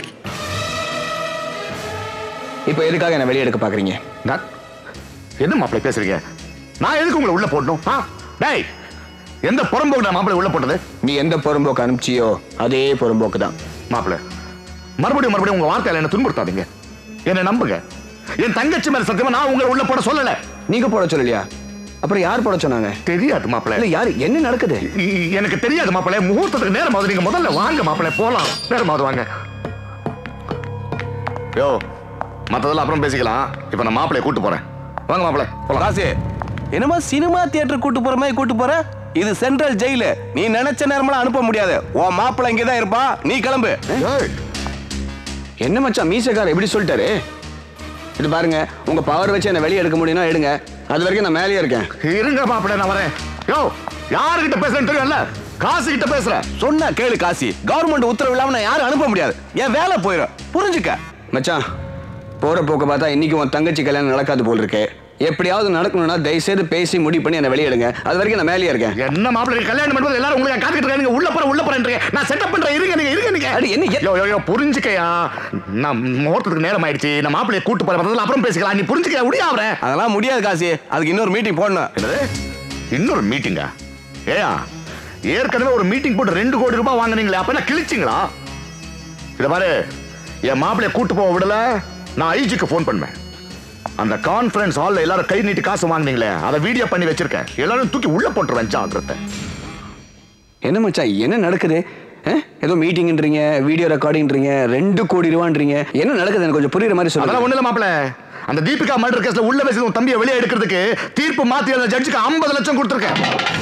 இப்போ எதுக்காக என்ன வெளியே எடுக்க பாக்குறீங்க நான் என்ன மாப்பிள்ளை பேசுறீங்க நான் எதுக்கு உங்களை உள்ள போடணும் ஆ டேய் எந்த புறம்போக்கு நான் மாப்பிள்ளை உள்ள போட்டது நீ எந்த புறம்போக்கு அனுப்பிச்சியோ அதே புறம்போக்கு தான் மாப்பிள்ளை மறுபடியும் மறுபடியும் உங்க வார்த்தையில என்ன துன்புறுத்தாதீங்க என்ன நம்புங்க என் தங்கச்சி மேல சத்தியமா நான் உங்களை உள்ள போட சொல்லல நீங்க போட சொல்லலையா அப்புறம் யார் போட சொன்னாங்க தெரியாது மாப்பிள்ளை இல்ல யாரு என்ன நடக்குது இ- எனக்கு தெரியாது மாப்பிள்ளை முகூர்த்தத்துக்கு நேரமாவது நீங்க முதல்ல வாங்க மாப்பிள்ளை போலாம் நேரமாவது வாங்க யோ மத்ததெல்லாம் அப்புறம் பேசிக்கலாம் இப்ப நான் மாப்பிள்ளைய கூட்டு போறேன் வாங்க மாப்பிள்ளை போலாம் காசி என்னமோ சினிமா தியேட்டர் கூட்டு போற மாதிரி கூட்டு போற இது சென்ட்ரல் ஜெயிலு நீ நினைச்ச நேரமெல்லாம் அனுப்ப முடியாது உன் மாப்பிள்ளை இங்கே தான் இருப்பான் நீ கிளம்பு என்ன மச்சான் மீசக்கார எப்படி சொல்லிட்டாரு இது பாருங்க உங்க பவர் வச்சு என்ன வெளியே எடுக்க முடியும்னா எடுங்க அது வரைக்கும் நான் மேலேயே இருக்கேன் இருங்க மாப்பிள்ளை நான் வரேன் யோ யாருகிட்ட பேசுறேன்னு தெரியும்ல காசு கிட்ட பேசுறேன் சொன்னா கேளு காசி கவர்மெண்ட் உத்தரவு இல்லாம நான் யாரும் அனுப்ப முடியாது என் வேலை போயிடும் புரிஞ்சுக்க மச்சான் போற போக்க பார்த்தா இன்னைக்கு உன் தங்கச்சி கல்யாணம் நடக்காது போல் இருக்கு எப்படியாவது நடக்கணும்னா தயவுசெய்து பேசி முடிவு பண்ணி என்ன வெளியே எடுங்க அது வரைக்கும் நான் மேலேயே இருக்கேன் என்ன மாப்பிள்ளை கல்யாணம் பண்ணும்போது எல்லாரும் உங்களுக்கு காத்துக்கிட்டு இருக்காங்க உள்ள போற உள்ள போறேன்றீங்க நான் செட்டப் பண்றேன் இருங்க நீங்க இருங்க நீங்க அடி, என்ன எ- யோ யோ யோ புரிஞ்சுக்கயா நான் முகூர்த்தத்துக்கு நேரம் ஆயிடுச்சு நான் மாப்பிள்ளைய கூட்டு போறேன் மத்ததெல்லாம் அப்புறம் பேசிக்கலாம் நீ புரிஞ்சுக்க முடியாவற அதெல்லாம் முடியாது காசி அதுக்கு இன்னொரு மீட்டிங் போடணும் என்னது இன்னொரு மீட்டிங்கா ஏயா ஏற்கனவே ஒரு மீட்டிங் போட்டு ரெண்டு கோடி ரூபாய் வாங்குனீங்களே அப்ப என்ன கிழிச்சிங்களா இத பாரு என் மாப்பிள்ளைய கூட்டு போக விடல நான் ஐஜிக்கு ஃபோன் பண்ணுவேன் அந்த கான்ஃபரன்ஸ் ஹால்ல எல்லாரும் கை நீட்டி காசு வாங்குனீங்களே அதை வீடியோ பண்ணி வச்சிருக்கேன் எல்லாரும் தூக்கி உள்ள போட்டுருவேன் ஜாக்கிரதை என்ன மச்சான் என்ன நடக்குது அஹ்? ஏதோ மீட்டிங்ன்றீங்க வீடியோ ரெக்கார்டிங்ன்றீங்க ரெண்டு கோடி ரூபான்றீங்க என்ன நடக்குது எனக்கு கொஞ்சம் புரியுற மாதிரி அதெல்லாம் சொல்லுங்க ஒண்ணு இல்ல மாப்பிள அந்த தீபிகா மர்டர் கேஸ்ல உள்ள வயசுல உன் தம்பியை வெளியே எடுக்கிறதுக்கு தீர்ப்பு மாத்தி அந்த ஜட்ஜுக்கு 50 லட்சம் கொடுத்துருக்கேன்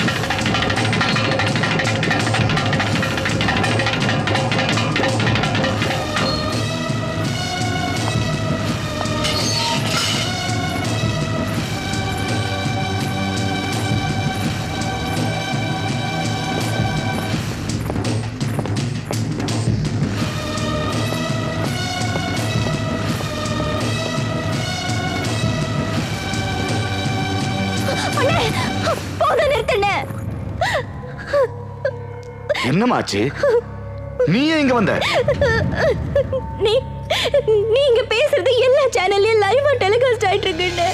அண்ணே, போதும் நிறுத்துண்ணே என்னமாச்சு நீ ஏன் இங்க வந்த நீ நீங்க பேசுறது எல்லா சேனல்லையும் லைவா டெலிகாஸ்ட் ஆயிட்டு இருக்குன்னு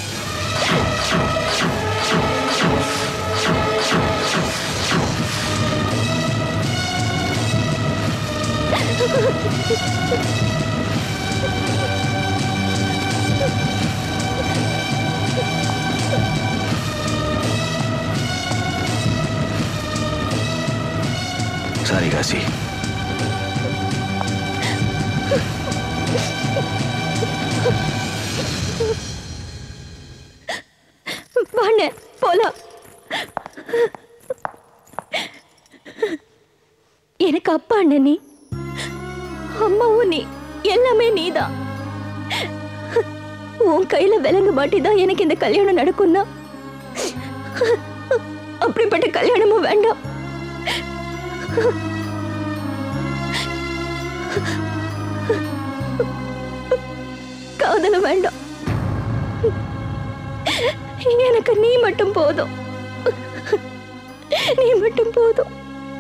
சாரி காசி வாண்ணே போலாம் எனக்கு அப்பா அண்ணன் நீ அம்மாவும் நீ எல்லாமே நீதான் உன் கையில விலங்கு மாட்டி தான் எனக்கு இந்த கல்யாணம் நடக்கும்னா அப்படிப்பட்ட கல்யாணமும் வேண்டாம் காதலும் வேண்டாம் எனக்கு நீ மட்டும் போதும் நீ மட்டும் போதும்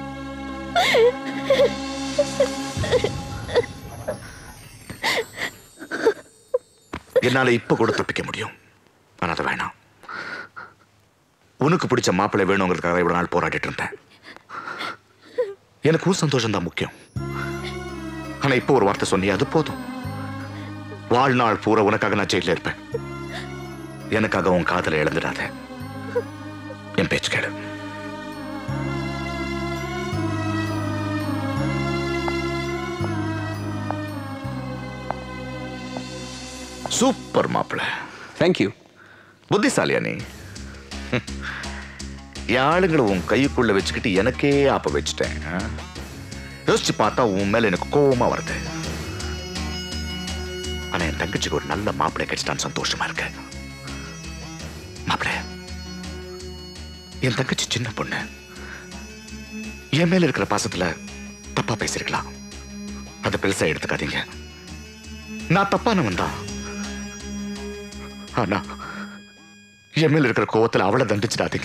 என்னால இப்ப கூட தப்பிக்க முடியும் ஆனா அது வேணாம் உனக்கு பிடிச்ச மாப்பிள்ளை வேணுங்கிறதுக்காக இவ்வளவு நாள் போராடிட்டு இருந்தேன் எனக்கும் சந்தோஷம் தான் முக்கியம் ஆனா இப்போ ஒரு வார்த்தை சொன்னியே அது போதும் வாழ்நாள் பூரா உனக்காக நான் ஜெயில இருப்பேன் எனக்காக உன் காதலை இழந்துடாத என் பேச்சு கேளு சூப்பர் மாப்பிள்ள தேங்க்யூ புத்திசாலியா நீ ஹம். என் ஆளுங்களை உன் கைக்குள்ள வச்சுக்கிட்டு எனக்கே ஆப்ப வச்சுட்டேன் ஆ? யோசிச்சு பார்த்தா உன் மேல எனக்கு கோவமா வருது ஆனா என் தங்கச்சிக்கு ஒரு நல்ல மாப்பிள்ளை கிடைச்சிட்டான்னு சந்தோஷமா இருக்கு மாப்பிள்ளை என் தங்கச்சி சின்ன பொண்ணு என் மேல இருக்கிற பாசத்துல தப்பா பேசிருக்கலாம் அதை பெருசா எடுத்துக்காதீங்க நான் தப்பானவன் தான் ஆனா என் மேல இருக்கிற கோவத்துல அவளை தண்டிச்சிடாதீங்க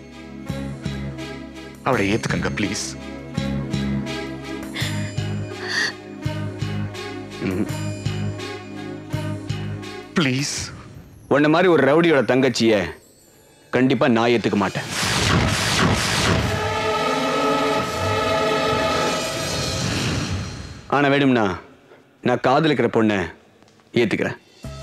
அவளை ஏத்துக்கங்க ப்ளீஸ் ப்ளீஸ் உன்ன மாதிரி ஒரு ரவுடியோட தங்கச்சிய கண்டிப்பா நான் ஏத்துக்க மாட்டேன் ஆனா வேணும்னா நான் காதலிக்கிற பொண்ணை ஏத்துக்கிறேன்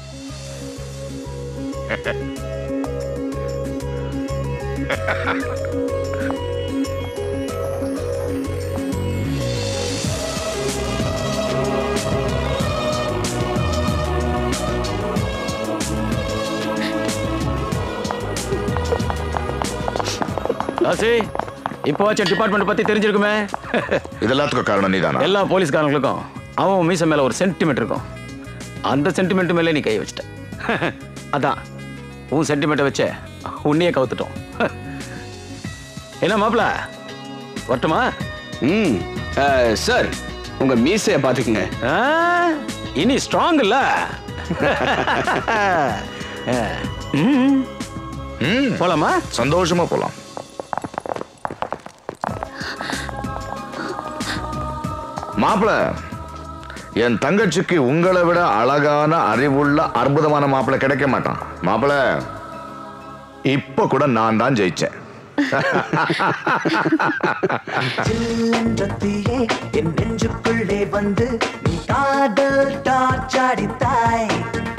தாசி இப்போவாச்சும் டிபார்ட்மெண்ட் பத்தி தெரிஞ்சிருக்குமே இது எல்லாத்துக்கும் காரணம் நீதானா எல்லா போலீஸ்காரங்களுக்கும் அவன் மீச மேல ஒரு சென்டிமெண்ட் இருக்கும் அந்த சென்டிமெண்ட் மேலே நீ கை வச்சிட்ட அதான் உன் சென்டிமெண்ட்டை வச்சே உன்னையே கவுத்துட்டோம் என்ன மாப்பிள வரட்டுமா ம் சார் உங்க மீசைய பாத்துக்குங்க இனி ஸ்ட்ராங் இல்ல ம். போலாமா சந்தோஷமா போலாம் மாப்பிள என் தங்கச்சிக்கு உங்களை விட அழகான அறிவுள்ள அற்புதமான மாப்பிளை கிடைக்க மாட்டான் மாப்பிள இப்ப கூட நான் தான் ஜெயிச்சேன் சில்லென்ற தீயே என் நெஞ்சுக்குள்ளே வந்து நீ காதல் டார்ச் அடித்தாய்